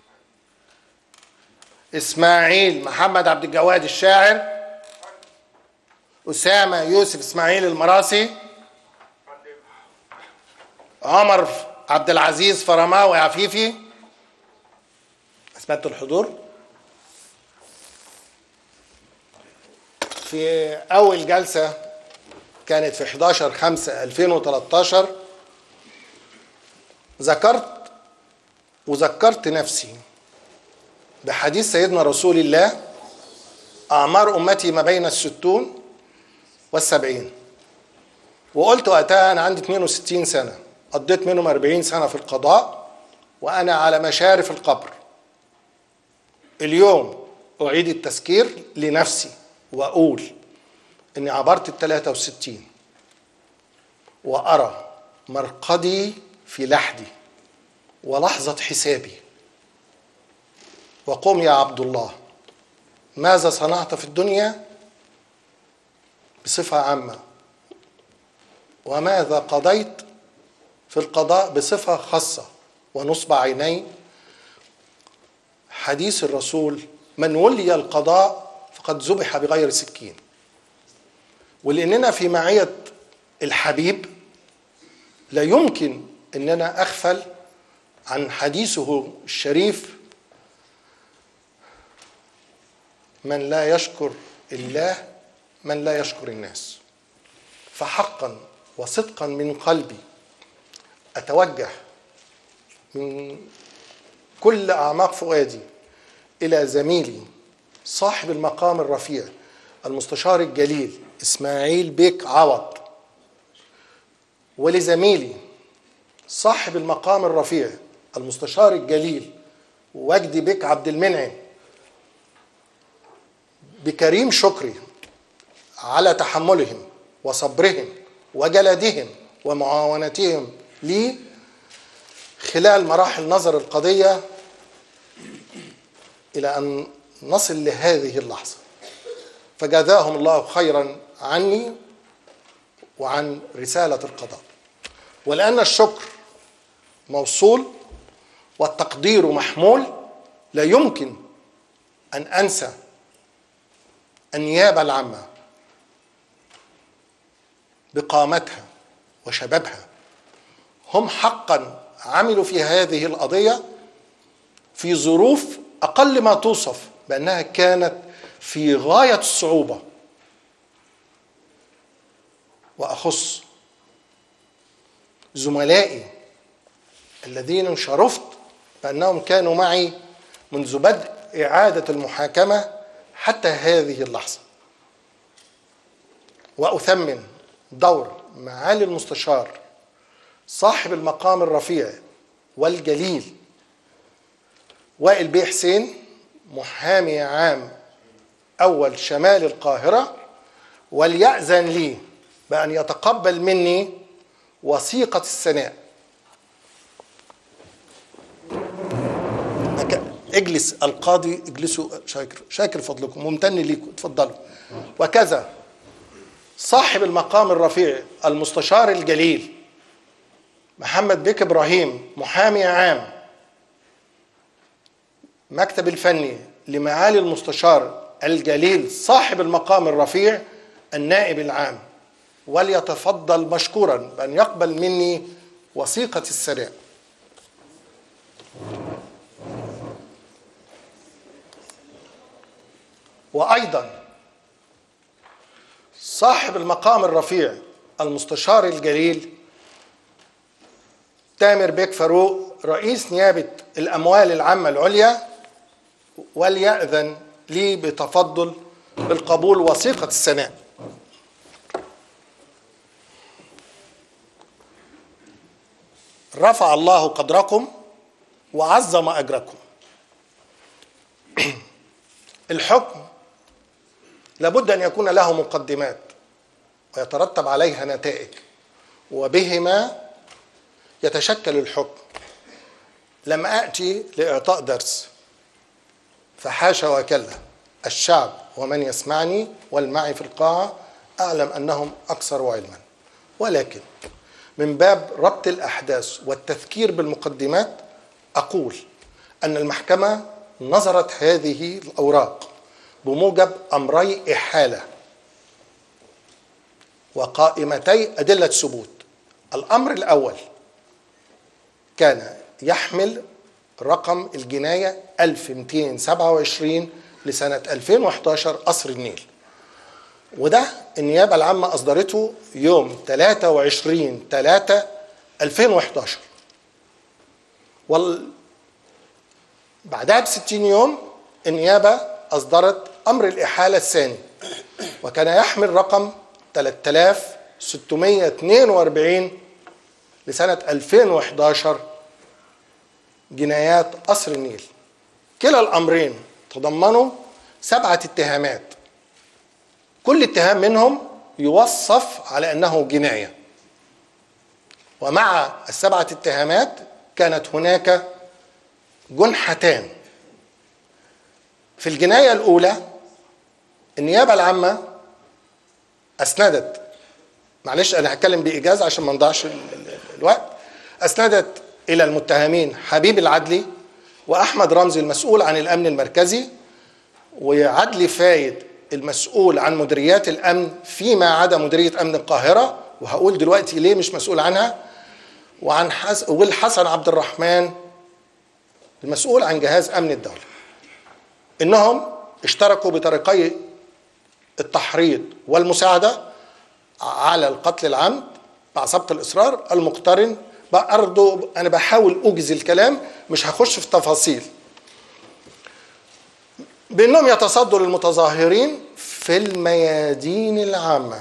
اسماعيل محمد عبد الجواد الشاعر اسامه يوسف اسماعيل المراسي عمر عبد العزيز فرماوي عفيفي اثبتوا الحضور في اول جلسه كانت في 11 5 2013 ذكرت وذكرت نفسي بحديث سيدنا رسول الله أعمار أمتي ما بين الستون والسبعين وقلت وقتها أنا عندي 62 سنة قضيت منهم 40 سنة في القضاء وأنا على مشارف القبر اليوم أعيد التذكير لنفسي وأقول إني عبرت ال 63 وأرى مرقدي في لحدي ولحظة حسابي وقم يا عبد الله ماذا صنعت في الدنيا بصفة عامة وماذا قضيت في القضاء بصفة خاصة ونصب عيني حديث الرسول من ولي القضاء فقد ذبح بغير سكين ولأننا في معية الحبيب لا يمكن أننا أغفل عن حديثه الشريف من لا يشكر الله من لا يشكر الناس فحقا وصدقا من قلبي اتوجه من كل اعماق فؤادي الى زميلي صاحب المقام الرفيع المستشار الجليل اسماعيل بيك عوض ولزميلي صاحب المقام الرفيع المستشار الجليل وجدي بيك عبد المنعم بكريم شكري على تحملهم وصبرهم وجلدهم ومعاونتهم لي خلال مراحل نظر القضية إلى أن نصل لهذه اللحظة فجزاهم الله خيرا عني وعن رسالة القضاء ولأن الشكر موصول والتقدير محمول لا يمكن أن أنسى النيابة العامة بقامتها وشبابها هم حقا عملوا في هذه القضية في ظروف أقل ما توصف بأنها كانت في غاية الصعوبة وأخص زملائي الذين شرفت بأنهم كانوا معي منذ بدء إعادة المحاكمة حتى هذه اللحظة وأثمن دور معالي المستشار صاحب المقام الرفيع والجليل وائل بيه حسين محامي عام أول شمال القاهرة وليأذن لي بأن يتقبل مني وثيقة الثناء اجلس القاضي اجلسوا شاكر شاكر فضلكم ممتن ليكم اتفضلوا وكذا صاحب المقام الرفيع المستشار الجليل محمد بك ابراهيم محامي عام مكتب الفني لمعالي المستشار الجليل صاحب المقام الرفيع النائب العام وليتفضل مشكورا بأن يقبل مني وثيقة السلام وأيضا صاحب المقام الرفيع المستشار الجليل تامر بيك فاروق رئيس نيابة الأموال العامة العليا وليأذن لي بتفضل بالقبول وثيقة السناء رفع الله قدركم وعظم أجركم الحكم لابد أن يكون له مقدمات ويترتب عليها نتائج وبهما يتشكل الحكم لم آتي لإعطاء درس فحاشا وكلا الشعب ومن يسمعني والمعي في القاعة أعلم أنهم أكثر علما ولكن من باب ربط الأحداث والتذكير بالمقدمات أقول أن المحكمة نظرت هذه الأوراق بموجب أمري إحالة وقائمتي أدلة ثبوت الأمر الأول كان يحمل رقم الجناية 1227 لسنة 2011 قصر النيل وده النيابة العامة أصدرته يوم 23 3 2011 وال بعدها ب 60 يوم النيابة أصدرت أمر الإحالة الثاني وكان يحمل رقم 3642 لسنة 2011 جنايات قصر النيل كلا الأمرين تضمنوا سبعة اتهامات كل اتهام منهم يوصف على أنه جناية ومع السبعة اتهامات كانت هناك جنحتان في الجناية الأولى النيابة العامة أسندت معلش أنا هتكلم بإيجاز عشان ما نضيعش الوقت أسندت إلى المتهمين حبيب العدلي وأحمد رمزي المسؤول عن الأمن المركزي وعدلي فايد المسؤول عن مديريات الأمن فيما عدا مديرية أمن القاهرة وهقول دلوقتي ليه مش مسؤول عنها وعن حس... والحسن عبد الرحمن المسؤول عن جهاز أمن الدولة إنهم اشتركوا بطريقي التحريض والمساعدة على القتل العمد مع سبق الإصرار المقترن برضه أنا بحاول أوجز الكلام مش هخش في تفاصيل بأنهم يتصدوا للمتظاهرين في الميادين العامة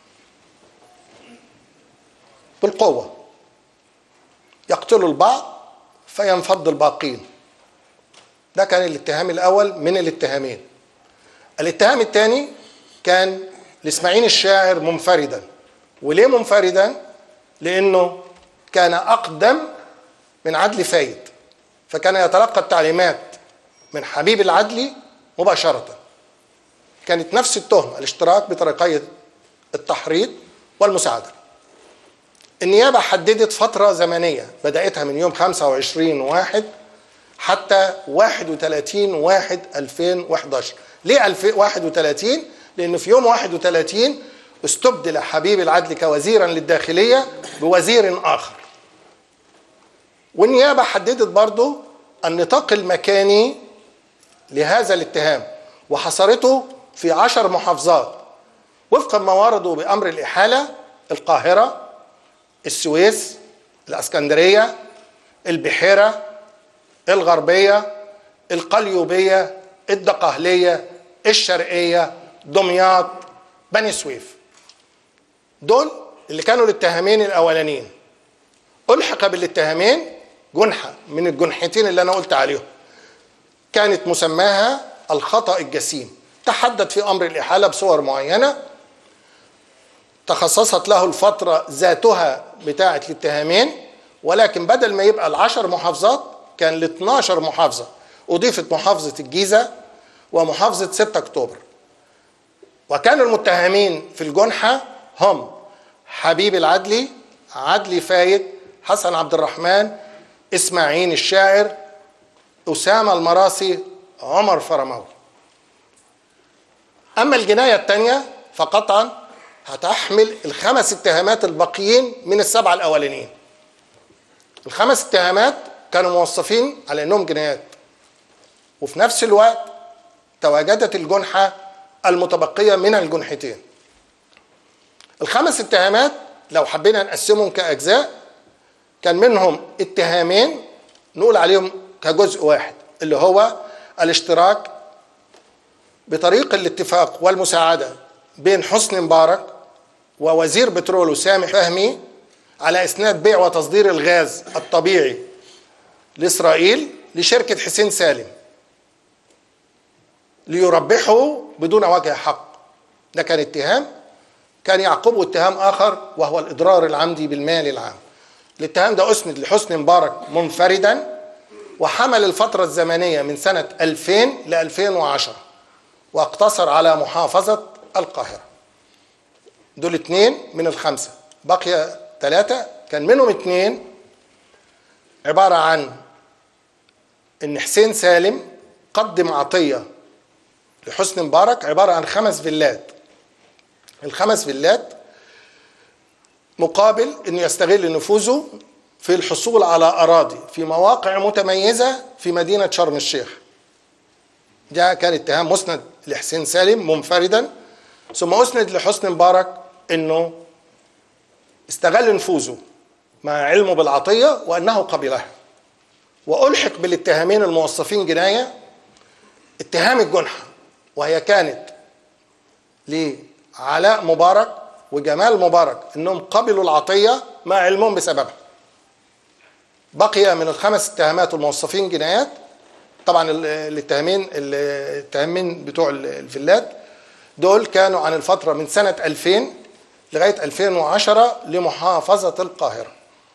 بالقوة يقتلوا البعض فينفض الباقين ده كان الاتهام الأول من الاتهامين الاتهام الثاني كان لإسماعيل الشاعر منفردا وليه منفردا؟ لأنه كان أقدم من عدلي فايد فكان يتلقى التعليمات من حبيب العدلي مباشرة كانت نفس التهمة الاشتراك بطريقي التحريض والمساعدة النيابة حددت فترة زمنية بدأتها من يوم 25 واحد حتى 31 واحد 2011 ليه 2031 لأنه في يوم 31 استبدل حبيب العدل كوزيرا للداخلية بوزير آخر والنيابة حددت برضو النطاق المكاني لهذا الاتهام وحصرته في عشر محافظات وفقا ما وردوا بأمر الإحالة القاهرة السويس الاسكندريه البحيره الغربيه القليوبيه الدقهليه الشرقيه دمياط بني سويف دول اللي كانوا الاتهامين الاولانيين الحق بالاتهامين جنحه من الجنحتين اللي انا قلت عليهم كانت مسماها الخطا الجسيم تحدد في امر الاحاله بصور معينه تخصصت له الفترة ذاتها بتاعة الاتهامين ولكن بدل ما يبقى العشر محافظات كان ل 12 محافظة أضيفت محافظة الجيزة ومحافظة 6 أكتوبر وكان المتهمين في الجنحة هم حبيب العدلي عدلي فايد حسن عبد الرحمن إسماعيل الشاعر أسامة المراسي عمر فرماوي أما الجناية الثانية فقطعا هتحمل الخمس اتهامات الباقيين من السبعه الاولانيين. الخمس اتهامات كانوا موصفين على انهم جنايات. وفي نفس الوقت تواجدت الجنحه المتبقيه من الجنحتين. الخمس اتهامات لو حبينا نقسمهم كاجزاء كان منهم اتهامين نقول عليهم كجزء واحد اللي هو الاشتراك بطريق الاتفاق والمساعده بين حسني مبارك ووزير بترول سامح فهمي على اسناد بيع وتصدير الغاز الطبيعي لاسرائيل لشركه حسين سالم ليربحوا بدون وجه حق ده كان اتهام كان يعقبه اتهام اخر وهو الاضرار العمدي بالمال العام الاتهام ده اسند لحسني مبارك منفردا وحمل الفترة الزمنية من سنة 2000 ل 2010 واقتصر على محافظة القاهرة دول اتنين من الخمسة بقي ثلاثة كان منهم اتنين عبارة عن ان حسين سالم قدم عطية لحسني مبارك عبارة عن خمس فيلات الخمس فيلات مقابل انه يستغل نفوذه في الحصول على اراضي في مواقع متميزه في مدينه شرم الشيخ. ده كان اتهام مسند لحسين سالم منفردا ثم اسند لحسني مبارك انه استغل نفوذه مع علمه بالعطيه وانه قبلها. والحق بالاتهامين الموصفين جنايه اتهام الجنحه وهي كانت لعلاء مبارك وجمال مبارك انهم قبلوا العطيه مع علمهم بسببها. بقي من الخمس اتهامات الموصفين جنايات طبعا الاتهامين الاتهامين بتوع الفيلات دول كانوا عن الفتره من سنه 2000 لغايه 2010 لمحافظه القاهره.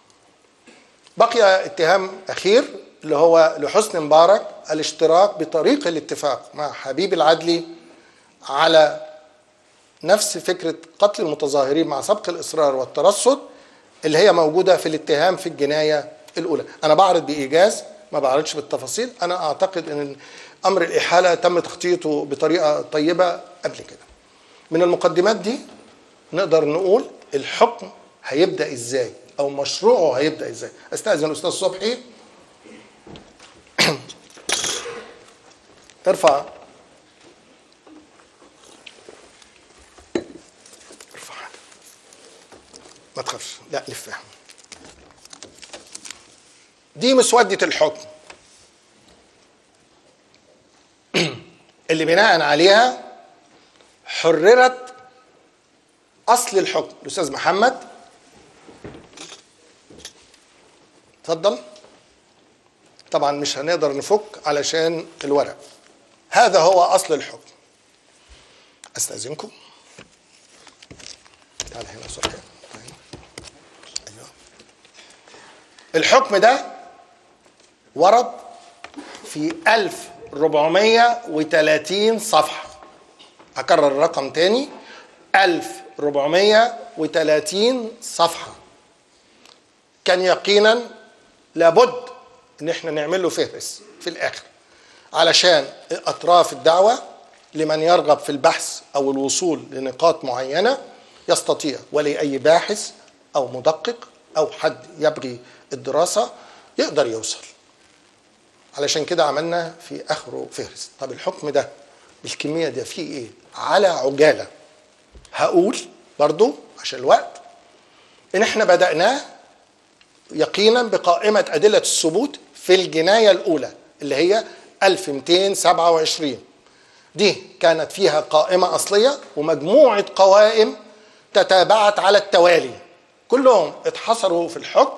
بقي اتهام اخير اللي هو لحسني مبارك الاشتراك بطريق الاتفاق مع حبيب العدلي على نفس فكره قتل المتظاهرين مع سبق الاصرار والترصد اللي هي موجوده في الاتهام في الجنايه الاولى انا بعرض بايجاز ما بعرضش بالتفاصيل انا اعتقد ان امر الاحاله تم تخطيطه بطريقه طيبه قبل كده من المقدمات دي نقدر نقول الحكم هيبدا ازاي او مشروعه هيبدا ازاي استاذن الاستاذ صبحي ارفع ارفع ما تخافش لا لفها دي مسودة الحكم اللي بناء عليها حررت اصل الحكم الاستاذ محمد اتفضل طبعا مش هنقدر نفك علشان الورق هذا هو اصل الحكم استاذنكم تعال هنا صبحي ايوه الحكم ده ورد في 1430 صفحة أكرر الرقم تاني 1430 صفحة كان يقينا لابد ان احنا نعمل له فهرس في الاخر علشان اطراف الدعوه لمن يرغب في البحث او الوصول لنقاط معينه يستطيع ولاي باحث او مدقق او حد يبغي الدراسه يقدر يوصل علشان كده عملنا في اخره فهرس طب الحكم ده بالكميه ده فيه ايه على عجاله هقول برضو عشان الوقت ان احنا بدأناه يقينا بقائمة أدلة الثبوت في الجناية الأولى اللي هي 1227 دي كانت فيها قائمة أصلية ومجموعة قوائم تتابعت على التوالي كلهم اتحصروا في الحكم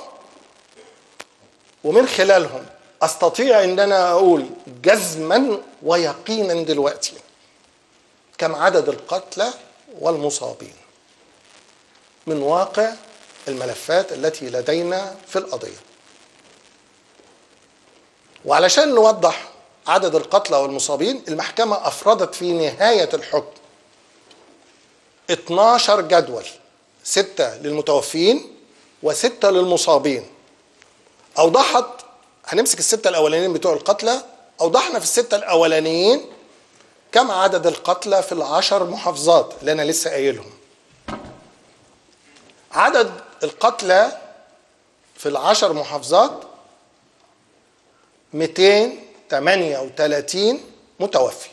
ومن خلالهم استطيع ان انا اقول جزما ويقينا دلوقتي كم عدد القتلى والمصابين من واقع الملفات التي لدينا في القضيه وعلشان نوضح عدد القتلى والمصابين المحكمه افردت في نهايه الحكم 12 جدول ستة للمتوفين وستة للمصابين أوضحت هنمسك الستة الأولانيين بتوع القتلى أوضحنا في الستة الأولانيين كم عدد القتلى في العشر محافظات اللي أنا لسه قايلهم عدد القتلى في العشر محافظات 238 متوفي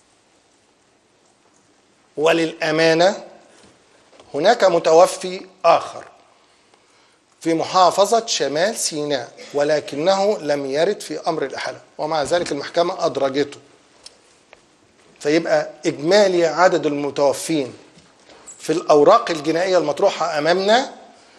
وللأمانة هناك متوفي آخر في محافظة شمال سيناء ولكنه لم يرد في أمر الإحالة ومع ذلك المحكمة أدرجته فيبقى إجمالي عدد المتوفين في الأوراق الجنائية المطروحة أمامنا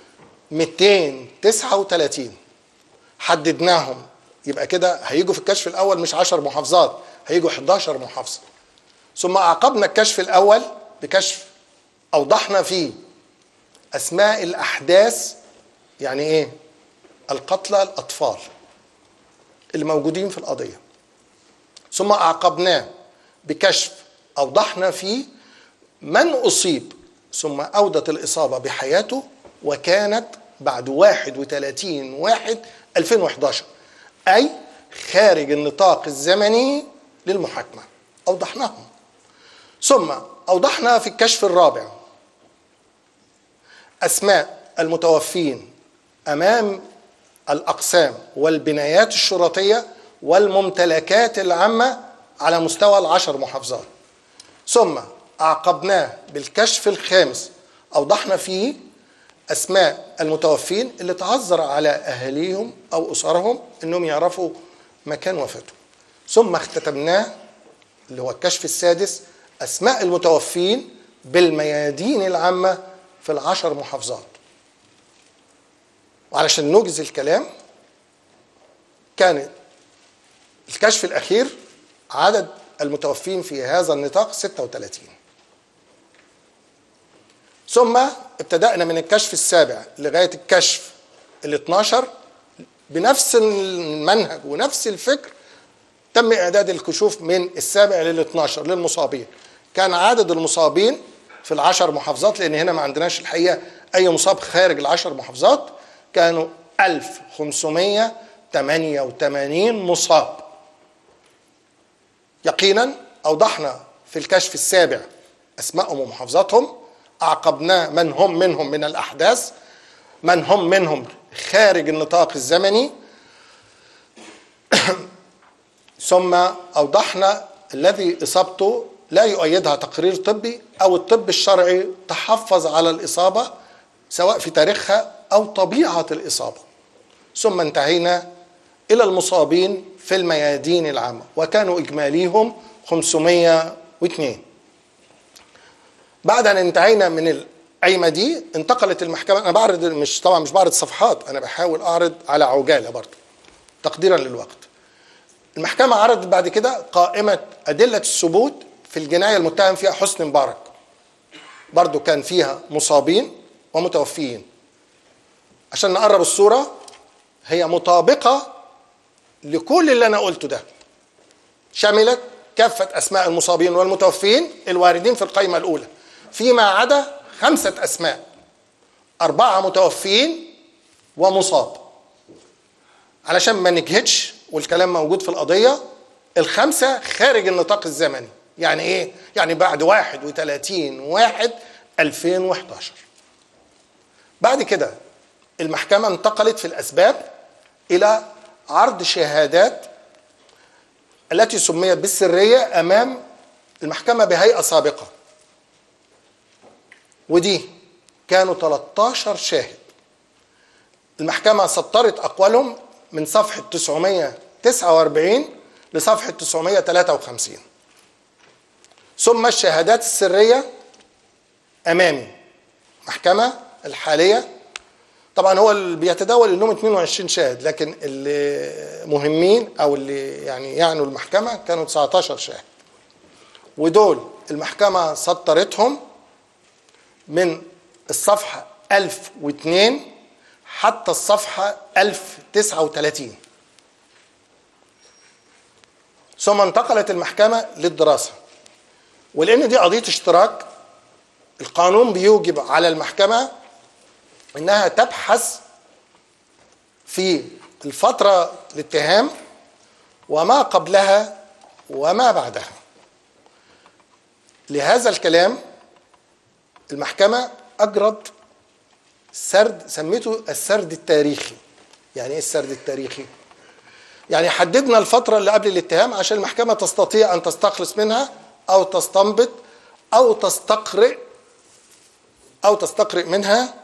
239 حددناهم يبقى كده هيجوا في الكشف الأول مش 10 محافظات هيجوا 11 محافظة ثم أعقبنا الكشف الأول بكشف أوضحنا فيه أسماء الأحداث يعني إيه؟ القتلى الأطفال اللي موجودين في القضية ثم أعقبناه بكشف أوضحنا فيه من أصيب ثم أودت الإصابة بحياته وكانت بعد 31 واحد 2011 أي خارج النطاق الزمني للمحاكمة أوضحناهم ثم أوضحنا في الكشف الرابع أسماء المتوفين أمام الأقسام والبنايات الشرطية والممتلكات العامة على مستوى العشر محافظات ثم أعقبناه بالكشف الخامس أوضحنا فيه أسماء المتوفين اللي تعذر على أهاليهم أو أسرهم أنهم يعرفوا مكان وفاتهم ثم اختتمناه اللي هو الكشف السادس أسماء المتوفين بالميادين العامة في العشر محافظات وعلشان نوجز الكلام كان الكشف الأخير عدد المتوفين في هذا النطاق 36 ثم ابتدأنا من الكشف السابع لغاية الكشف ال 12 بنفس المنهج ونفس الفكر تم إعداد الكشوف من السابع لل 12 للمصابين كان عدد المصابين في العشر محافظات لأن هنا ما عندناش الحقيقة أي مصاب خارج العشر محافظات كانوا 1588 مصاب يقينا أوضحنا في الكشف السابع أسمائهم ومحافظاتهم أعقبنا من هم منهم من الأحداث من هم منهم خارج النطاق الزمني ثم أوضحنا الذي إصابته لا يؤيدها تقرير طبي أو الطب الشرعي تحفظ على الإصابة سواء في تاريخها أو طبيعة الإصابة ثم انتهينا إلى المصابين في الميادين العامة وكانوا إجماليهم 502 بعد أن انتهينا من القايمة دي انتقلت المحكمة أنا بعرض مش طبعا مش بعرض صفحات أنا بحاول أعرض على عجالة برضه تقديرا للوقت المحكمة عرضت بعد كده قائمة أدلة الثبوت في الجناية المتهم فيها حسني مبارك برضو كان فيها مصابين ومتوفيين عشان نقرب الصورة هي مطابقة لكل اللي انا قلته ده شملت كافة أسماء المصابين والمتوفين الواردين في القائمة الأولى فيما عدا خمسة أسماء أربعة متوفين ومصاب علشان ما نجهدش والكلام موجود في القضية الخمسة خارج النطاق الزمني يعني إيه؟ يعني بعد 31 واحد 2011 بعد كده المحكمة انتقلت في الأسباب إلى عرض شهادات التي سميت بالسرية أمام المحكمة بهيئة سابقة ودي كانوا 13 شاهد المحكمة سطرت أقوالهم من صفحة 949 لصفحة 953 ثم الشهادات السرية أمامي محكمة الحالية طبعا هو اللي بيتداول انهم 22 شاهد لكن اللي مهمين او اللي يعني يعنوا المحكمه كانوا 19 شاهد ودول المحكمه سطرتهم من الصفحه 1002 حتى الصفحه 1039 ثم انتقلت المحكمه للدراسه ولان دي قضيه اشتراك القانون بيوجب على المحكمه انها تبحث في الفتره الاتهام وما قبلها وما بعدها لهذا الكلام المحكمه اجرت سرد سميته السرد التاريخي يعني ايه السرد التاريخي يعني حددنا الفتره اللي قبل الاتهام عشان المحكمه تستطيع ان تستخلص منها او تستنبط او تستقرئ او تستقرئ منها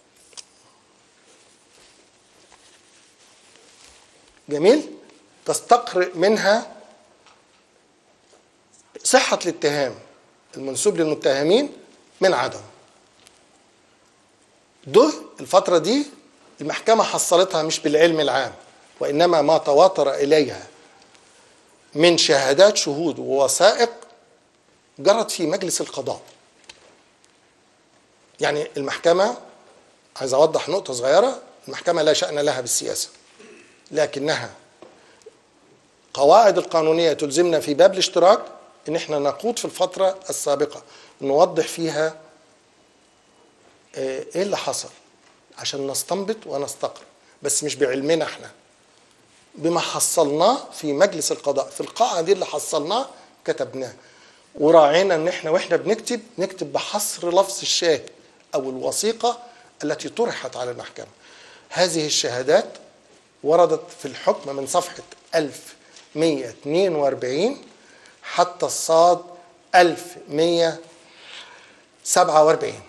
جميل تستقرئ منها صحة الاتهام المنسوب للمتهمين من عدم ده الفترة دي المحكمة حصلتها مش بالعلم العام وإنما ما تواتر إليها من شهادات شهود ووثائق جرت في مجلس القضاء يعني المحكمة عايز أوضح نقطة صغيرة المحكمة لا شأن لها بالسياسة لكنها قواعد القانونية تلزمنا في باب الاشتراك ان احنا نقود في الفترة السابقة نوضح فيها ايه اللي حصل عشان نستنبط ونستقر بس مش بعلمنا احنا بما حصلناه في مجلس القضاء في القاعة دي اللي حصلناه كتبناه وراعينا ان احنا واحنا بنكتب نكتب بحصر لفظ الشاهد او الوثيقة التي طرحت على المحكمة هذه الشهادات وردت في الحكم من صفحة 1142 حتى الصاد 1147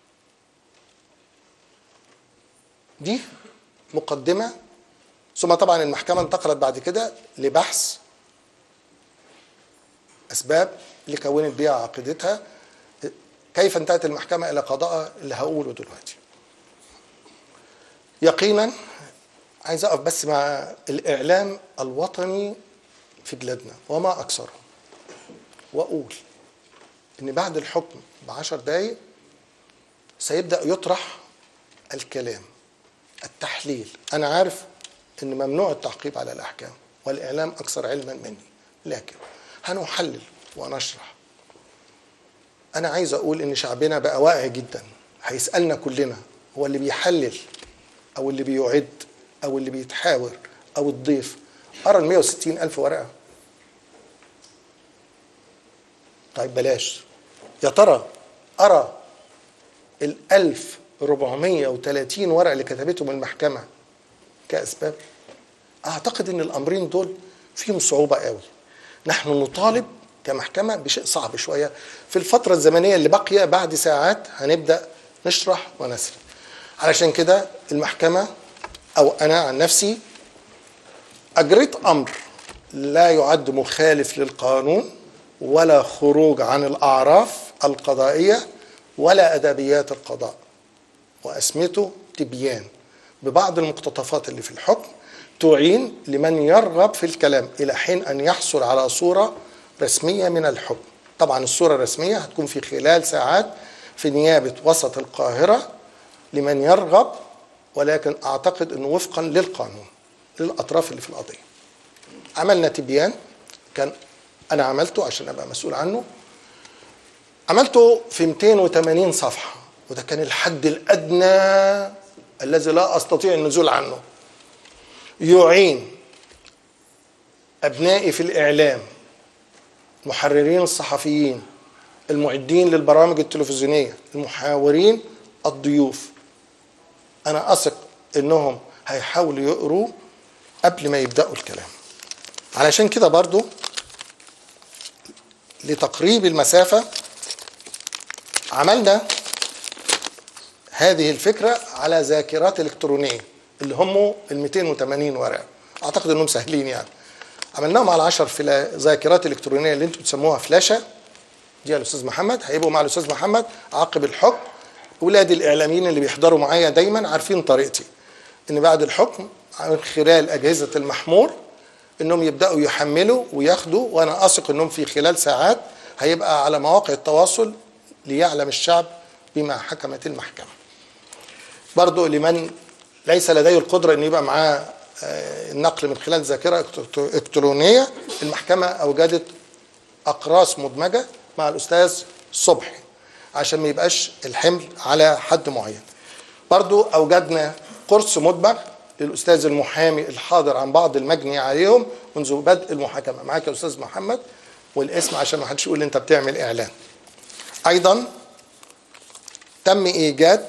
دي مقدمة ثم طبعا المحكمة انتقلت بعد كده لبحث أسباب اللي كونت بيها عقيدتها كيف انتهت المحكمة إلى قضاء اللي هقوله دلوقتي يقينا عايز اقف بس مع الاعلام الوطني في بلادنا وما اكثره واقول ان بعد الحكم بعشر دقايق سيبدا يطرح الكلام التحليل انا عارف ان ممنوع التعقيب على الاحكام والاعلام اكثر علما مني لكن هنحلل ونشرح انا عايز اقول ان شعبنا بقى واعي جدا هيسالنا كلنا هو اللي بيحلل او اللي بيعد او اللي بيتحاور او الضيف قرا ال 160 الف ورقه طيب بلاش يا ترى ارى ال 1430 ورقه اللي كتبتهم المحكمه كاسباب اعتقد ان الامرين دول فيهم صعوبه قوي نحن نطالب كمحكمه بشيء صعب شويه في الفتره الزمنيه اللي باقيه بعد ساعات هنبدا نشرح ونسرد علشان كده المحكمه او انا عن نفسي اجريت امر لا يعد مخالف للقانون ولا خروج عن الاعراف القضائيه ولا ادبيات القضاء واسمته تبيان ببعض المقتطفات اللي في الحكم تعين لمن يرغب في الكلام الى حين ان يحصل على صوره رسميه من الحكم طبعا الصوره الرسميه هتكون في خلال ساعات في نيابه وسط القاهره لمن يرغب ولكن اعتقد انه وفقا للقانون للاطراف اللي في القضيه عملنا تبيان كان انا عملته عشان ابقى مسؤول عنه عملته في 280 صفحه وده كان الحد الادنى الذي لا استطيع النزول عنه يعين ابنائي في الاعلام المحررين الصحفيين المعدين للبرامج التلفزيونيه المحاورين الضيوف انا اثق انهم هيحاولوا يقروا قبل ما يبداوا الكلام علشان كده برضو لتقريب المسافه عملنا هذه الفكره على ذاكرات الكترونيه اللي هم ال 280 ورقه اعتقد انهم سهلين يعني عملناهم على 10 فلا ذاكرات الكترونيه اللي انتم بتسموها فلاشه دي يا الاستاذ محمد هيبقوا مع الاستاذ محمد عقب الحكم ولادي الاعلاميين اللي بيحضروا معايا دايما عارفين طريقتي ان بعد الحكم من خلال اجهزه المحمول انهم يبداوا يحملوا وياخدوا وانا اثق انهم في خلال ساعات هيبقى على مواقع التواصل ليعلم الشعب بما حكمت المحكمه. برضو لمن ليس لديه القدره ان يبقى معاه آه، النقل من خلال ذاكره إلكترو- الكترونيه المحكمه اوجدت اقراص مدمجه مع الاستاذ صبحي عشان ما يبقاش الحمل على حد معين. برضو اوجدنا قرص مدمج للاستاذ المحامي الحاضر عن بعض المجني عليهم منذ بدء المحاكمه معاك يا استاذ محمد والاسم عشان ما حدش يقول انت بتعمل اعلان ايضا تم ايجاد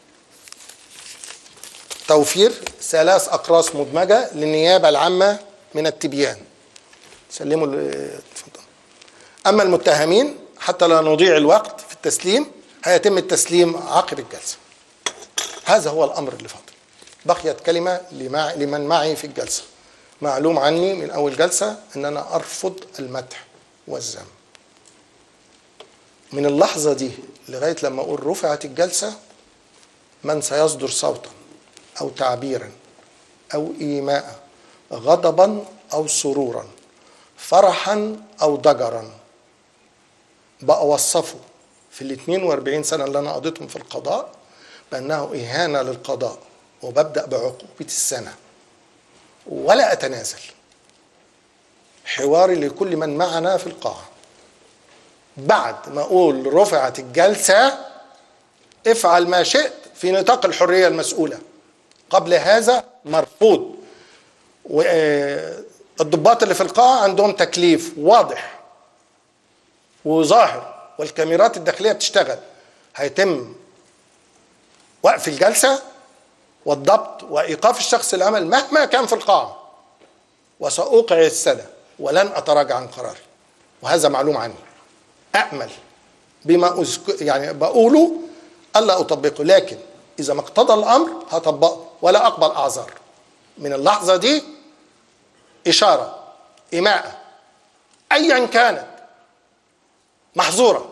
توفير ثلاث اقراص مدمجه للنيابه العامه من التبيان سلموا ال- اتفضل اما المتهمين حتى لا نضيع الوقت في التسليم هيتم التسليم عقب الجلسه هذا هو الامر اللي فاضل بقيت كلمه لمع لمن معي في الجلسه معلوم عني من اول جلسه ان انا ارفض المدح والذم من اللحظه دي لغايه لما اقول رفعت الجلسه من سيصدر صوتا او تعبيرا او ايماء غضبا او سرورا فرحا او ضجرا بأوصفه في ال 42 سنه اللي انا قضيتهم في القضاء بانه اهانه للقضاء وببدا بعقوبه السنه ولا اتنازل حواري لكل من معنا في القاعه بعد ما اقول رفعت الجلسه افعل ما شئت في نطاق الحريه المسؤوله قبل هذا مرفوض والضباط اللي في القاعه عندهم تكليف واضح وظاهر والكاميرات الداخليه بتشتغل هيتم وقف الجلسه والضبط وايقاف الشخص العمل مهما كان في القاعه وساوقع السنه ولن اتراجع عن قراري وهذا معلوم عني امل بما أزك... يعني بقوله الا اطبقه لكن اذا ما اقتضى الامر هطبقه ولا اقبل اعذار من اللحظه دي اشاره ايماء ايا كانت محظوره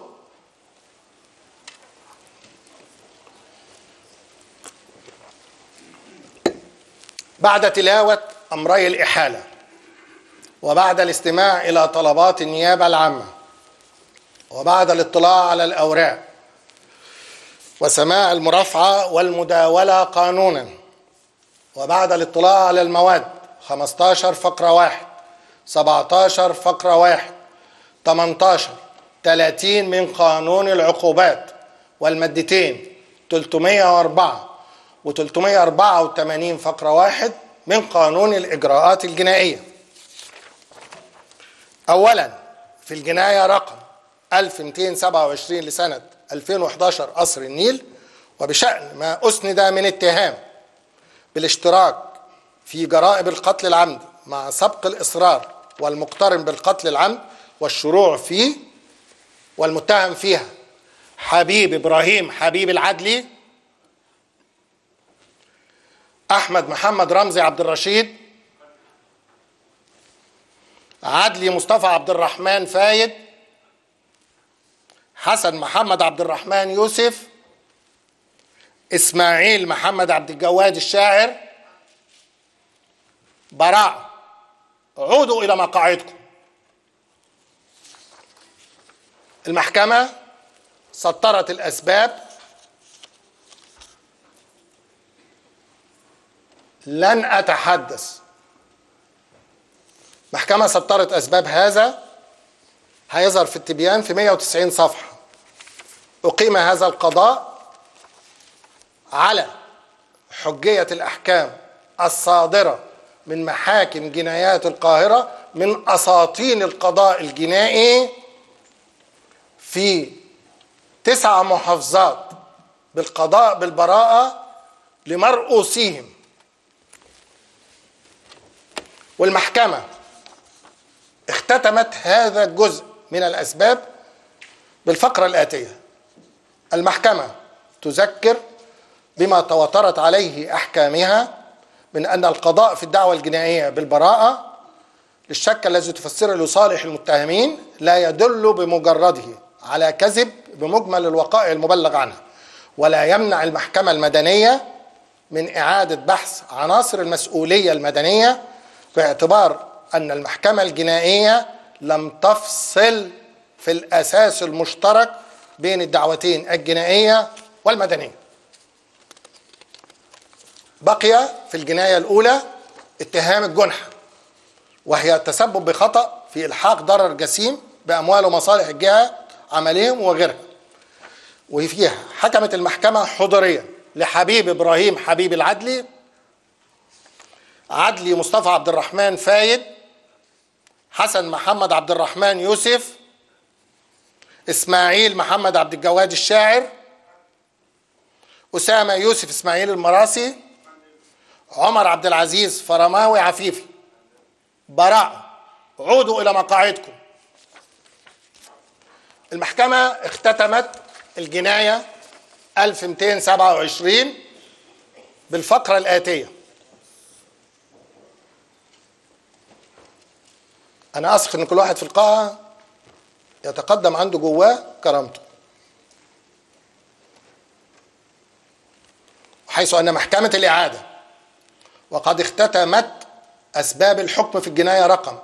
بعد تلاوه امري الاحاله وبعد الاستماع الى طلبات النيابه العامه وبعد الاطلاع على الاوراق وسماع المرافعه والمداوله قانونا وبعد الاطلاع على المواد 15 فقره واحد 17 فقره واحد 18 30 من قانون العقوبات والمادتين 304 و384 فقره واحد من قانون الاجراءات الجنائيه اولا في الجنايه رقم 1227 لسنه 2011 قصر النيل وبشان ما اسند من اتهام بالاشتراك في جرائم القتل العمد مع سبق الاصرار والمقترن بالقتل العمد والشروع فيه والمتهم فيها حبيب ابراهيم حبيب العدلي احمد محمد رمزي عبد الرشيد عدلي مصطفى عبد الرحمن فايد حسن محمد عبد الرحمن يوسف اسماعيل محمد عبد الجواد الشاعر براء عودوا الى مقاعدكم المحكمه سطرت الاسباب لن اتحدث محكمة سطرت أسباب هذا هيظهر في التبيان في 190 صفحة أقيم هذا القضاء على حجية الأحكام الصادرة من محاكم جنايات القاهرة من أساطين القضاء الجنائي في تسع محافظات بالقضاء بالبراءة لمرؤوسيهم والمحكمة اختتمت هذا الجزء من الأسباب بالفقرة الآتية المحكمة تذكر بما تواترت عليه أحكامها من أن القضاء في الدعوة الجنائية بالبراءة للشك الذي تفسره لصالح المتهمين لا يدل بمجرده على كذب بمجمل الوقائع المبلغ عنها ولا يمنع المحكمة المدنية من إعادة بحث عناصر المسؤولية المدنية باعتبار أن المحكمة الجنائية لم تفصل في الأساس المشترك بين الدعوتين الجنائية والمدنية بقي في الجناية الأولى اتهام الجنحة وهي التسبب بخطأ في إلحاق ضرر جسيم بأموال ومصالح الجهة عملهم وغيرها وفيها حكمت المحكمة حضوريا لحبيب إبراهيم حبيب العدلي عدلي مصطفى عبد الرحمن فايد حسن محمد عبد الرحمن يوسف اسماعيل محمد عبد الجواد الشاعر أسامة يوسف إسماعيل المراسي عمر عبد العزيز فرماوي عفيفي براءة عودوا إلى مقاعدكم المحكمة اختتمت الجناية 1227 بالفقرة الآتية أنا أثق إن كل واحد في القاعة يتقدم عنده جواه كرامته حيث أن محكمة الإعادة وقد اختتمت أسباب الحكم في الجناية رقم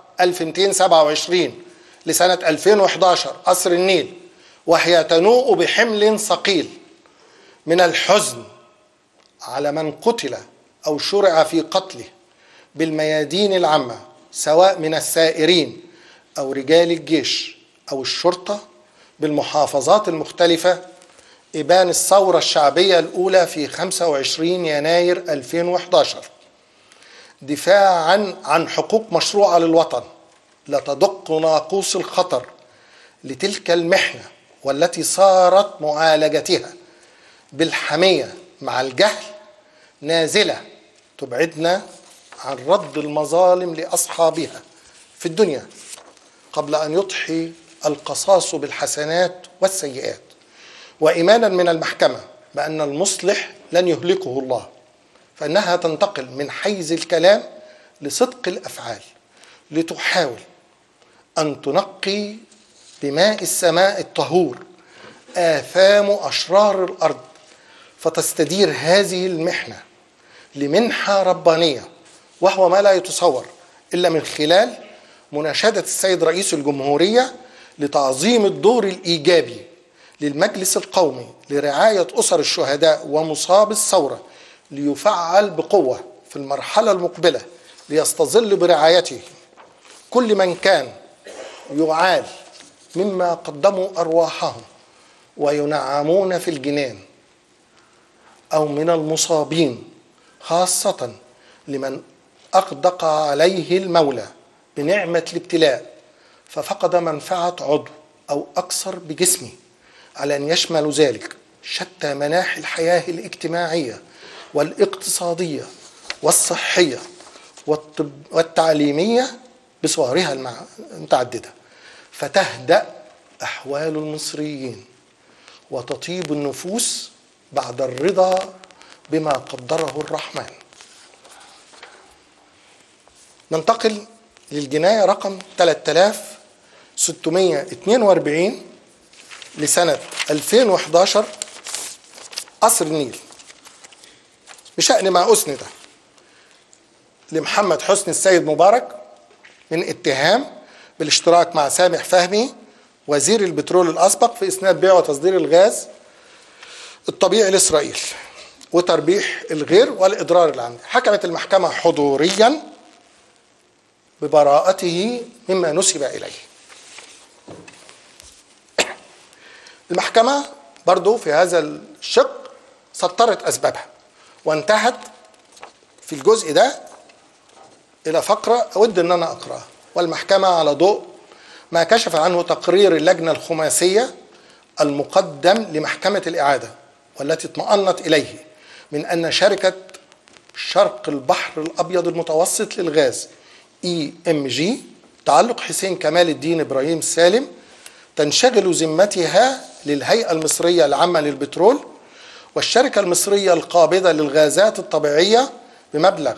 1227 لسنة 2011 قصر النيل وهي تنوء بحمل ثقيل من الحزن على من قتل أو شرع في قتله بالميادين العامة سواء من السائرين أو رجال الجيش أو الشرطة بالمحافظات المختلفة إبان الثورة الشعبية الأولى في 25 يناير 2011 دفاعا عن حقوق مشروعة للوطن لا تدق ناقوس الخطر لتلك المحنة والتي صارت معالجتها بالحمية مع الجهل نازلة تبعدنا عن رد المظالم لأصحابها في الدنيا قبل أن يضحي القصاص بالحسنات والسيئات وإيمانا من المحكمة بأن المصلح لن يهلكه الله فإنها تنتقل من حيز الكلام لصدق الأفعال لتحاول أن تنقي بماء السماء الطهور آثام أشرار الأرض فتستدير هذه المحنة لمنحة ربانية وهو ما لا يتصور إلا من خلال مناشدة السيد رئيس الجمهورية لتعظيم الدور الإيجابي للمجلس القومي لرعاية أسر الشهداء ومصاب الثورة ليفعل بقوة في المرحلة المقبلة ليستظل برعايته كل من كان يعال مما قدموا أرواحهم وينعمون في الجنان أو من المصابين خاصة لمن أغدق عليه المولى بنعمة الابتلاء ففقد منفعة عضو أو أكثر بجسمه على أن يشمل ذلك شتى مناحي الحياة الاجتماعية والاقتصادية والصحية والطب والتعليمية بصورها المتعددة فتهدأ أحوال المصريين وتطيب النفوس بعد الرضا بما قدره الرحمن ننتقل للجناية رقم 3642 لسنة 2011 قصر النيل بشأن ما أسند لمحمد حسني السيد مبارك من اتهام بالاشتراك مع سامح فهمي وزير البترول الأسبق في إسناد بيع وتصدير الغاز الطبيعي لإسرائيل وتربيح الغير والإضرار العمدي حكمت المحكمة حضوريا ببراءته مما نسب إليه المحكمة برضو في هذا الشق سطرت أسبابها وانتهت في الجزء ده إلى فقرة أود أن أنا أقرأها والمحكمة على ضوء ما كشف عنه تقرير اللجنة الخماسية المقدم لمحكمة الإعادة والتي اطمأنت إليه من أن شركة شرق البحر الأبيض المتوسط للغاز اي ام جي تعلق حسين كمال الدين إبراهيم سالم تنشغل ذمتها للهيئة المصرية العامة للبترول والشركة المصرية القابضة للغازات الطبيعية بمبلغ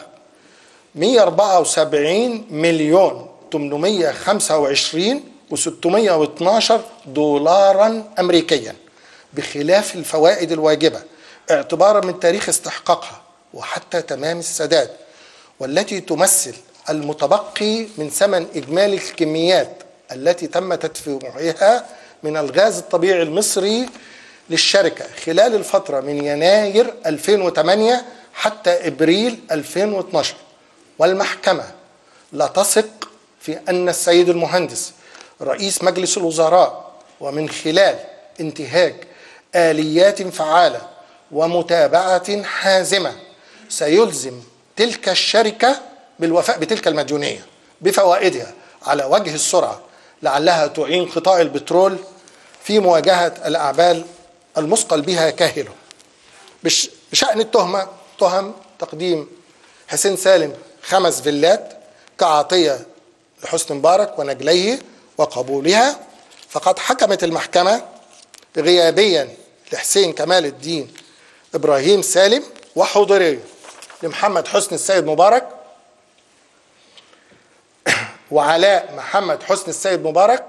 174 مليون 825 و612 دولارا أمريكيا بخلاف الفوائد الواجبة اعتبارا من تاريخ استحقاقها وحتى تمام السداد والتي تمثل المتبقي من ثمن إجمالي الكميات التي تم تدفعها من الغاز الطبيعي المصري للشركة خلال الفترة من يناير 2008 حتى إبريل 2012 والمحكمة لا تثق في أن السيد المهندس رئيس مجلس الوزراء ومن خلال انتهاج آليات فعالة ومتابعة حازمة سيلزم تلك الشركة بالوفاء بتلك المديونية بفوائدها على وجه السرعة لعلها تعين قطاع البترول في مواجهة الأعبال المثقل بها كاهله بش- بشأن التهمة تهم تقديم حسين سالم خمس فيلات كعطية لحسن مبارك ونجليه وقبولها فقد حكمت المحكمة غيابيا لحسين كمال الدين إبراهيم سالم وحضوريا لمحمد حسن السيد مبارك وعلاء محمد حسن السيد مبارك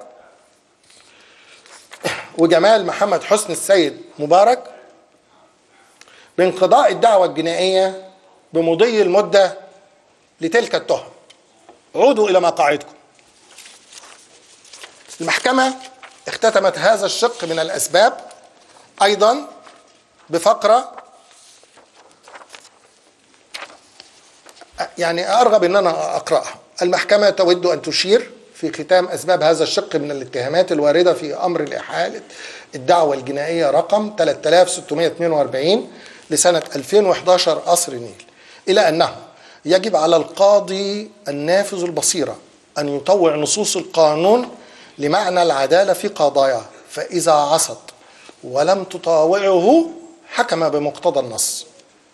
وجمال محمد حسن السيد مبارك بانقضاء الدعوة الجنائية بمضي المدة لتلك التهم عودوا إلى مقاعدكم المحكمة اختتمت هذا الشق من الأسباب أيضا بفقرة يعني أرغب أن أنا أقرأها المحكمة تود أن تشير في ختام أسباب هذا الشق من الاتهامات الواردة في أمر الإحالة الدعوة الجنائية رقم 3642 لسنة 2011 قصر النيل إلى أنه يجب على القاضي النافذ البصيرة أن يطوع نصوص القانون لمعنى العدالة في قضاياه فإذا عصت ولم تطاوعه حكم بمقتضى النص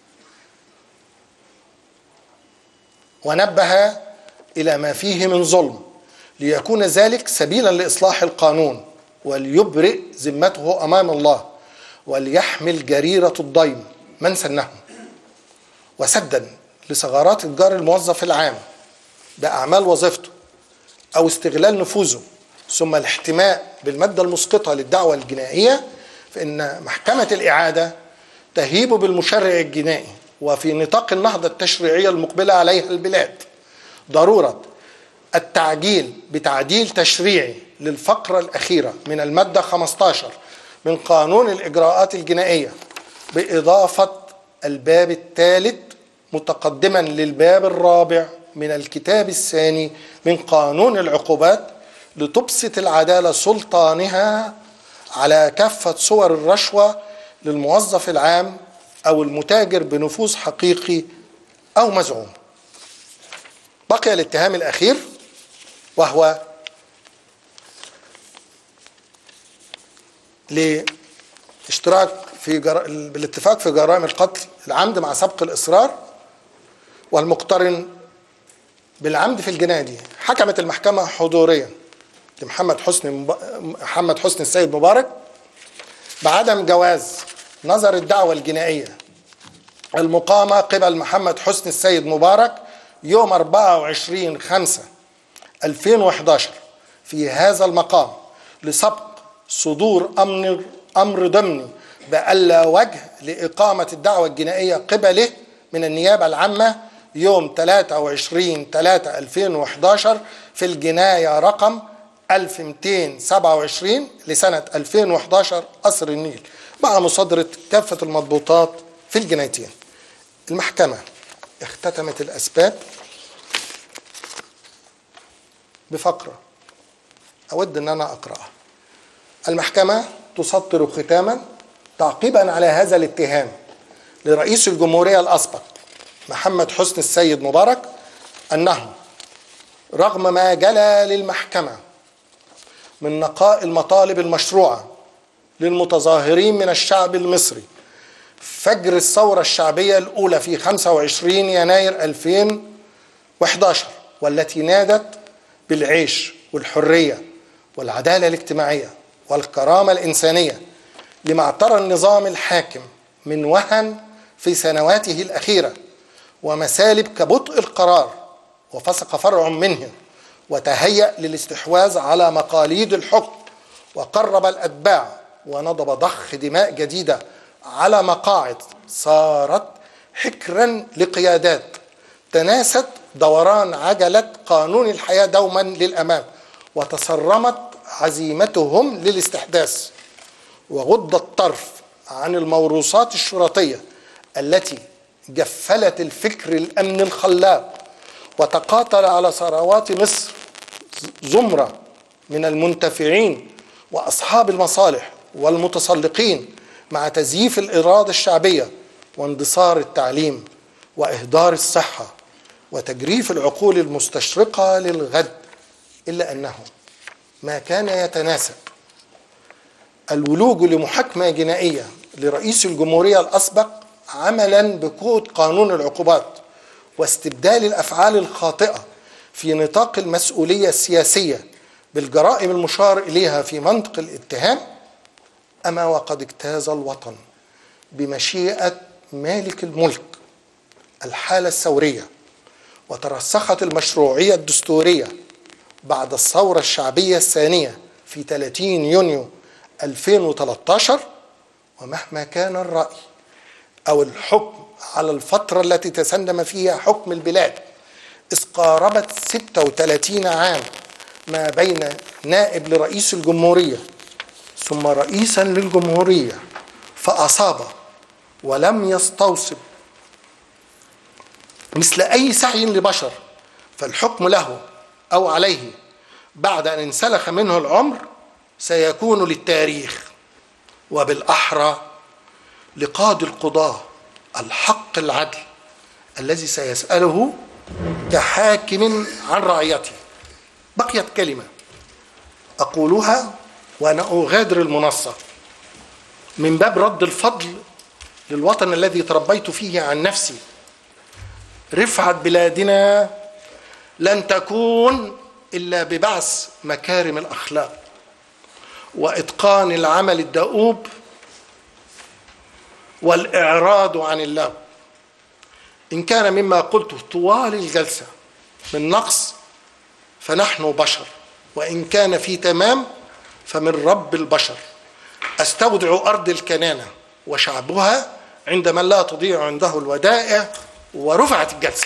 ونبه إلى ما فيه من ظلم ليكون ذلك سبيلا لإصلاح القانون وليبرئ ذمته أمام الله وليحمل جريرة الضيم من سنه وسدا لثغرات إتجار الموظف العام بأعمال وظيفته أو استغلال نفوذه ثم الاحتماء بالمادة المسقطة للدعوة الجنائية فإن محكمة الإعادة تهيب بالمشرع الجنائي وفي نطاق النهضة التشريعية المقبلة عليها البلاد ضرورة التعجيل بتعديل تشريعي للفقرة الأخيرة من المادة 15 من قانون الإجراءات الجنائية بإضافة الباب الثالث متقدما للباب الرابع من الكتاب الثاني من قانون العقوبات لتبسط العدالة سلطانها على كافة صور الرشوة للموظف العام أو المتاجر بنفوذ حقيقي أو مزعوم بقي الاتهام الأخير وهو لاشتراك في جر... بالاتفاق في جرائم القتل العمد مع سبق الإصرار والمقترن بالعمد في الجناية دي حكمت المحكمة حضوريا لمحمد حسني مب... محمد حسني السيد مبارك بعدم جواز نظر الدعوة الجنائية المقامة قبل محمد حسني السيد مبارك يوم 24 5 2011 في هذا المقام لسبق صدور أمر أمر ضمني بألا وجه لإقامة الدعوة الجنائية قبله من النيابة العامة يوم 23 3 2011 في الجناية رقم 1227 لسنة 2011 قصر النيل مع مصادرة كافة المضبوطات في الجنايتين المحكمة اختتمت الأسباب بفقرة أود أن أنا أقرأها المحكمة تسطر ختاما تعقيبا على هذا الاتهام لرئيس الجمهورية الأسبق محمد حسني السيد مبارك أنه رغم ما جلى للمحكمة من نقاء المطالب المشروعة للمتظاهرين من الشعب المصري فجر الثورة الشعبية الأولى في 25 يناير 2011 والتي نادت بالعيش والحرية والعدالة الاجتماعية والكرامة الإنسانية لما اعترى النظام الحاكم من وهن في سنواته الأخيرة ومسالب كبطء القرار وفسق فرع منه وتهيأ للاستحواذ على مقاليد الحكم وقرب الأتباع ونضب ضخ دماء جديدة على مقاعد صارت حكرا لقيادات تناست دوران عجلة قانون الحياة دوما للأمام وتصرمت عزيمتهم للاستحداث وغض الطرف عن الموروثات الشرطية التي جفلت الفكر الأمن الخلاق وتقاتل على ثروات مصر زمرة من المنتفعين وأصحاب المصالح والمتسلقين مع تزييف الإرادة الشعبية واندثار التعليم وإهدار الصحة وتجريف العقول المستشرقة للغد إلا أنه ما كان يتناسب الولوج لمحاكمة جنائية لرئيس الجمهورية الأسبق عملا بكود قانون العقوبات واستبدال الأفعال الخاطئة في نطاق المسؤولية السياسية بالجرائم المشار إليها في منطق الاتهام أما وقد اجتاز الوطن بمشيئة مالك الملك الحالة الثورية وترسخت المشروعية الدستورية بعد الثورة الشعبية الثانية في 30 يونيو 2013 ومهما كان الرأي أو الحكم على الفترة التي تسنم فيها حكم البلاد إذ قاربت 36 عام ما بين نائب لرئيس الجمهورية ثم رئيسا للجمهورية فأصاب ولم يستوصب مثل أي سعي لبشر فالحكم له أو عليه بعد أن انسلخ منه العمر سيكون للتاريخ وبالأحرى لقاضي القضاة الحق العدل الذي سيسأله كحاكم عن رعيته بقيت كلمة أقولها وأنا أغادر المنصة من باب رد الفضل للوطن الذي تربيت فيه عن نفسي رفعة بلادنا لن تكون إلا ببعث مكارم الأخلاق وإتقان العمل الدؤوب والإعراض عن الله إن كان مما قلته طوال الجلسة من نقص فنحن بشر وإن كان في تمام فمن رب البشر أستودع أرض الكنانة وشعبها عند من لا تضيع عنده الودائع ورفعت الجلسة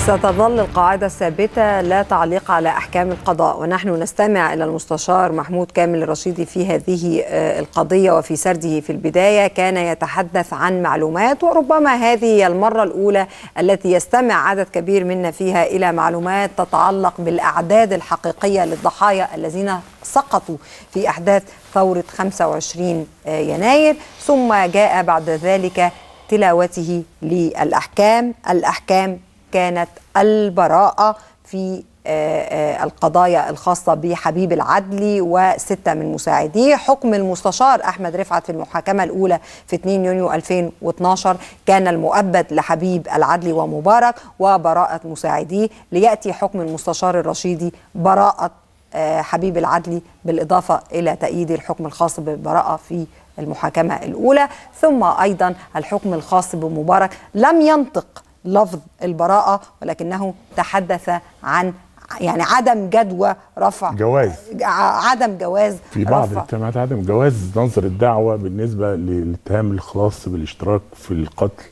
ستظل القاعدة الثابتة لا تعليق على أحكام القضاء ونحن نستمع إلى المستشار محمود كامل الرشيدي في هذه آه، القضية وفي سرده في البداية كان يتحدث عن معلومات وربما هذه هي المرة الأولى التي يستمع عدد كبير منا فيها إلى معلومات تتعلق بالأعداد الحقيقية للضحايا الذين سقطوا في أحداث ثورة 25 يناير ثم جاء بعد ذلك تلاوته للأحكام الأحكام كانت البراءة في آه، آه، القضايا الخاصة بحبيب العدلي وستة من مساعديه حكم المستشار أحمد رفعت في المحاكمة الأولى في 2 يونيو 2012 كان المؤبد لحبيب العدلي ومبارك وبراءة مساعديه ليأتي حكم المستشار الرشيدي براءة آه، حبيب العدلي بالإضافة إلى تأييد الحكم الخاص بالبراءة في المحاكمة الأولى ثم أيضا الحكم الخاص بمبارك لم ينطق لفظ البراءة ولكنه تحدث عن يعني عدم جدوى رفع جواز ع- عدم جواز في بعض رفع الاتهامات عدم جواز نظر الدعوة بالنسبة للاتهام الخاص بالاشتراك في القتل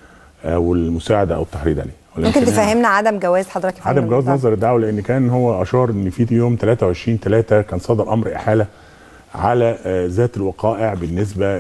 أو المساعدة أو التحريض عليه ولكن ممكن يعني تفهمنا عدم جواز حضرتك يا عدم فندم؟ جواز نظر الدعوة لأن كان هو أشار إن في يوم 23 3 كان صدر أمر إحالة على آه، ذات الوقائع بالنسبة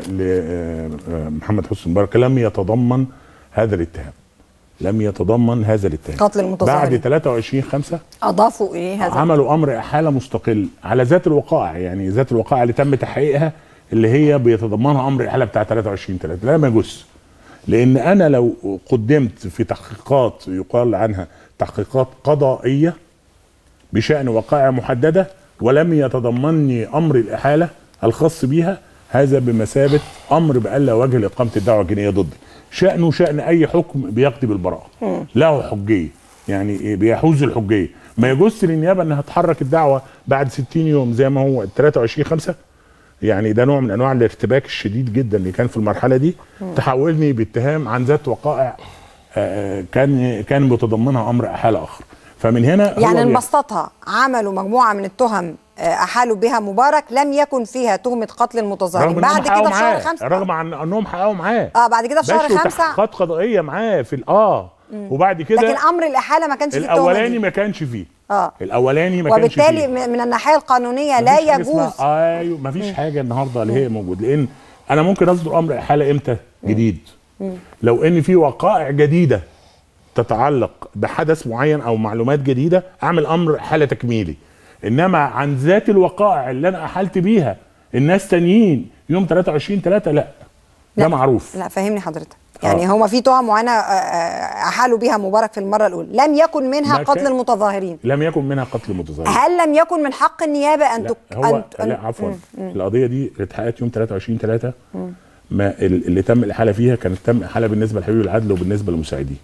لمحمد حسني مبارك لم يتضمن هذا الاتهام لم يتضمن هذا الاتهام قتل المتظاهرين. بعد 23 5 أضافوا إليه هذا عملوا امر احاله مستقل على ذات الوقائع يعني ذات الوقائع اللي تم تحقيقها اللي هي بيتضمنها امر احاله بتاع 23 3 لا ما يجوز لان انا لو قدمت في تحقيقات يقال عنها تحقيقات قضائيه بشان وقائع محدده ولم يتضمني امر الاحاله الخاص بها هذا بمثابه امر بألا وجه لاقامه الدعوه الجنائيه ضدي شانه شان اي حكم بيقضي بالبراءه له حجيه يعني إيه؟ بيحوز الحجيه ما يجوز للنيابه انها تحرك الدعوه بعد 60 يوم زي ما هو 23 5 يعني ده نوع من انواع الارتباك الشديد جدا اللي كان في المرحله دي تحولني باتهام عن ذات وقائع آه، كان كان بيتضمنها امر احاله اخر فمن هنا يعني هو بي- نبسطها عملوا مجموعة من التهم آه، أحالوا بها مبارك لم يكن فيها تهمة قتل المتظاهرين رغم بعد انهم كده حققوا في شهر معاه خمسة رغم عن انهم حققوا معاه اه بعد كده في شهر ماشي خمسة وتحقيقات قضائيه معاه في ال- اه وبعد كده لكن أمر الإحالة ما كانش فيه التهمة الاولاني دي. ما كانش فيه اه الاولاني ما كانش وبالتالي فيه من من الناحية القانونية مفيش لا حاجة يجوز اسمها ايوه ما فيش حاجه النهارده اللي هي موجود لان انا ممكن اصدر امر احاله امتى جديد لو ان في وقائع جديده تتعلق بحدث معين او معلومات جديده اعمل امر حاله تكميلي انما عن ذات الوقائع اللي انا احلت بيها الناس تانيين يوم 23 3 لا ده لا. معروف لا فهمني حضرتك يعني آه. هما في تهم معينة آه، آه، أحالوا بها مبارك في المرة الأولى لم يكن منها ما قتل كان- المتظاهرين لم يكن منها قتل متظاهرين هل لم يكن من حق النيابة أن لا تك... هو أن... لا عفوا القضيه دي اتحققت يوم 23 3 ما ال- اللي تم الاحاله فيها كانت تم احاله بالنسبه لحبيب العدل وبالنسبه لمساعديه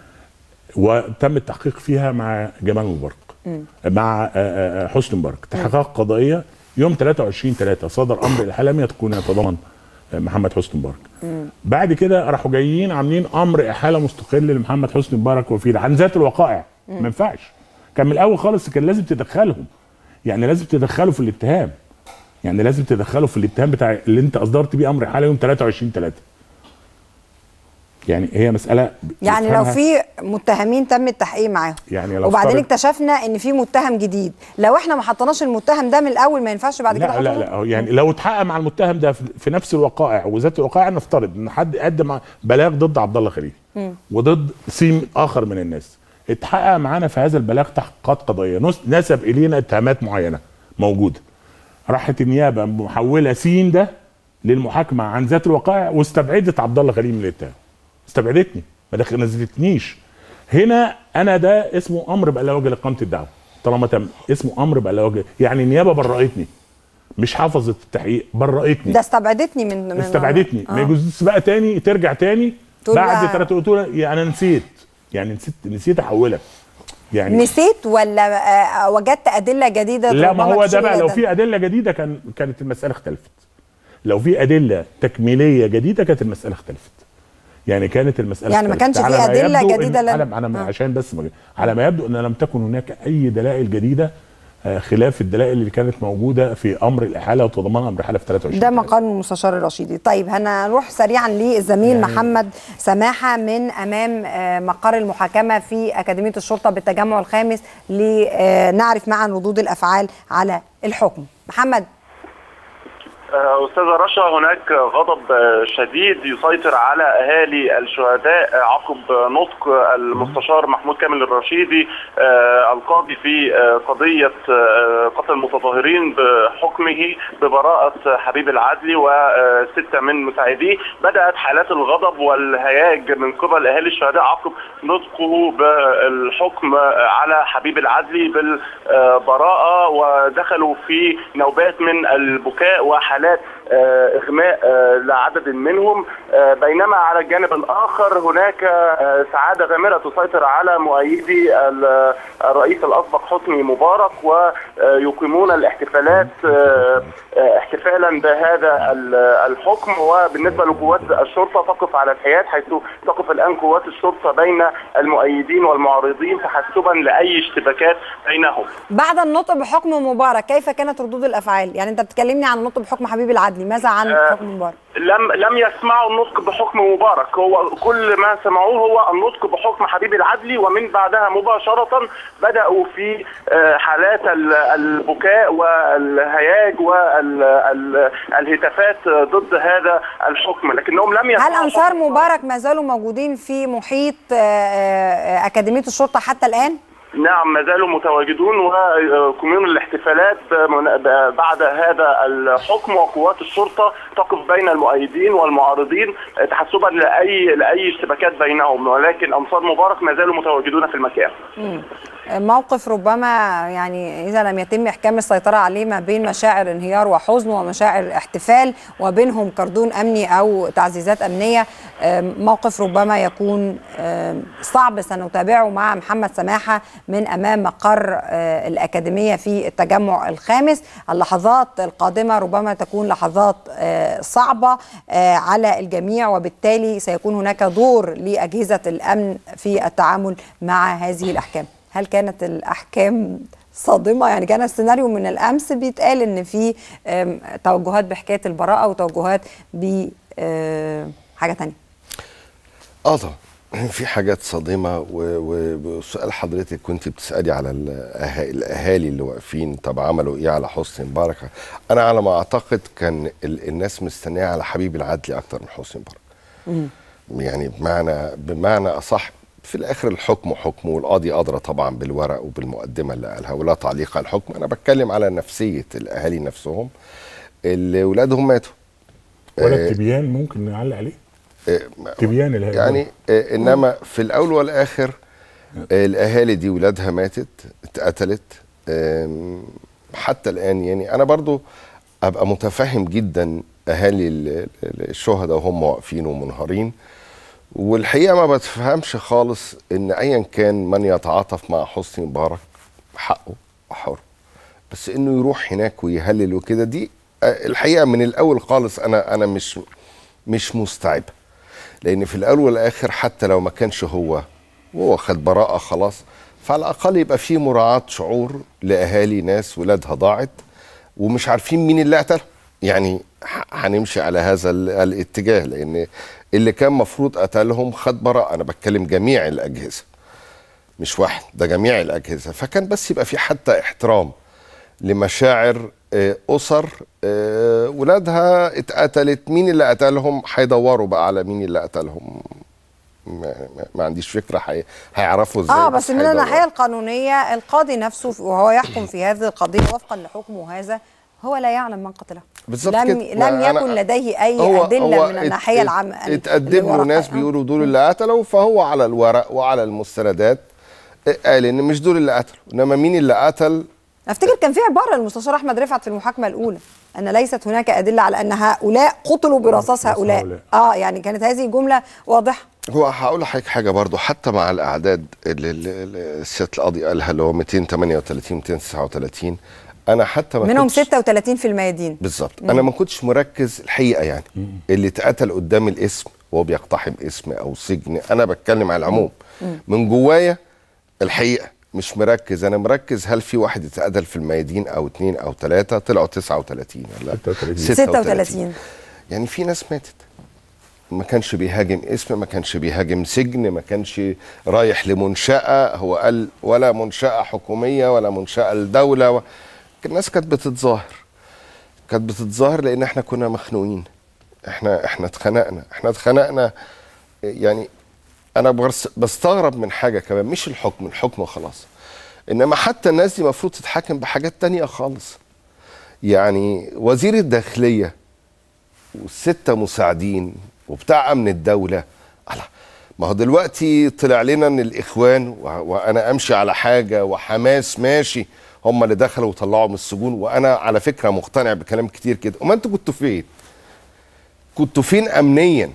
وتم التحقيق فيها مع جمال مبارك مع آه، آه، حسني مبارك تحقيقات قضائيه يوم 23 3 صدر امر الاحاله لم يكن يتضمن آه، محمد حسني مبارك بعد كده راحوا جايين عاملين امر احاله مستقل لمحمد حسني مبارك وفيل عن ذات الوقائع ما ينفعش كان من الاول خالص كان لازم تدخلهم يعني لازم تدخلوا في الاتهام يعني لازم تدخلوا في الاتهام بتاع اللي انت اصدرت بيه امر احاله يوم 23 3 يعني هي مساله يعني لو يفهمها- في متهمين تم التحقيق معاهم يعني لو وبعدين افترض- اكتشفنا ان في متهم جديد لو احنا ما حطيناش المتهم ده من الاول ما ينفعش بعد كده لا لا نحطه؟ لا هو يعني لو اتحقق مع المتهم ده في في نفس الوقائع وذات الوقائع نفترض ان حد قدم بلاغ ضد عبد الله خليل وضد سين اخر من الناس اتحقق معانا في هذا البلاغ تحقيقات قضائيه نس- نسب الينا اتهامات معينه موجوده راحت النيابه محوله سين ده للمحاكمه عن ذات الوقائع واستبعدت عبد الله خليل من الاتهام استبعدتني ما دخل- نزلتنيش هنا انا ده اسمه امر بقى وجه لاقامه الدعوه طالما تم اسمه امر بقى وجه يعني النيابه برأتني مش حفظت التحقيق برأتني ده استبعدتني من, من استبعدتني آه. ما يجوزش بقى تاني ترجع تاني تقول بعد بقى- ثلاث تقول يعني انا نسيت يعني نسيت نسيت احولك يعني نسيت ولا آه، وجدت ادله جديده لا ما ربما هو ده تشير بقى إلى لو في ادله جديده كان كانت المساله اختلفت لو في ادله تكميليه جديده كانت المساله اختلفت يعني كانت المساله يعني ما اختلفت. كانش في على ما أدلة يبدو إن- جديدة لم- على, على ما آه. عشان بس ما على ما يبدو ان لم تكن هناك اي دلائل جديده آه، خلاف الدلائل اللي كانت موجوده في امر الاحاله وتضمن امر الاحاله في 23 ده مقال المستشار الرشيدي طيب هنروح سريعا للزميل يعني محمد سماحه من امام آه، مقر المحاكمه في اكاديميه الشرطه بالتجمع الخامس لنعرف معا ردود الافعال على الحكم محمد آه، أستاذة رشا هناك غضب آه، شديد يسيطر على أهالي الشهداء آه، عقب نطق المستشار محمود كامل الرشيدي آه، القاضي في آه، قضية آه، قتل المتظاهرين بحكمه ببراءة حبيب العدلي وستة من مساعديه بدأت حالات الغضب والهياج من قبل أهالي الشهداء عقب نطقه بالحكم على حبيب العدلي بالبراءة ودخلوا في نوبات من البكاء وحالات آه، إغماء آه، لعدد منهم آه، بينما على الجانب الآخر هناك آه، سعادة غامرة تسيطر على مؤيدي ال- الرئيس الأسبق حسني مبارك ويقيمون الاحتفالات آه، آه، احتفالا بهذا ال- الحكم وبالنسبة لقوات الشرطة تقف على الحياد حيث تقف الآن قوات الشرطة بين المؤيدين والمعارضين تحسبا لأي اشتباكات بينهم بعد النطق بحكم مبارك كيف كانت ردود الافعال يعني انت بتكلمني عن النطق بحكم حبيب العدلي ماذا عن آه، حكم مبارك لم لم يسمعوا النطق بحكم مبارك هو كل ما سمعوه هو النطق بحكم حبيب العدلي ومن بعدها مباشرة بدأوا في آه، حالات ال- البكاء والهياج والهتافات ضد هذا الحكم لكنهم لم هل يسمعوا انصار مبارك ما زالوا موجودين في محيط آه، آه، اكاديميه الشرطه حتى الان نعم ما زالوا متواجدون ويقومون الاحتفالات بمن- ب- بعد هذا الحكم وقوات الشرطة تقف بين المؤيدين والمعارضين تحسبا لأي لأي اشتباكات بينهم ولكن أنصار مبارك ما زالوا متواجدون في المكان مم. موقف ربما يعني اذا لم يتم احكام السيطره عليه ما بين مشاعر انهيار وحزن ومشاعر احتفال وبينهم كردون امني او تعزيزات امنيه آم، موقف ربما يكون آم، صعب سنتابعه مع محمد سماحه من امام مقر آه، الاكاديميه في التجمع الخامس اللحظات القادمه ربما تكون لحظات آه، صعبه آه، على الجميع وبالتالي سيكون هناك دور لاجهزه الامن في التعامل مع هذه الاحكام هل كانت الاحكام صادمه يعني كان السيناريو من الامس بيتقال ان في آم، توجهات بحكايه البراءه وتوجهات ب آم، حاجه تانية اه طبعا في حاجات صادمه و- و- وسؤال حضرتك كنت بتسالي على الأها- الاهالي اللي واقفين طب عملوا ايه على حسني مبارك انا على ما اعتقد كان ال- الناس مستنيه على حبيب العدلي اكتر من حسني مبارك يعني بمعنى بمعنى اصح في الاخر الحكم حكم والقاضي ادرى طبعا بالورق وبالمقدمه اللي قالها ولا تعليق على الحكم انا بتكلم على نفسيه الاهالي نفسهم اللي ولادهم ماتوا ولا آه، التبيان ممكن نعلق عليه آه، تبيان الهي يعني آه، انما في الاول والاخر آه، الاهالي دي ولادها ماتت اتقتلت آم، حتى الان يعني انا برضو ابقى متفهم جدا اهالي ال- ال- الشهداء وهم واقفين ومنهارين والحقيقه ما بتفهمش خالص ان ايا كان من يتعاطف مع حسني مبارك حقه وحر بس انه يروح هناك ويهلل وكده دي آه، الحقيقه من الاول خالص انا انا مش مش مستوعب لان في الاول والاخر حتى لو ما كانش هو وهو خد براءه خلاص فعلى الاقل يبقى في مراعاه شعور لاهالي ناس ولادها ضاعت ومش عارفين مين اللي قتلهم يعني ح- هنمشي على هذا ال- الاتجاه لان اللي كان مفروض قتلهم خد براءه انا بتكلم جميع الاجهزه مش واحد ده جميع الاجهزه فكان بس يبقى في حتى احترام لمشاعر آه، اسر آه، ولادها اتقتلت مين اللي قتلهم هيدوروا بقى على مين اللي قتلهم ما, ما- ما عنديش فكره هي- هيعرفوا ازاي اه بس من هيدوروا. الناحيه القانونيه القاضي نفسه وهو يحكم في هذه القضيه وفقا لحكمه هذا هو لا يعلم من قتله بالظبط لم كده. ما لم أنا- يكن لديه اي هو- ادله هو من ات- الناحيه ات- العامه اتقدم له ناس بيقولوا دول اللي قتلوا فهو على الورق وعلى المستندات قال ان مش دول اللي قتلوا انما مين اللي قتل افتكر كان في عباره للمستشار احمد رفعت في المحاكمه الاولى ان ليست هناك ادله على ان هؤلاء قتلوا برصاص هؤلاء هؤلاء. اه يعني كانت هذه جمله واضحه هو هقول لحضرتك حاجه برضو حتى مع الاعداد اللي اللي- اللي سياده القاضي قالها اللي هو 238 239 انا حتى ما منهم كنتش 36 في الميادين بالظبط مم. انا ما كنتش مركز الحقيقه يعني اللي اتقتل قدام الاسم وهو بيقتحم اسم او سجن انا بتكلم على العموم مم. من جوايا الحقيقه مش مركز انا مركز هل في واحد اتقتل في الميادين او اتنين او تلاتة طلعوا 39 ولا 36 يعني في ناس ماتت ما كانش بيهاجم اسم ما كانش بيهاجم سجن ما كانش رايح لمنشأة هو قال ولا منشأة حكومية ولا منشأة لدولة و... الناس كانت بتتظاهر كانت بتتظاهر لان احنا كنا مخنوقين احنا احنا اتخنقنا احنا اتخنقنا يعني انا برس- بستغرب من حاجه كمان مش الحكم الحكم خلاص انما حتى الناس دي المفروض تتحكم بحاجات تانية خالص يعني وزير الداخليه والستة مساعدين وبتاع امن الدوله الله ما هو دلوقتي طلع لنا ان الاخوان و- وانا امشي على حاجه وحماس ماشي هم اللي دخلوا وطلعوا من السجون وانا على فكره مقتنع بكلام كتير كده وما انتوا كنتوا فين كنتوا فين امنيا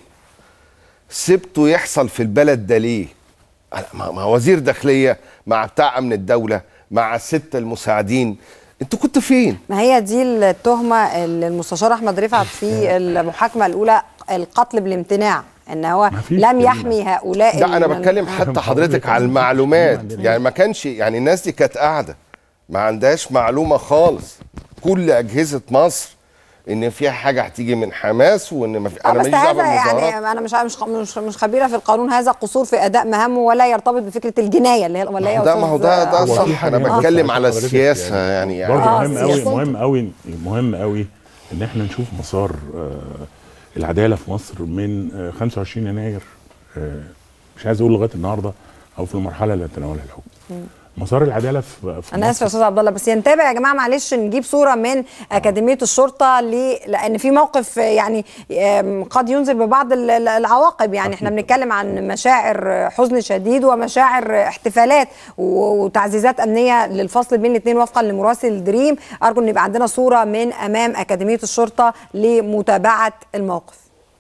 سبتوا يحصل في البلد ده ليه أنا- ما ما وزير داخليه مع بتاع امن الدوله مع الستة المساعدين انتوا كنتوا فين ما هي دي التهمه اللي المستشار احمد رفعت في المحاكمه الاولى القتل بالامتناع ان هو لم يحمي هؤلاء لا انا المن- بتكلم حتى حضرتك على المعلومات يعني ما كانش يعني الناس دي كانت قاعده ما عندهاش معلومه خالص كل اجهزه مصر ان فيها حاجه هتيجي من حماس وان ما في اه انا بس ماليش دعوه هذا بالمظاهرات يعني انا مش مش مش مش خبيره في القانون هذا قصور في اداء مهامه ولا يرتبط بفكره الجنايه اللي هي ولا هي ده ما هو ده ده هو في صح حاجة انا هنا بتكلم بس على حضرتك السياسه يعني, يعني برضه آه، مهم قوي السياسة. مهم قوي مهم قوي ان احنا نشوف مسار آه، العداله في مصر من آه، 25 يناير آه، مش عايز اقول لغايه النهارده او في المرحله اللي تناولها الحكم مسار العداله في, في انا اسفه يا استاذ عبد الله بس ينتبه يا جماعه معلش نجيب صوره من اكاديميه الشرطه ل... لان في موقف يعني آم، قد ينذر ببعض ال- ال- العواقب يعني احنا بنتكلم عن مشاعر حزن شديد ومشاعر احتفالات و- وتعزيزات امنيه للفصل بين الاثنين وفقا لمراسل دريم ارجو ان يبقى عندنا صوره من امام اكاديميه الشرطه لمتابعه الموقف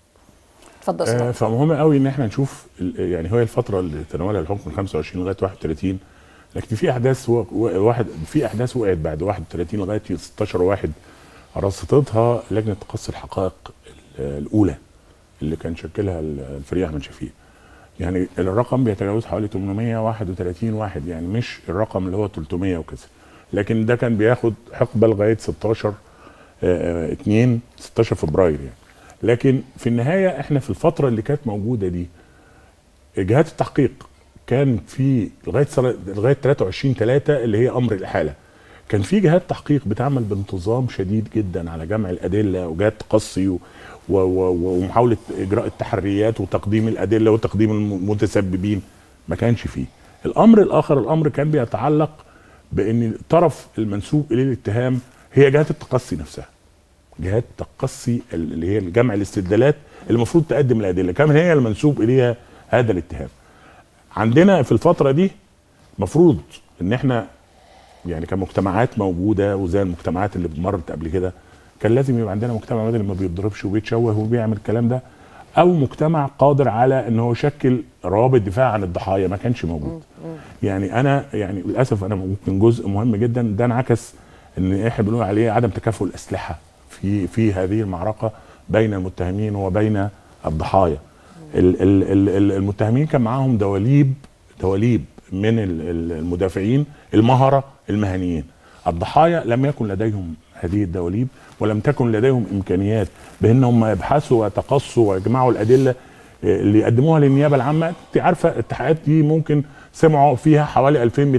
اتفضل يا أستاذ آه، فمهم قوي ان احنا نشوف ال- يعني هي الفتره اللي تناولها الحكم من 25 لغايه 31 لكن في احداث و- و- واحد في احداث وقعت بعد 31 لغايه 16 واحد رصدتها لجنه تقصي الحقائق ال- الاولى اللي كان شكلها ال- الفريق احمد شفيق يعني الرقم بيتجاوز حوالي 831 واحد يعني مش الرقم اللي هو 300 وكذا لكن ده كان بياخد حقبه لغايه 16 آه، 2 16 فبراير يعني لكن في النهايه احنا في الفتره اللي كانت موجوده دي جهات التحقيق كان في لغايه سنة- لغايه 23 3 اللي هي امر الاحاله كان في جهات تحقيق بتعمل بانتظام شديد جدا على جمع الادله وجهات تقصي و و و ومحاوله اجراء التحريات وتقديم الادله وتقديم المتسببين ما كانش فيه الامر الاخر الامر كان بيتعلق بان الطرف المنسوب اليه الاتهام هي جهات التقصي نفسها جهات تقصي اللي هي جمع الاستدلالات اللي المفروض تقدم الادله كمان هي المنسوب اليها هذا الاتهام عندنا في الفتره دي مفروض ان احنا يعني كمجتمعات موجوده وزي المجتمعات اللي مرت قبل كده كان لازم يبقى عندنا مجتمع بدل ما بيتضربش وبيتشوه وبيعمل الكلام ده او مجتمع قادر على ان هو يشكل روابط دفاع عن الضحايا ما كانش موجود يعني انا يعني للاسف انا ممكن جزء مهم جدا ده انعكس ان احنا بنقول عليه عدم تكافؤ الاسلحه في في هذه المعركه بين المتهمين وبين الضحايا ال- ال- ال- ال- المتهمين كان معاهم دواليب دواليب من ال- ال- المدافعين المهره المهنيين الضحايا لم يكن لديهم هذه الدواليب ولم تكن لديهم امكانيات بان هم يبحثوا ويتقصوا ويجمعوا الادله اللي يقدموها للنيابه العامه انت عارفه التحقيقات دي ممكن سمعوا فيها حوالي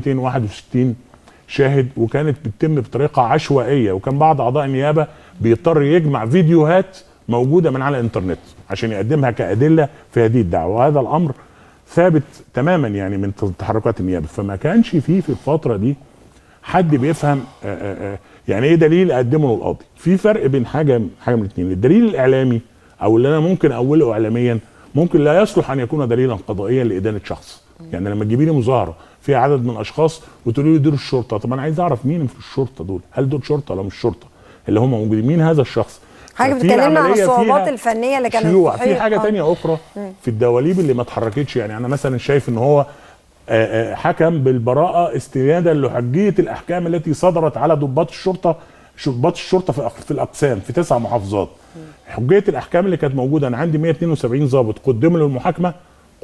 2261 شاهد وكانت بتتم بطريقه عشوائيه وكان بعض اعضاء النيابه بيضطر يجمع فيديوهات موجوده من على الانترنت عشان يقدمها كادله في هذه الدعوه وهذا الامر ثابت تماما يعني من تحركات النيابه فما كانش فيه في الفتره دي حد بيفهم آآ آآ يعني ايه دليل اقدمه للقاضي في فرق بين حاجه حاجه من الاثنين الدليل الاعلامي او اللي انا ممكن اوله اعلاميا ممكن لا يصلح ان يكون دليلا قضائيا لادانه شخص يعني لما تجيبي لي مظاهره فيها عدد من الاشخاص وتقولي لي دول الشرطه طب انا عايز اعرف مين في الشرطه دول هل دول شرطه ولا مش شرطه اللي هم موجودين مين هذا الشخص حاجه ففي بتتكلمنا عن عملية الصعوبات فيها الفنيه اللي كانت شيوع في تحيط- حاجه آه. تانية اخرى مم. في الدواليب اللي ما اتحركتش يعني انا مثلا شايف ان هو آه، آه، حكم بالبراءه استنادا لحجيه الاحكام التي صدرت على ضباط الشرطه ضباط الشرطه في أق- في الاقسام في تسع محافظات حجيه الاحكام اللي كانت موجوده انا عندي 172 ضابط قدموا للمحاكمه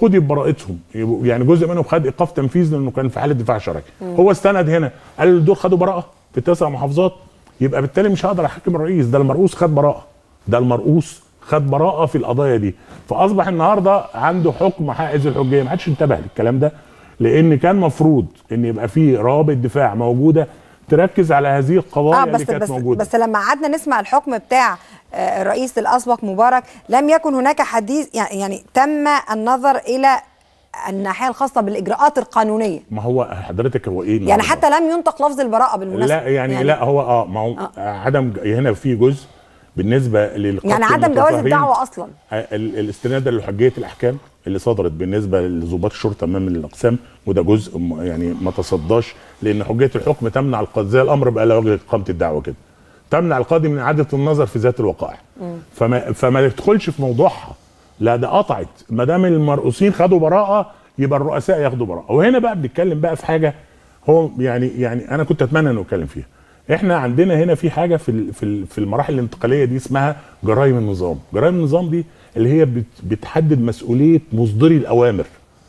قضي ببراءتهم يبقوا- يعني جزء منهم خد ايقاف تنفيذ لانه كان في حاله دفاع شرعي مم. هو استند هنا قال دول خدوا براءه في تسع محافظات يبقى بالتالي مش هقدر احكم الرئيس ده المرؤوس خد براءه ده المرؤوس خد براءه في القضايا دي فاصبح النهارده عنده حكم حائز الحجيه ما حدش انتبه للكلام ده لان كان مفروض ان يبقى في روابط دفاع موجوده تركز على هذه القضايا اه اللي بس كانت بس موجوده بس لما قعدنا نسمع الحكم بتاع آه، الرئيس الاسبق مبارك لم يكن هناك حديث يعني, يعني تم النظر الى الناحيه الخاصه بالاجراءات القانونيه ما هو حضرتك هو ايه يعني حتى لم ينطق لفظ البراءه بالمناسبه لا يعني, يعني لا هو اه ما هو عدم ج- هنا في جزء بالنسبه للقتل يعني عدم جواز المتظاهرين، الدعوه اصلا آه، ال- الاستناد لحجيه الاحكام اللي صدرت بالنسبه لضباط الشرطه امام الاقسام وده جزء م- يعني ما تصداش لان حجيه الحكم تمنع القاضي زي الامر بقى على وجه اقامه الدعوه كده تمنع القاضي من اعاده النظر في ذات الوقائع فما فما تدخلش في موضوعها لا ده قطعت ما دام المرؤوسين خدوا براءه يبقى الرؤساء ياخدوا براءه وهنا بقى بنتكلم بقى في حاجه هو يعني يعني انا كنت اتمنى انه اتكلم فيها احنا عندنا هنا في حاجه في ال- في ال- في المراحل الانتقاليه دي اسمها جرائم النظام جرائم النظام دي اللي هي بت- بتحدد مسؤوليه مصدري الاوامر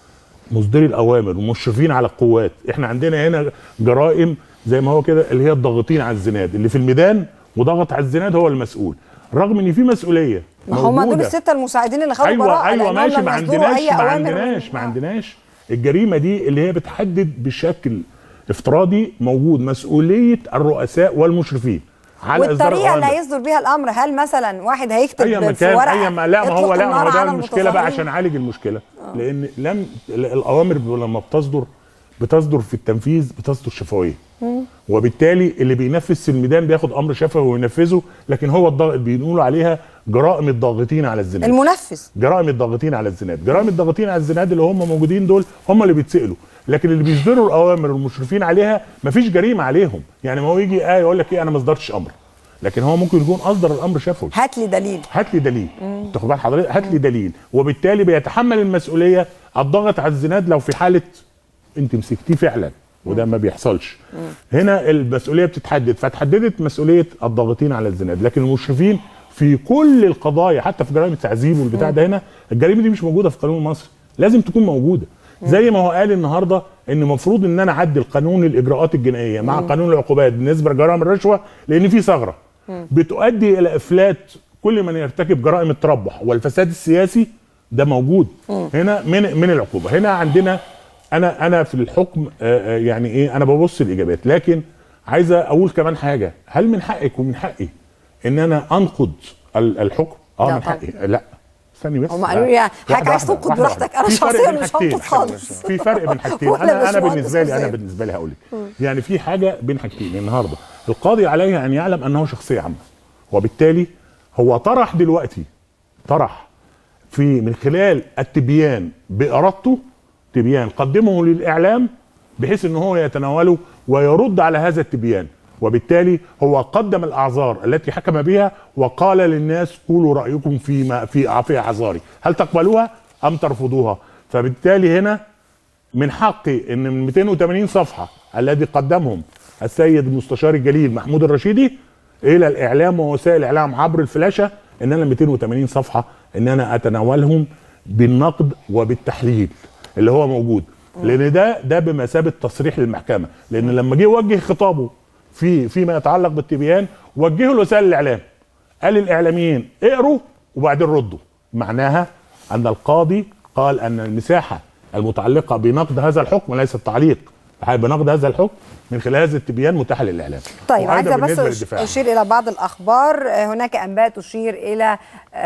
مصدري الاوامر ومشرفين على القوات احنا عندنا هنا جرائم زي ما هو كده اللي هي الضاغطين على الزناد اللي في الميدان وضغط على الزناد هو المسؤول رغم ان في مسؤوليه ما هم دول موجودة. السته المساعدين اللي خدوا ايوه براءه ايوه لأنهم ماشي لم ما يصدروا عندناش أي ما أوامر عندناش ما عندناش الجريمه دي اللي هي بتحدد بشكل افتراضي موجود مسؤوليه الرؤساء والمشرفين على اصدار والطريقه اللي الأوامر. هيصدر بيها الامر هل مثلا واحد هيكتب اي في مكان ورقه اي ما لا ما هو اطلق لا ما النار هو ده على المشكله بقى المتظاهرين؟ عشان اعالج المشكله لان لم الاوامر لما بتصدر بتصدر في التنفيذ بتصدر شفويه مم. وبالتالي اللي بينفذ في الميدان بياخد امر شفوي وينفذه لكن هو الضغط بيقولوا عليها جرائم الضاغطين على الزناد المنفذ جرائم الضاغطين على الزناد جرائم الضاغطين على الزناد اللي هم موجودين دول هم اللي بيتسالوا لكن اللي بيصدروا الاوامر والمشرفين عليها مفيش جريمه عليهم يعني ما هو يجي اه يقول لك ايه انا ما اصدرتش امر لكن هو ممكن يكون اصدر الامر شفوي هات لي دليل هات لي دليل مم. تاخد بال حضرتك هات لي دليل وبالتالي بيتحمل المسؤوليه الضغط على الزناد لو في حاله انت مسكتيه فعلا وده ما بيحصلش هنا المسؤوليه بتتحدد فتحددت مسؤوليه الضاغطين على الزناد لكن المشرفين في كل القضايا حتى في جرائم التعذيب والبتاع ده هنا الجريمه دي مش موجوده في القانون المصري لازم تكون موجوده زي ما هو قال النهارده ان المفروض ان انا اعدل قانون الاجراءات الجنائيه مع مم. قانون العقوبات بالنسبه لجرائم الرشوه لان في ثغره بتؤدي الى افلات كل من يرتكب جرائم التربح والفساد السياسي ده موجود مم. هنا من من العقوبه هنا عندنا انا انا في الحكم آه، آه، يعني ايه انا ببص الاجابات لكن عايزه اقول كمان حاجه هل من حقك ومن حقي ان انا انقض ال- الحكم اه لا من طبعا. حقي لا استني بس هم قالوا لي يعني واحدة حضرتك عايز واحدة، تنقد واحدة براحتك واحدة. انا في فرق شخصيا بين مش حاجتين. هنقد خالص في فرق بين حاجتين ولا انا انا باشمهندس بالنسبه لي انا حسام. بالنسبه لي هقول لك يعني في حاجه بين حاجتين النهارده القاضي عليه ان يعلم انه شخصيه عامه وبالتالي هو طرح دلوقتي طرح في من خلال التبيان بارادته تبيان قدمه للاعلام بحيث ان هو يتناوله ويرد على هذا التبيان وبالتالي هو قدم الاعذار التي حكم بها وقال للناس قولوا رايكم فيما في في اعذاري هل تقبلوها ام ترفضوها فبالتالي هنا من حقي ان من 280 صفحه الذي قدمهم السيد المستشار الجليل محمود الرشيدي الى الاعلام ووسائل الاعلام عبر الفلاشه ان انا 280 صفحه ان انا اتناولهم بالنقد وبالتحليل اللي هو موجود لان ده ده بمثابه تصريح للمحكمه لان لما جه يوجه خطابه في فيما يتعلق بالتبيان وجهه لوسائل الاعلام قال للاعلاميين اقروا وبعدين ردوا معناها ان القاضي قال ان المساحه المتعلقه بنقد هذا الحكم وليس التعليق بنقد هذا الحكم من خلال هذا التبيان متاحه للاعلام طيب وأيضاً عايزه بالنسبة بس للدفاع. اشير الى بعض الاخبار آه، هناك انباء تشير الى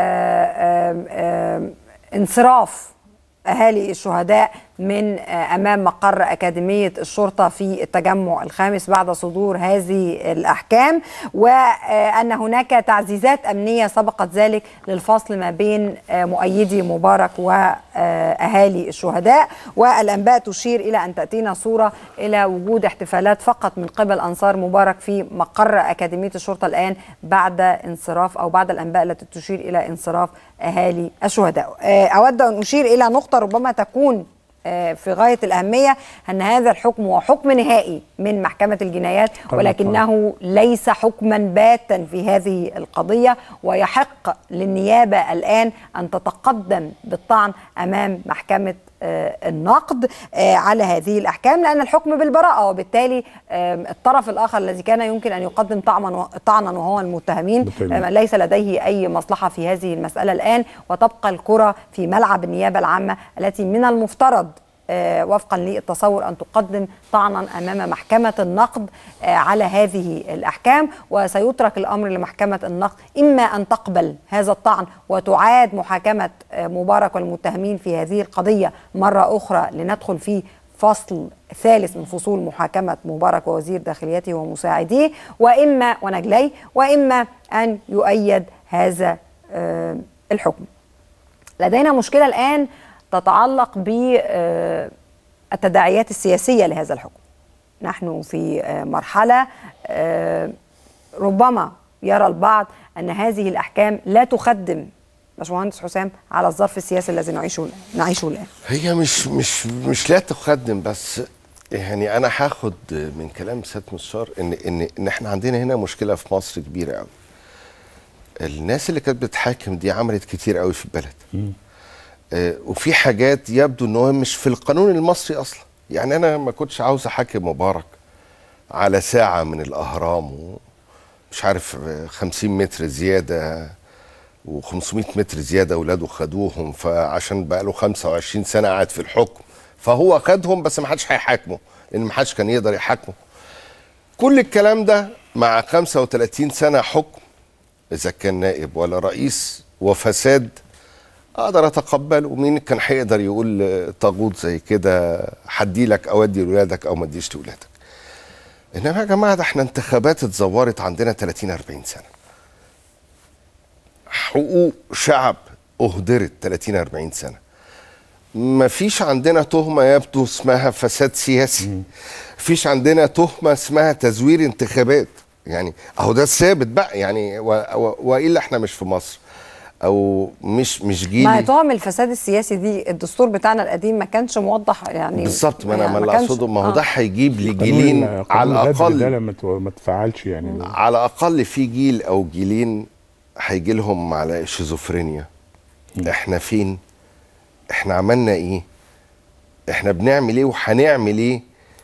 آه، آم، آم، انصراف اهالي الشهداء من آه، امام مقر اكاديميه الشرطه في التجمع الخامس بعد صدور هذه الاحكام وان هناك تعزيزات امنيه سبقت ذلك للفصل ما بين آه، مؤيدي مبارك واهالي الشهداء والانباء تشير الى ان تاتينا صوره الى وجود احتفالات فقط من قبل انصار مبارك في مقر اكاديميه الشرطه الان بعد انصراف او بعد الانباء التي تشير الى انصراف اهالي الشهداء. آه، اود ان اشير الى نقطه ربما تكون آه، في غايه الاهميه ان هذا الحكم هو حكم نهائي من محكمه الجنايات طبعاً. ولكنه ليس حكما باتا في هذه القضيه ويحق للنيابه الان ان تتقدم بالطعن امام محكمه آه، النقد آه، على هذه الاحكام لان الحكم بالبراءه وبالتالي آم، الطرف الاخر الذي كان يمكن ان يقدم طعنا طعنا وهو المتهمين بالتأكيد. آم، ليس لديه اي مصلحه في هذه المساله الان وتبقى الكره في ملعب النيابه العامه التي من المفترض آه، وفقا للتصور ان تقدم طعنا امام محكمه النقد آه، على هذه الاحكام وسيترك الامر لمحكمه النقد اما ان تقبل هذا الطعن وتعاد محاكمه آه، مبارك والمتهمين في هذه القضيه مره اخرى لندخل في فصل ثالث من فصول محاكمة مبارك ووزير داخليته ومساعديه وإما ونجليه وإما أن يؤيد هذا آه، الحكم لدينا مشكلة الآن تتعلق بالتداعيات السياسية لهذا الحكم نحن في آه، مرحلة آه، ربما يرى البعض أن هذه الأحكام لا تخدم باشمهندس حسام على الظرف السياسي الذي نعيشه نعيشه الآن هي مش مش مش لا تقدم بس يعني انا هاخد من كلام سياده مستشار ان ان ان احنا عندنا هنا مشكله في مصر كبيره قوي الناس اللي كانت بتحاكم دي عملت كتير قوي في البلد آه وفي حاجات يبدو ان هو مش في القانون المصري اصلا يعني انا ما كنتش عاوز احاكم مبارك على ساعه من الاهرام ومش عارف آه، 50 متر زياده و500 متر زياده اولاده خدوهم فعشان بقى له 25 سنه قاعد في الحكم فهو خدهم بس ما حدش هيحاكمه لان ما حدش كان يقدر يحاكمه كل الكلام ده مع 35 سنه حكم اذا كان نائب ولا رئيس وفساد اقدر اتقبله ومين كان هيقدر يقول آه، طاغوت زي كده هدي لك او ادي لاولادك او ما اديش لاولادك انما يا جماعه ده احنا انتخابات اتزورت عندنا 30 40 سنه حقوق شعب اهدرت 30 40 سنه ما فيش عندنا تهمه يبدو اسمها فساد سياسي فيش عندنا تهمه اسمها تزوير انتخابات يعني اهو ده الثابت بقى يعني و- و- والا احنا مش في مصر او مش مش جيل ما تهم الفساد السياسي دي الدستور بتاعنا القديم ما كانش موضح يعني بالظبط ما انا يعني ما اللي كانش- اقصده ما هو آه. ده هيجيب قانون لجيلين ال- على قانون الغدر ده الاقل لما ت- ما تفعلش يعني على الاقل في جيل او جيلين هيجي لهم على شيزوفرينيا احنا فين احنا عملنا ايه احنا بنعمل ايه وهنعمل ايه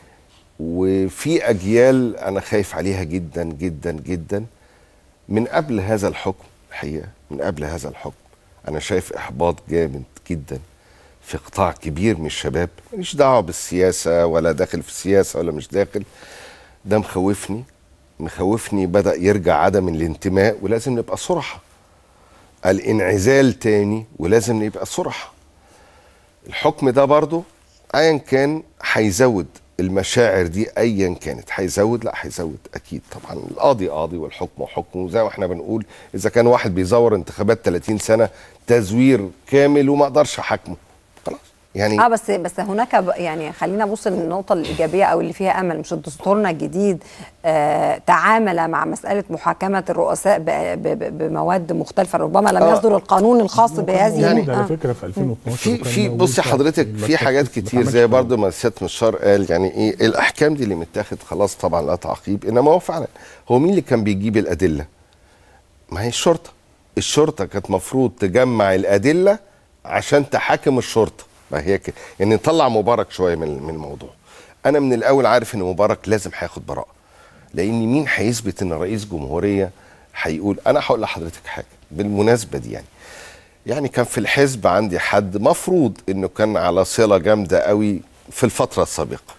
وفي اجيال انا خايف عليها جدا جدا جدا من قبل هذا الحكم الحقيقه من قبل هذا الحكم انا شايف احباط جامد جدا في قطاع كبير من الشباب ماليش دعوه بالسياسه ولا داخل في السياسه ولا مش داخل ده مخوفني مخوفني بدا يرجع عدم الانتماء ولازم نبقى صرحه الانعزال تاني ولازم نبقى صرحه الحكم ده برضو ايا كان هيزود المشاعر دي ايا كانت هيزود لا هيزود اكيد طبعا القاضي قاضي والحكم حكم وزي ما احنا بنقول اذا كان واحد بيزور انتخابات 30 سنه تزوير كامل وما اقدرش احاكمه خلاص يعني اه بس بس هناك ب- يعني خلينا نبص للنقطه الايجابيه او اللي فيها امل مش دستورنا الجديد آه تعامل مع مساله محاكمه الرؤساء ب- ب- ب- بمواد مختلفه ربما لم آه. يصدر القانون الخاص بهذه يعني آه. على فكره في 2012 في وكان في موجود بصي في حضرتك في المكتب حاجات بس ما كتير اتعملش زي حاجة. برضو ما سياده مشار قال يعني ايه الاحكام دي اللي متاخد خلاص طبعا لا تعقيب انما هو فعلا هو مين اللي كان بيجيب الادله؟ ما هي الشرطه الشرطه كانت مفروض تجمع الادله عشان تحاكم الشرطه ما هي كده يعني نطلع مبارك شويه من من الموضوع انا من الاول عارف ان مبارك لازم هياخد براءه لان مين هيثبت ان رئيس جمهوريه هيقول انا هقول لحضرتك حاجه بالمناسبه دي يعني يعني كان في الحزب عندي حد مفروض انه كان على صله جامده قوي في الفتره السابقه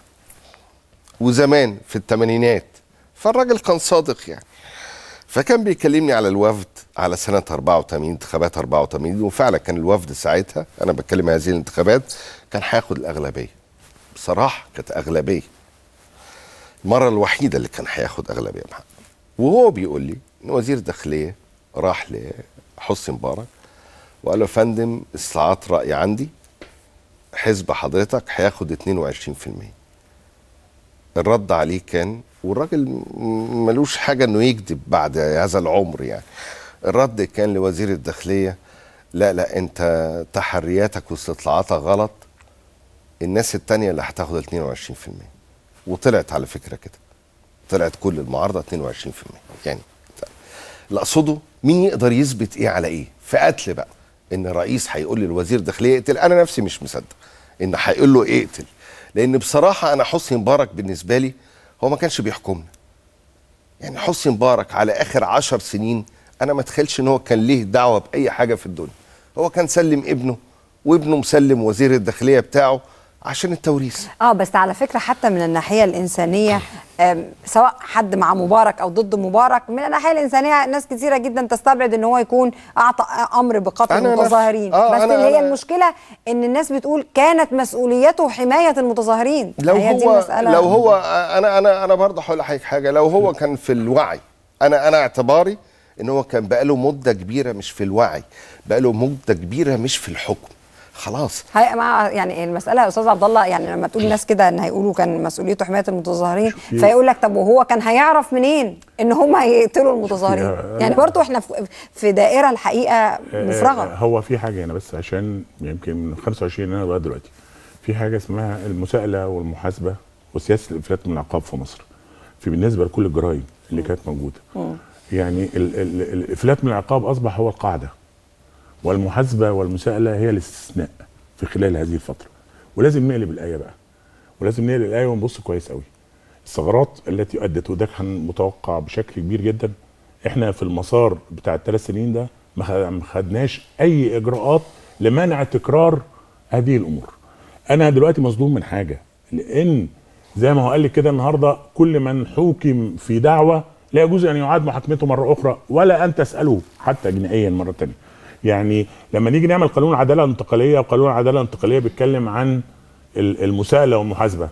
وزمان في الثمانينات فالراجل كان صادق يعني فكان بيكلمني على الوفد على سنة 84 انتخابات 84 وفعلا كان الوفد ساعتها أنا بتكلم هذه الانتخابات كان هياخد الأغلبية بصراحة كانت أغلبية المرة الوحيدة اللي كان هياخد أغلبية معاه وهو بيقول لي إن وزير الداخلية راح لحسني مبارك وقال له يا فندم استطلاعات رأي عندي حزب حضرتك هياخد 22% الرد عليه كان والراجل م- ملوش حاجة انه يكذب بعد هذا العمر يعني الرد كان لوزير الداخلية لا لا انت تحرياتك واستطلاعاتك غلط الناس التانية اللي هتاخد 22% وطلعت على فكره كده طلعت كل المعارضه 22% يعني اللي اقصده مين يقدر يثبت ايه على ايه في قتل بقى ان الرئيس هيقول للوزير الداخليه اقتل انا نفسي مش مصدق ان هيقول له اقتل لان بصراحه انا حسني مبارك بالنسبه لي هو ما كانش بيحكمنا يعني حسني مبارك على اخر عشر سنين انا ما اتخيلش ان هو كان ليه دعوه باي حاجه في الدنيا هو كان سلم ابنه وابنه مسلم وزير الداخليه بتاعه عشان التوريث اه بس على فكره حتى من الناحيه الانسانيه آم، سواء حد مع مبارك او ضد مبارك من الناحيه الانسانيه ناس كثيره جدا تستبعد ان هو يكون اعطى امر بقتل أنا نفس- المتظاهرين آه، بس أنا- اللي هي أنا- المشكله ان الناس بتقول كانت مسؤوليته حمايه المتظاهرين لو هي دي هو المساله لو هو انا انا انا برضه هقول لحضرتك حاجه لو هو كان في الوعي انا انا اعتباري ان هو كان بقاله مده كبيره مش في الوعي بقاله مده كبيره مش في الحكم خلاص هي مع يعني المساله يا استاذ عبد الله يعني لما تقول ناس كده ان هيقولوا كان مسؤوليته حمايه المتظاهرين شوفي. فيقول لك طب وهو كان هيعرف منين ان هم هيقتلوا المتظاهرين شوفي، يعني برضو احنا في- في دائره الحقيقه مفرغه آه، هو في حاجه هنا بس عشان يمكن من 25 هنا لغايه دلوقتي في حاجه اسمها المساءله والمحاسبه وسياسه الافلات من العقاب في مصر في بالنسبه لكل الجرائم اللي كانت موجوده يعني ال- ال- ال- الافلات من العقاب اصبح هو القاعده والمحاسبه والمساءله هي الاستثناء في خلال هذه الفتره ولازم نقلب الايه بقى ولازم نقلب الايه ونبص كويس قوي الثغرات التي ادت وده كان متوقع بشكل كبير جدا احنا في المسار بتاع الثلاث سنين ده ما خ- ما خدناش اي اجراءات لمنع تكرار هذه الامور انا دلوقتي مصدوم من حاجه لان زي ما هو قال لي كده النهارده كل من حوكم في دعوه لا يجوز ان يعاد محاكمته مره اخرى ولا ان تساله حتى جنائيا مره ثانيه يعني لما نيجي نعمل قانون العداله الانتقاليه وقانون العداله الانتقاليه بيتكلم عن ال- المساءله والمحاسبه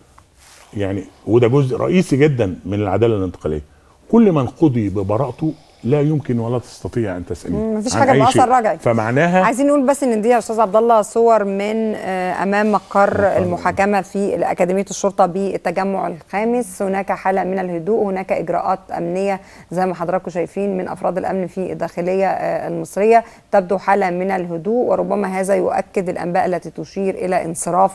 يعني وده جزء رئيسي جدا من العداله الانتقاليه كل من قضي ببراءته لا يمكن ولا تستطيع ان تساليه مم، مفيش عن حاجة أي بأثر شيء. رجعي. فمعناها عايزين نقول بس ان دي يا استاذ عبد الله صور من آه، امام مقر المحاكمه في اكاديميه الشرطه بالتجمع الخامس هناك حاله من الهدوء هناك اجراءات امنيه زي ما حضراتكم شايفين من افراد الامن في الداخليه آه، المصريه تبدو حاله من الهدوء وربما هذا يؤكد الانباء التي تشير الى انصراف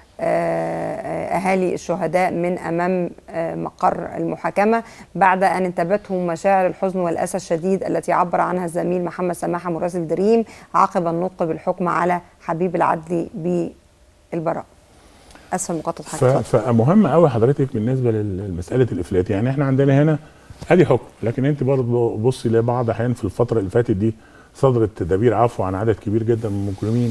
آه، اهالي الشهداء من امام آه، مقر المحاكمه بعد ان انتابتهم مشاعر الحزن والاسى الشديد التي عبر عنها الزميل محمد سماحه مراسل دريم عقب النطق بالحكم على حبيب العدلي بالبراء اسفه مقاطعه ف- حضرتك فمهم قوي حضرتك بالنسبه لل- لمساله الافلات يعني احنا عندنا هنا ادي حكم لكن انت برضه بصي لبعض احيان في الفتره اللي فاتت دي صدرت تدابير عفو عن عدد كبير جدا من المجرمين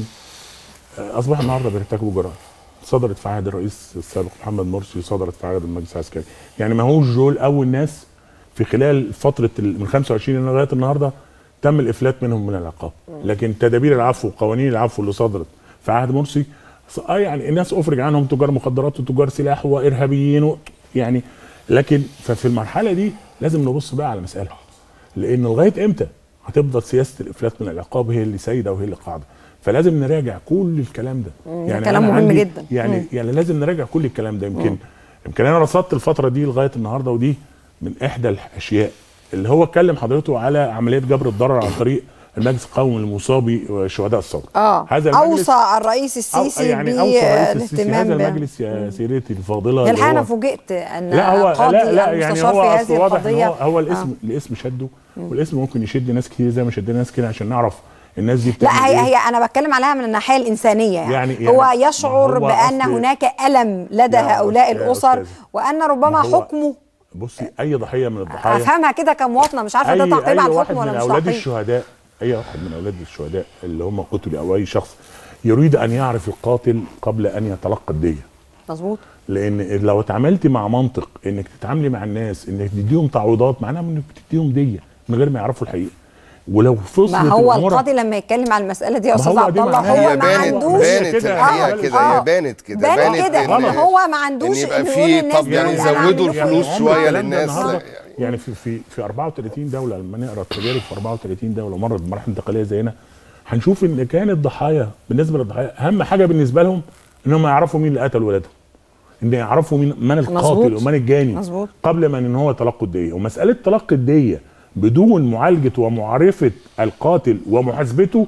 آه، اصبحوا النهارده بيرتكبوا جرائم صدرت في عهد الرئيس السابق محمد مرسي وصدرت في عهد المجلس العسكري يعني ما هوش دول اول ناس في خلال فتره ال- من 25 لغايه النهارده تم الافلات منهم من العقاب لكن تدابير العفو وقوانين العفو اللي صدرت في عهد مرسي ص- اه يعني الناس افرج عنهم تجار مخدرات وتجار سلاح وارهابيين و يعني لكن ففي المرحله دي لازم نبص بقى على مساله لان لغايه امتى هتفضل سياسه الافلات من العقاب هي اللي سايده وهي اللي قاعده فلازم نراجع كل الكلام ده مم، كلام أنا مهم عندي- جدا. يعني مم. يعني لازم نراجع كل الكلام ده يمكن يمكن انا رصدت الفتره دي لغايه النهارده ودي من احدى الاشياء اللي هو اتكلم حضرته على عمليه جبر الضرر عن طريق المجلس القومي المصابي وشهداء الثوره اه هذا المجلس اوصى الرئيس أو السيسي يعني اوصى الرئيس السيسي بالاهتمام هذا ب- المجلس يا سيرتي الفاضله هي اللي الحقيقه انا هو- فوجئت ان لا هو قاضي لا لا يعني المستشار هو في أصل هذه واضح ان القضيه هو, هو الاسم الاسم شده والاسم ممكن يشد ناس كتير زي ما شدنا ناس كده عشان نعرف الناس دي بتعمل لا هي إيه. هي انا بتكلم عليها من الناحيه الانسانيه يعني, يعني- يعني هو ما يشعر هو بان أصل- هناك الم لدى يا هؤلاء أستاذ- يا الاسر أستاذ. وان ربما ما هو حكمه بصي اي ضحيه من الضحايا افهمها كده كمواطنه مش عارفه ده اي تعقيب اي على واحد الحكم من ولا مش اولاد تعقيب الشهداء اي واحد من اولاد الشهداء اللي هم قتلوا او اي شخص يريد ان يعرف القاتل قبل ان يتلقى الديه مظبوط لان لو اتعاملتي مع منطق انك تتعاملي مع الناس انك تديهم تعويضات معناها انك بتديهم ديه من غير ما يعرفوا الحقيقه ولو فصلت ما هو الأمور- القاضي لما يتكلم على المساله دي يا ما استاذ هو عبد دي الله معناها- هو هي ما بانت عندوش بانت كده. الحقيقه آه، كده آه. هي بانت كده بان بانت كده إن- ان هو ما عندوش ان يبقى إنه في يقول للناس طب دول يعني أنا زودوا هعمل لكم الفلوس إيه. شويه الكلام ده للناس النهاردة يعني في في في 34 دوله لما نقرا التجارب في 34 دوله مرت بمراحل انتقاليه زينا هنشوف ان كان الضحايا بالنسبه للضحايا اهم حاجه بالنسبه لهم انهم يعرفوا مين اللي قتل ولادهم ان يعرفوا مين من القاتل مظبوط. ومن الجاني مظبوط. قبل ما ان هو تلقوا الديه ومساله تلقي الديه بدون معالجه ومعرفه القاتل ومحاسبته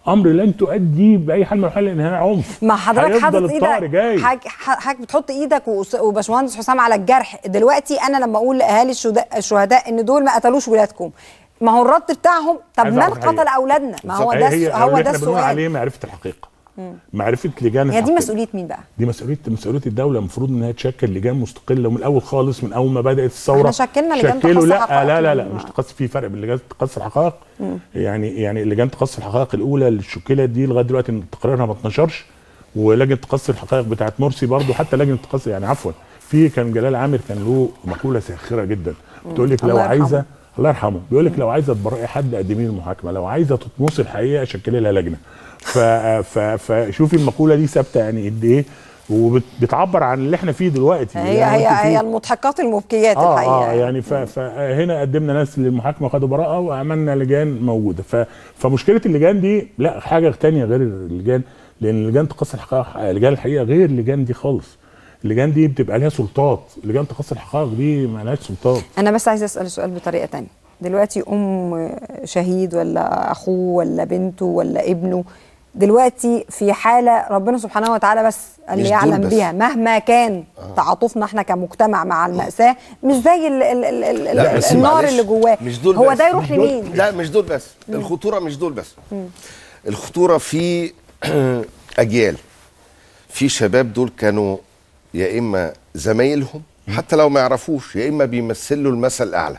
امر لن تؤدي باي حال من الاحوال لانهاء عنف ما حضرتك هيفضل حاطط الطائر ايدك جاي حضرتك حضرتك بتحط ايدك وأس- وباشمهندس حسام على الجرح دلوقتي انا لما اقول لاهالي الشهداء, الشهداء ان دول ما قتلوش ولادكم ما هو الرد بتاعهم طب عايز من أعرف الحقيقة. قتل اولادنا ما هو هي- ده هي الس- هو اللي ده احنا بنقول السؤال عليه معرفه الحقيقه مم. معرفه لجان هي دي الحقيقة. مسؤوليه مين بقى دي مسؤوليه مسؤوليه الدوله المفروض انها تشكل لجان مستقله ومن الاول خالص من اول ما بدات الثوره احنا شكلنا لجان شكلوا تقصي لا حقائق لا لا لا لما- مش تقصي في فرق بين لجان تقصي الحقائق مم. يعني يعني لجان تقصي الحقائق الاولى اللي شكلت دي لغايه دلوقتي إن تقريرها ما اتنشرش ولجنه تقصي الحقائق بتاعت مرسي برضو حتى لجنه تقصي يعني عفوا في كان جلال عامر كان له مقوله ساخره جدا بتقول لك لو الله يرحمه. عايزه الله يرحمه بيقول لك لو عايزه تبرئي حد قدمي له المحاكمه لو عايزه تطمسي الحقيقه شكلي لها لجنه ف... ف... فشوفي المقوله دي ثابته يعني قد ايه وبتعبر عن اللي احنا فيه دلوقتي هي يعني هي أنت في- هي المضحكات المبكيات اه الحقيقه اه يعني ف- فهنا قدمنا ناس للمحاكمه خدوا براءه وعملنا لجان موجوده ف فمشكله اللجان دي لا حاجه تانية غير اللجان لان لجان تقصي الحقائق لجان الحقيقه غير اللجان دي خالص اللجان دي بتبقى لها سلطات لجان تقصي الحقائق دي ما لهاش سلطات انا بس عايزه اسال السؤال بطريقه تانية دلوقتي ام شهيد ولا اخوه ولا بنته ولا ابنه دلوقتي في حاله ربنا سبحانه وتعالى بس اللي مش دول يعلم بس. بيها مهما كان تعاطفنا احنا كمجتمع مع الماساه مش زي ال ال ال ال لا، بس النار معلش، اللي جواه مش دول هو بس. ده يروح مش دول- لمين لا مش دول بس الخطوره مش دول بس الخطوره في اجيال في شباب دول كانوا يا اما زمايلهم حتى لو ما يعرفوش يا اما بيمثلوا المثل الاعلى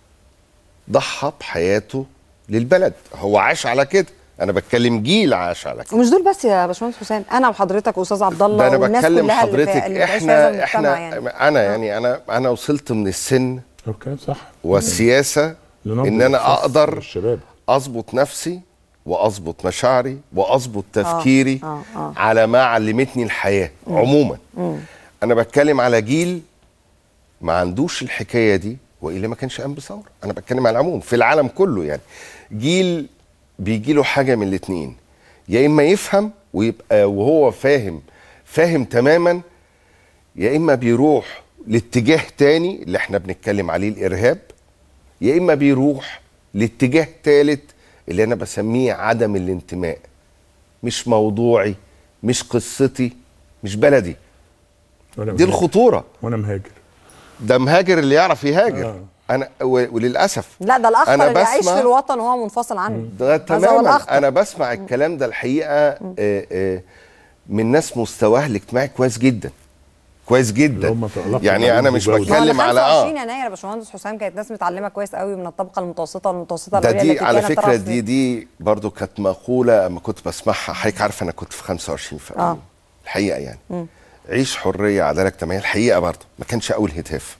ضحى بحياته للبلد هو عاش على كده انا بتكلم جيل عاش على كده ومش دول بس يا باشمهندس حسام انا وحضرتك واستاذ عبد ده الله انا والناس بتكلم كلها اللي في- حضرتك اللي بتعيش في هذا احنا المجتمع احنا يعني انا يعني انا انا وصلت من السن اوكي صح والسياسه لنبض ان انا الإحساس اقدر الشباب اظبط نفسي واظبط مشاعري واظبط تفكيري آه، آه. على ما علمتني الحياه عموما مم. انا بتكلم على جيل ما عندوش الحكايه دي والا ما كانش قام بثوره انا بتكلم على العموم في العالم كله يعني جيل بيجي له حاجه من الاثنين يا اما يفهم ويبقى وهو فاهم فاهم تماما يا اما بيروح لاتجاه تاني اللي احنا بنتكلم عليه الارهاب يا اما بيروح لاتجاه ثالث اللي انا بسميه عدم الانتماء مش موضوعي مش قصتي مش بلدي وأنا دي مهاجر. الخطوره وانا مهاجر ده مهاجر اللي يعرف يهاجر آه. انا و- وللاسف لا ده الاخطر أنا اللي يعيش بسمع- في الوطن وهو منفصل عنه ده هذا هو تماما الأخطر. انا بسمع الكلام ده الحقيقه آه، آه، من ناس مستواها الاجتماعي كويس جدا كويس جدا هم في علاقة يعني مع انا مش الجودة. ما هو بتكلم على 25 اه يناير يا باشمهندس حسام كانت ناس متعلمه كويس قوي من الطبقه المتوسطه والمتوسطه ده العليا دي التي على كانت فكره ترى دي دي برضو كانت مقوله اما كنت بسمعها حضرتك عارفه انا كنت في 25 في آه. الحقيقه يعني عيش حريه عداله اجتماعيه الحقيقه برضو ما كانش اول هتاف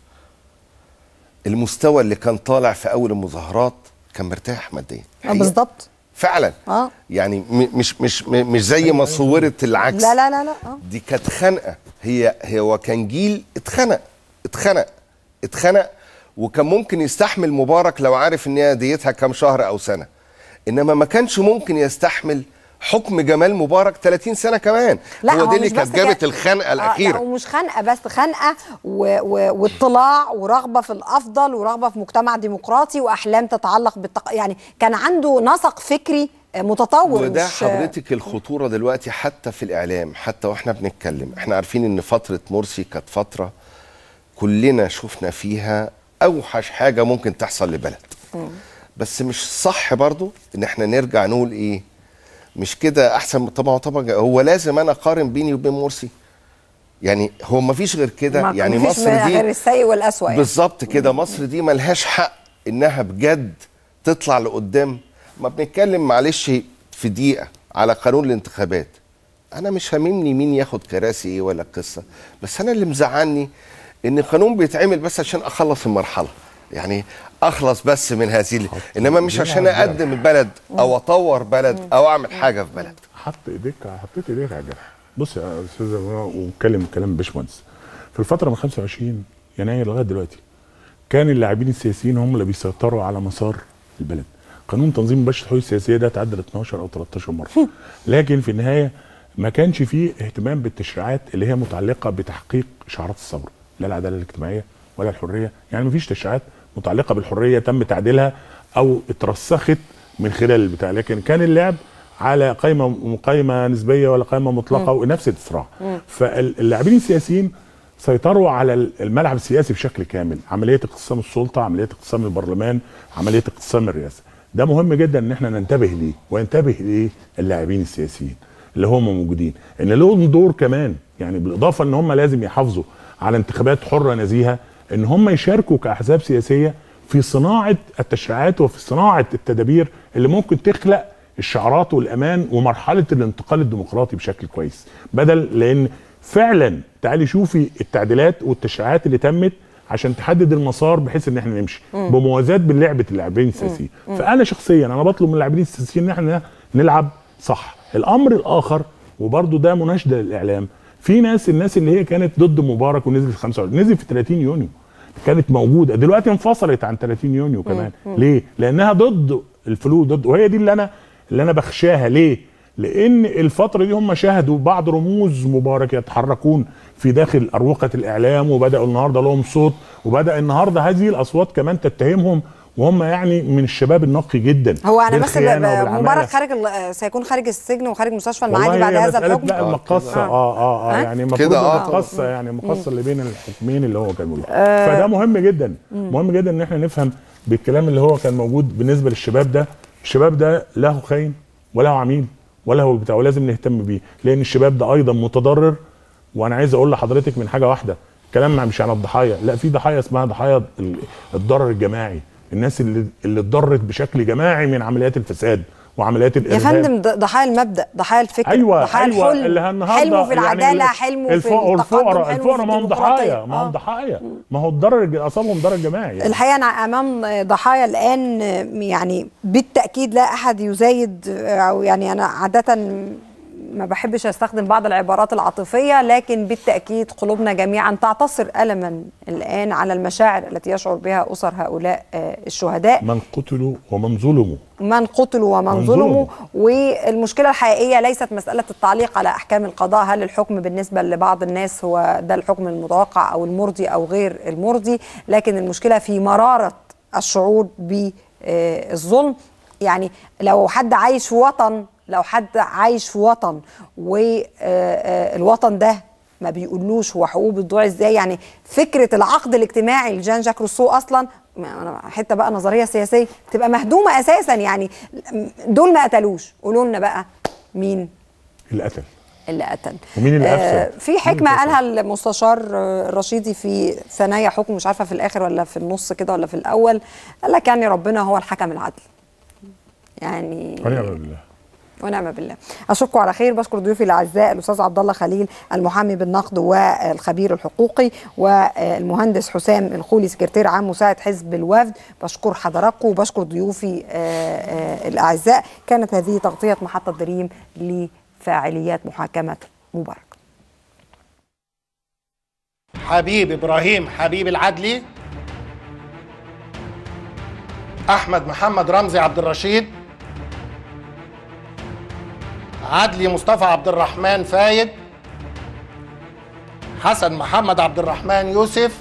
المستوى اللي كان طالع في اول المظاهرات كان مرتاح ماديا آه، الحقيقة. بالظبط فعلا اه يعني م- مش مش م- مش زي ما صورت العكس لا لا لا لا اه دي كانت خنقه هي هو كان جيل اتخنق اتخنق اتخنق وكان ممكن يستحمل مبارك لو عارف ان هي ديتها كام شهر او سنه انما ما كانش ممكن يستحمل حكم جمال مبارك 30 سنه كمان لا هو دي اللي مش كانت بس جابت كده. الخنقه آه لا الاخيره ومش خنقه بس خنقه و... و... واطلاع ورغبه في الافضل ورغبه في مجتمع ديمقراطي واحلام تتعلق بالتق... يعني كان عنده نسق فكري آه، متطور وده مش حضرتك الخطوره دلوقتي حتى في الاعلام حتى واحنا بنتكلم احنا عارفين ان فتره مرسي كانت فتره كلنا شفنا فيها اوحش حاجه ممكن تحصل لبلد بس مش صح برضو ان احنا نرجع نقول ايه مش كده احسن من طبعا طبعا هو لازم انا اقارن بيني وبين مرسي يعني هو ما فيش غير كده ما- يعني مفيش مصر غير دي السيء والاسوء يعني. بالظبط كده مصر دي ملهاش حق انها بجد تطلع لقدام ما بنتكلم معلش في دقيقه على قانون الانتخابات انا مش هاممني مين ياخد كراسي ايه ولا قصه بس انا اللي مزعلني ان القانون بيتعمل بس عشان اخلص المرحله يعني اخلص بس من هذه ال- انما مش عشان اقدم البلد او اطور بلد او اعمل حاجه في بلد حط ايديك حطيت ايديك على الجرح بص يا استاذ واتكلم كلام باشمهندس في الفتره من 25 يناير لغايه دلوقتي كان اللاعبين السياسيين هم اللي بيسيطروا على مسار البلد قانون تنظيم مباشر الحقوق السياسيه ده اتعدل 12 او 13 مره لكن في النهايه ما كانش فيه اهتمام بالتشريعات اللي هي متعلقه بتحقيق شعارات الثوره لا العداله الاجتماعيه ولا الحريه يعني ما فيش تشريعات متعلقه بالحريه تم تعديلها او اترسخت من خلال البتاع لكن كان اللعب على قائمه قائمه نسبيه ولا قائمه مطلقه ونفس الصراع مم. فاللاعبين السياسيين سيطروا على الملعب السياسي بشكل كامل عمليه اقتسام السلطه عمليه اقتسام البرلمان عمليه اقتسام الرئاسه ده مهم جدا ان احنا ننتبه ليه وينتبه ليه اللاعبين السياسيين اللي هم موجودين ان لهم دور كمان يعني بالاضافه ان هم لازم يحافظوا على انتخابات حره نزيهه ان هم يشاركوا كاحزاب سياسيه في صناعه التشريعات وفي صناعه التدابير اللي ممكن تخلق الشعارات والامان ومرحله الانتقال الديمقراطي بشكل كويس بدل لان فعلا تعالي شوفي التعديلات والتشريعات اللي تمت عشان تحدد المسار بحيث ان احنا نمشي مم. بموازاه بين لعبه اللاعبين السياسيين مم. فانا شخصيا انا بطلب من اللاعبين السياسيين ان احنا نلعب صح الامر الاخر وبرضو ده مناشده للاعلام في ناس الناس اللي هي كانت ضد مبارك ونزلت 25 نزل في 30 يونيو كانت موجوده دلوقتي انفصلت عن 30 يونيو كمان مم. ليه لانها ضد الفلوس ضد وهي دي اللي انا اللي انا بخشاها ليه لان الفتره دي هم شاهدوا بعض رموز مبارك يتحركون في داخل اروقه الاعلام وبداوا النهارده لهم صوت وبدا النهارده هذه الاصوات كمان تتهمهم وهم يعني من الشباب النقي جدا هو انا بس بالخيانة ب- وبالعمالة. مبارك خارج ال- سيكون خارج السجن وخارج مستشفى والله المعادي بعد هي هذا مسألة الحكم بقى المقصة اه اه اه ها؟ يعني المفروض كده آه المقصة يعني المقصة اللي بين الحكمين اللي هو كان بيقوله آه. فده مهم جدا مم. مهم جدا ان احنا نفهم بالكلام اللي هو كان موجود بالنسبة للشباب ده الشباب ده له خاين وله عميل ولا هو بتاع ولازم نهتم بيه لان الشباب ده ايضا متضرر وانا عايز اقول لحضرتك من حاجه واحده كلام مش عن الضحايا لا في ضحايا اسمها ضحايا ال- الضرر الجماعي الناس اللي اللي اتضرت بشكل جماعي من عمليات الفساد وعمليات يا الارهاب فندم ض- ضحايا المبدا ضحايا الفكر ايوه ضحايا ايوه الحلم اللي النهارده حلمه في يعني العداله اللي- حلمه في الفقراء التقدم والفقراء حلمه الفقراء في ما هم الديمقراطية. ضحايا ما هم آه. ضحايا ما هو الضرر اصابهم ضرر جماعي يعني. الحقيقه انا امام ضحايا الان يعني بالتاكيد لا احد يزايد او يعني انا عاده ما بحبش استخدم بعض العبارات العاطفيه لكن بالتاكيد قلوبنا جميعا تعتصر الما الان على المشاعر التي يشعر بها اسر هؤلاء آه، الشهداء من قتلوا ومن ظلموا من قتلوا ومن من ظلموا ظلموا. والمشكله الحقيقيه ليست مساله التعليق على احكام القضاء هل الحكم بالنسبه لبعض الناس هو ده الحكم المتوقع او المرضي او غير المرضي لكن المشكله في مراره الشعور بالظلم يعني لو حد عايش في وطن لو حد عايش في وطن والوطن ده ما بيقولوش هو حقوقه بتضيع ازاي يعني فكره العقد الاجتماعي لجان جاك روسو اصلا ما- أنا حته بقى نظريه سياسيه تبقى مهدومه اساسا يعني دول ما قتلوش قولوا لنا بقى مين اللي قتل اللي قتل ومين اللي آه أفسد؟ في حكمه قالها المستشار آه، الرشيدي في ثنايا حكم مش عارفه في الاخر ولا في النص كده ولا في الاول قال لك يعني ربنا هو الحكم العدل يعني ونعم بالله ونعم بالله اشكركم على خير بشكر ضيوفي الاعزاء الاستاذ عبد الله خليل المحامي بالنقد والخبير الحقوقي والمهندس حسام الخولي سكرتير عام مساعد حزب الوفد بشكر حضراتكم وبشكر ضيوفي آه، آه، الاعزاء كانت هذه تغطيه محطه دريم لفاعليات محاكمه مبارك حبيب ابراهيم حبيب العدلي احمد محمد رمزي عبد الرشيد عدلي مصطفى عبد الرحمن فايد حسن محمد عبد الرحمن يوسف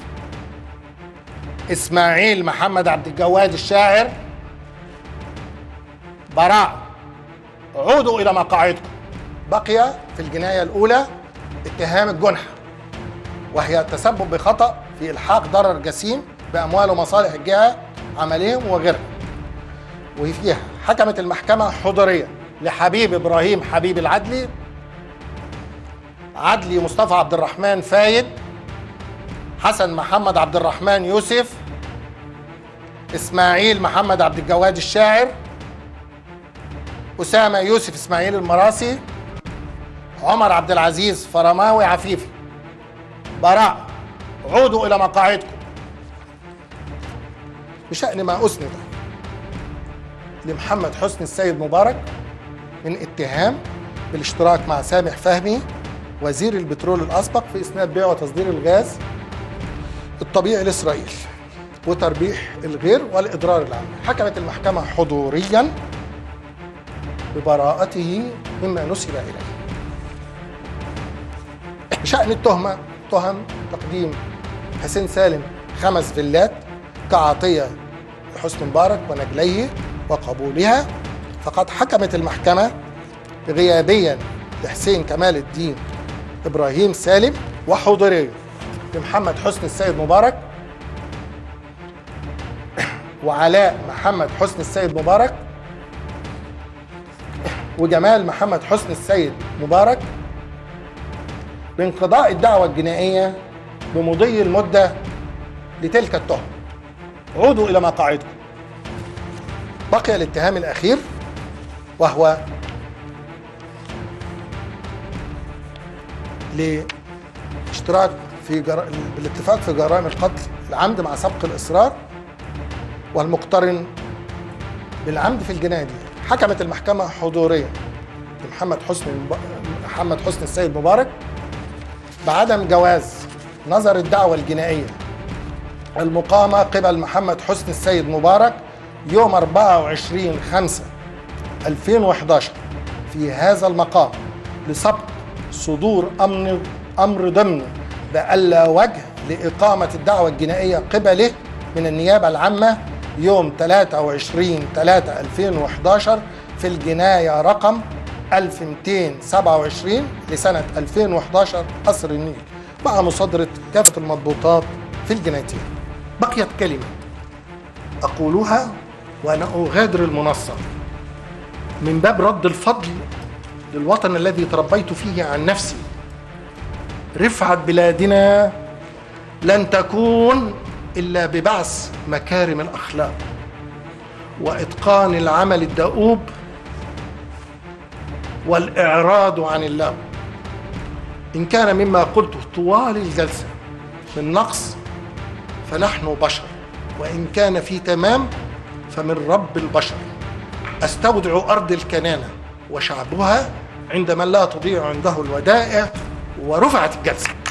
اسماعيل محمد عبد الجواد الشاعر براء عودوا الى مقاعدكم بقي في الجنايه الاولى اتهام الجنحه وهي التسبب بخطأ في إلحاق ضرر جسيم بأموال ومصالح الجهة عملهم وغيرها وفيها حكمت المحكمة حضوريا لحبيب إبراهيم حبيب العدلي عدلي مصطفى عبد الرحمن فايد حسن محمد عبد الرحمن يوسف إسماعيل محمد عبد الجواد الشاعر أسامة يوسف إسماعيل المراسي عمر عبد العزيز فرماوي عفيفي براء عودوا إلى مقاعدكم بشأن ما أسند لمحمد حسني السيد مبارك من اتهام بالاشتراك مع سامح فهمي وزير البترول الأسبق في إسناد بيع وتصدير الغاز الطبيعي لإسرائيل وتربيح الغير والإضرار العام حكمت المحكمة حضوريا ببراءته مما نسب إليه بشأن التهمة تهم تقديم حسين سالم خمس فيلات كعطية لحسني مبارك ونجليه وقبولها فقد حكمت المحكمة غيابيا لحسين كمال الدين إبراهيم سالم وحضوريا لمحمد حسني السيد مبارك وعلاء محمد حسني السيد مبارك وجمال محمد حسني السيد مبارك بانقضاء الدعوة الجنائية بمضي المدة لتلك التهمة عودوا إلى مقاعدكم بقي الاتهام الأخير وهو لاشتراك في جر... بالاتفاق في جرائم القتل العمد مع سبق الإصرار والمقترن بالعمد في الجناية دي حكمت المحكمة حضوريا لمحمد حسني محمد حسني السيد مبارك بعدم جواز نظر الدعوة الجنائية المقامة قبل محمد حسني السيد مبارك يوم 24 5 2011 في هذا المقام لسبق صدور أمر أمر ضمن بألا وجه لإقامة الدعوة الجنائية قبله من النيابة العامة يوم 23 3 2011 في الجناية رقم 1227 لسنة 2011 قصر النيل مع مصادرة كافة المضبوطات في الجنايتين بقيت كلمة أقولها وأنا أغادر المنصة من باب رد الفضل للوطن الذي تربيت فيه عن نفسي رفعة بلادنا لن تكون إلا ببعث مكارم الأخلاق وإتقان العمل الدؤوب والإعراض عن اللغو إن كان مما قلته طوال الجلسة من نقص فنحن بشر وإن كان في تمام فمن رب البشر أستودع أرض الكنانة وشعبها عندما لا تضيع عنده الودائع ورفعت الجلسة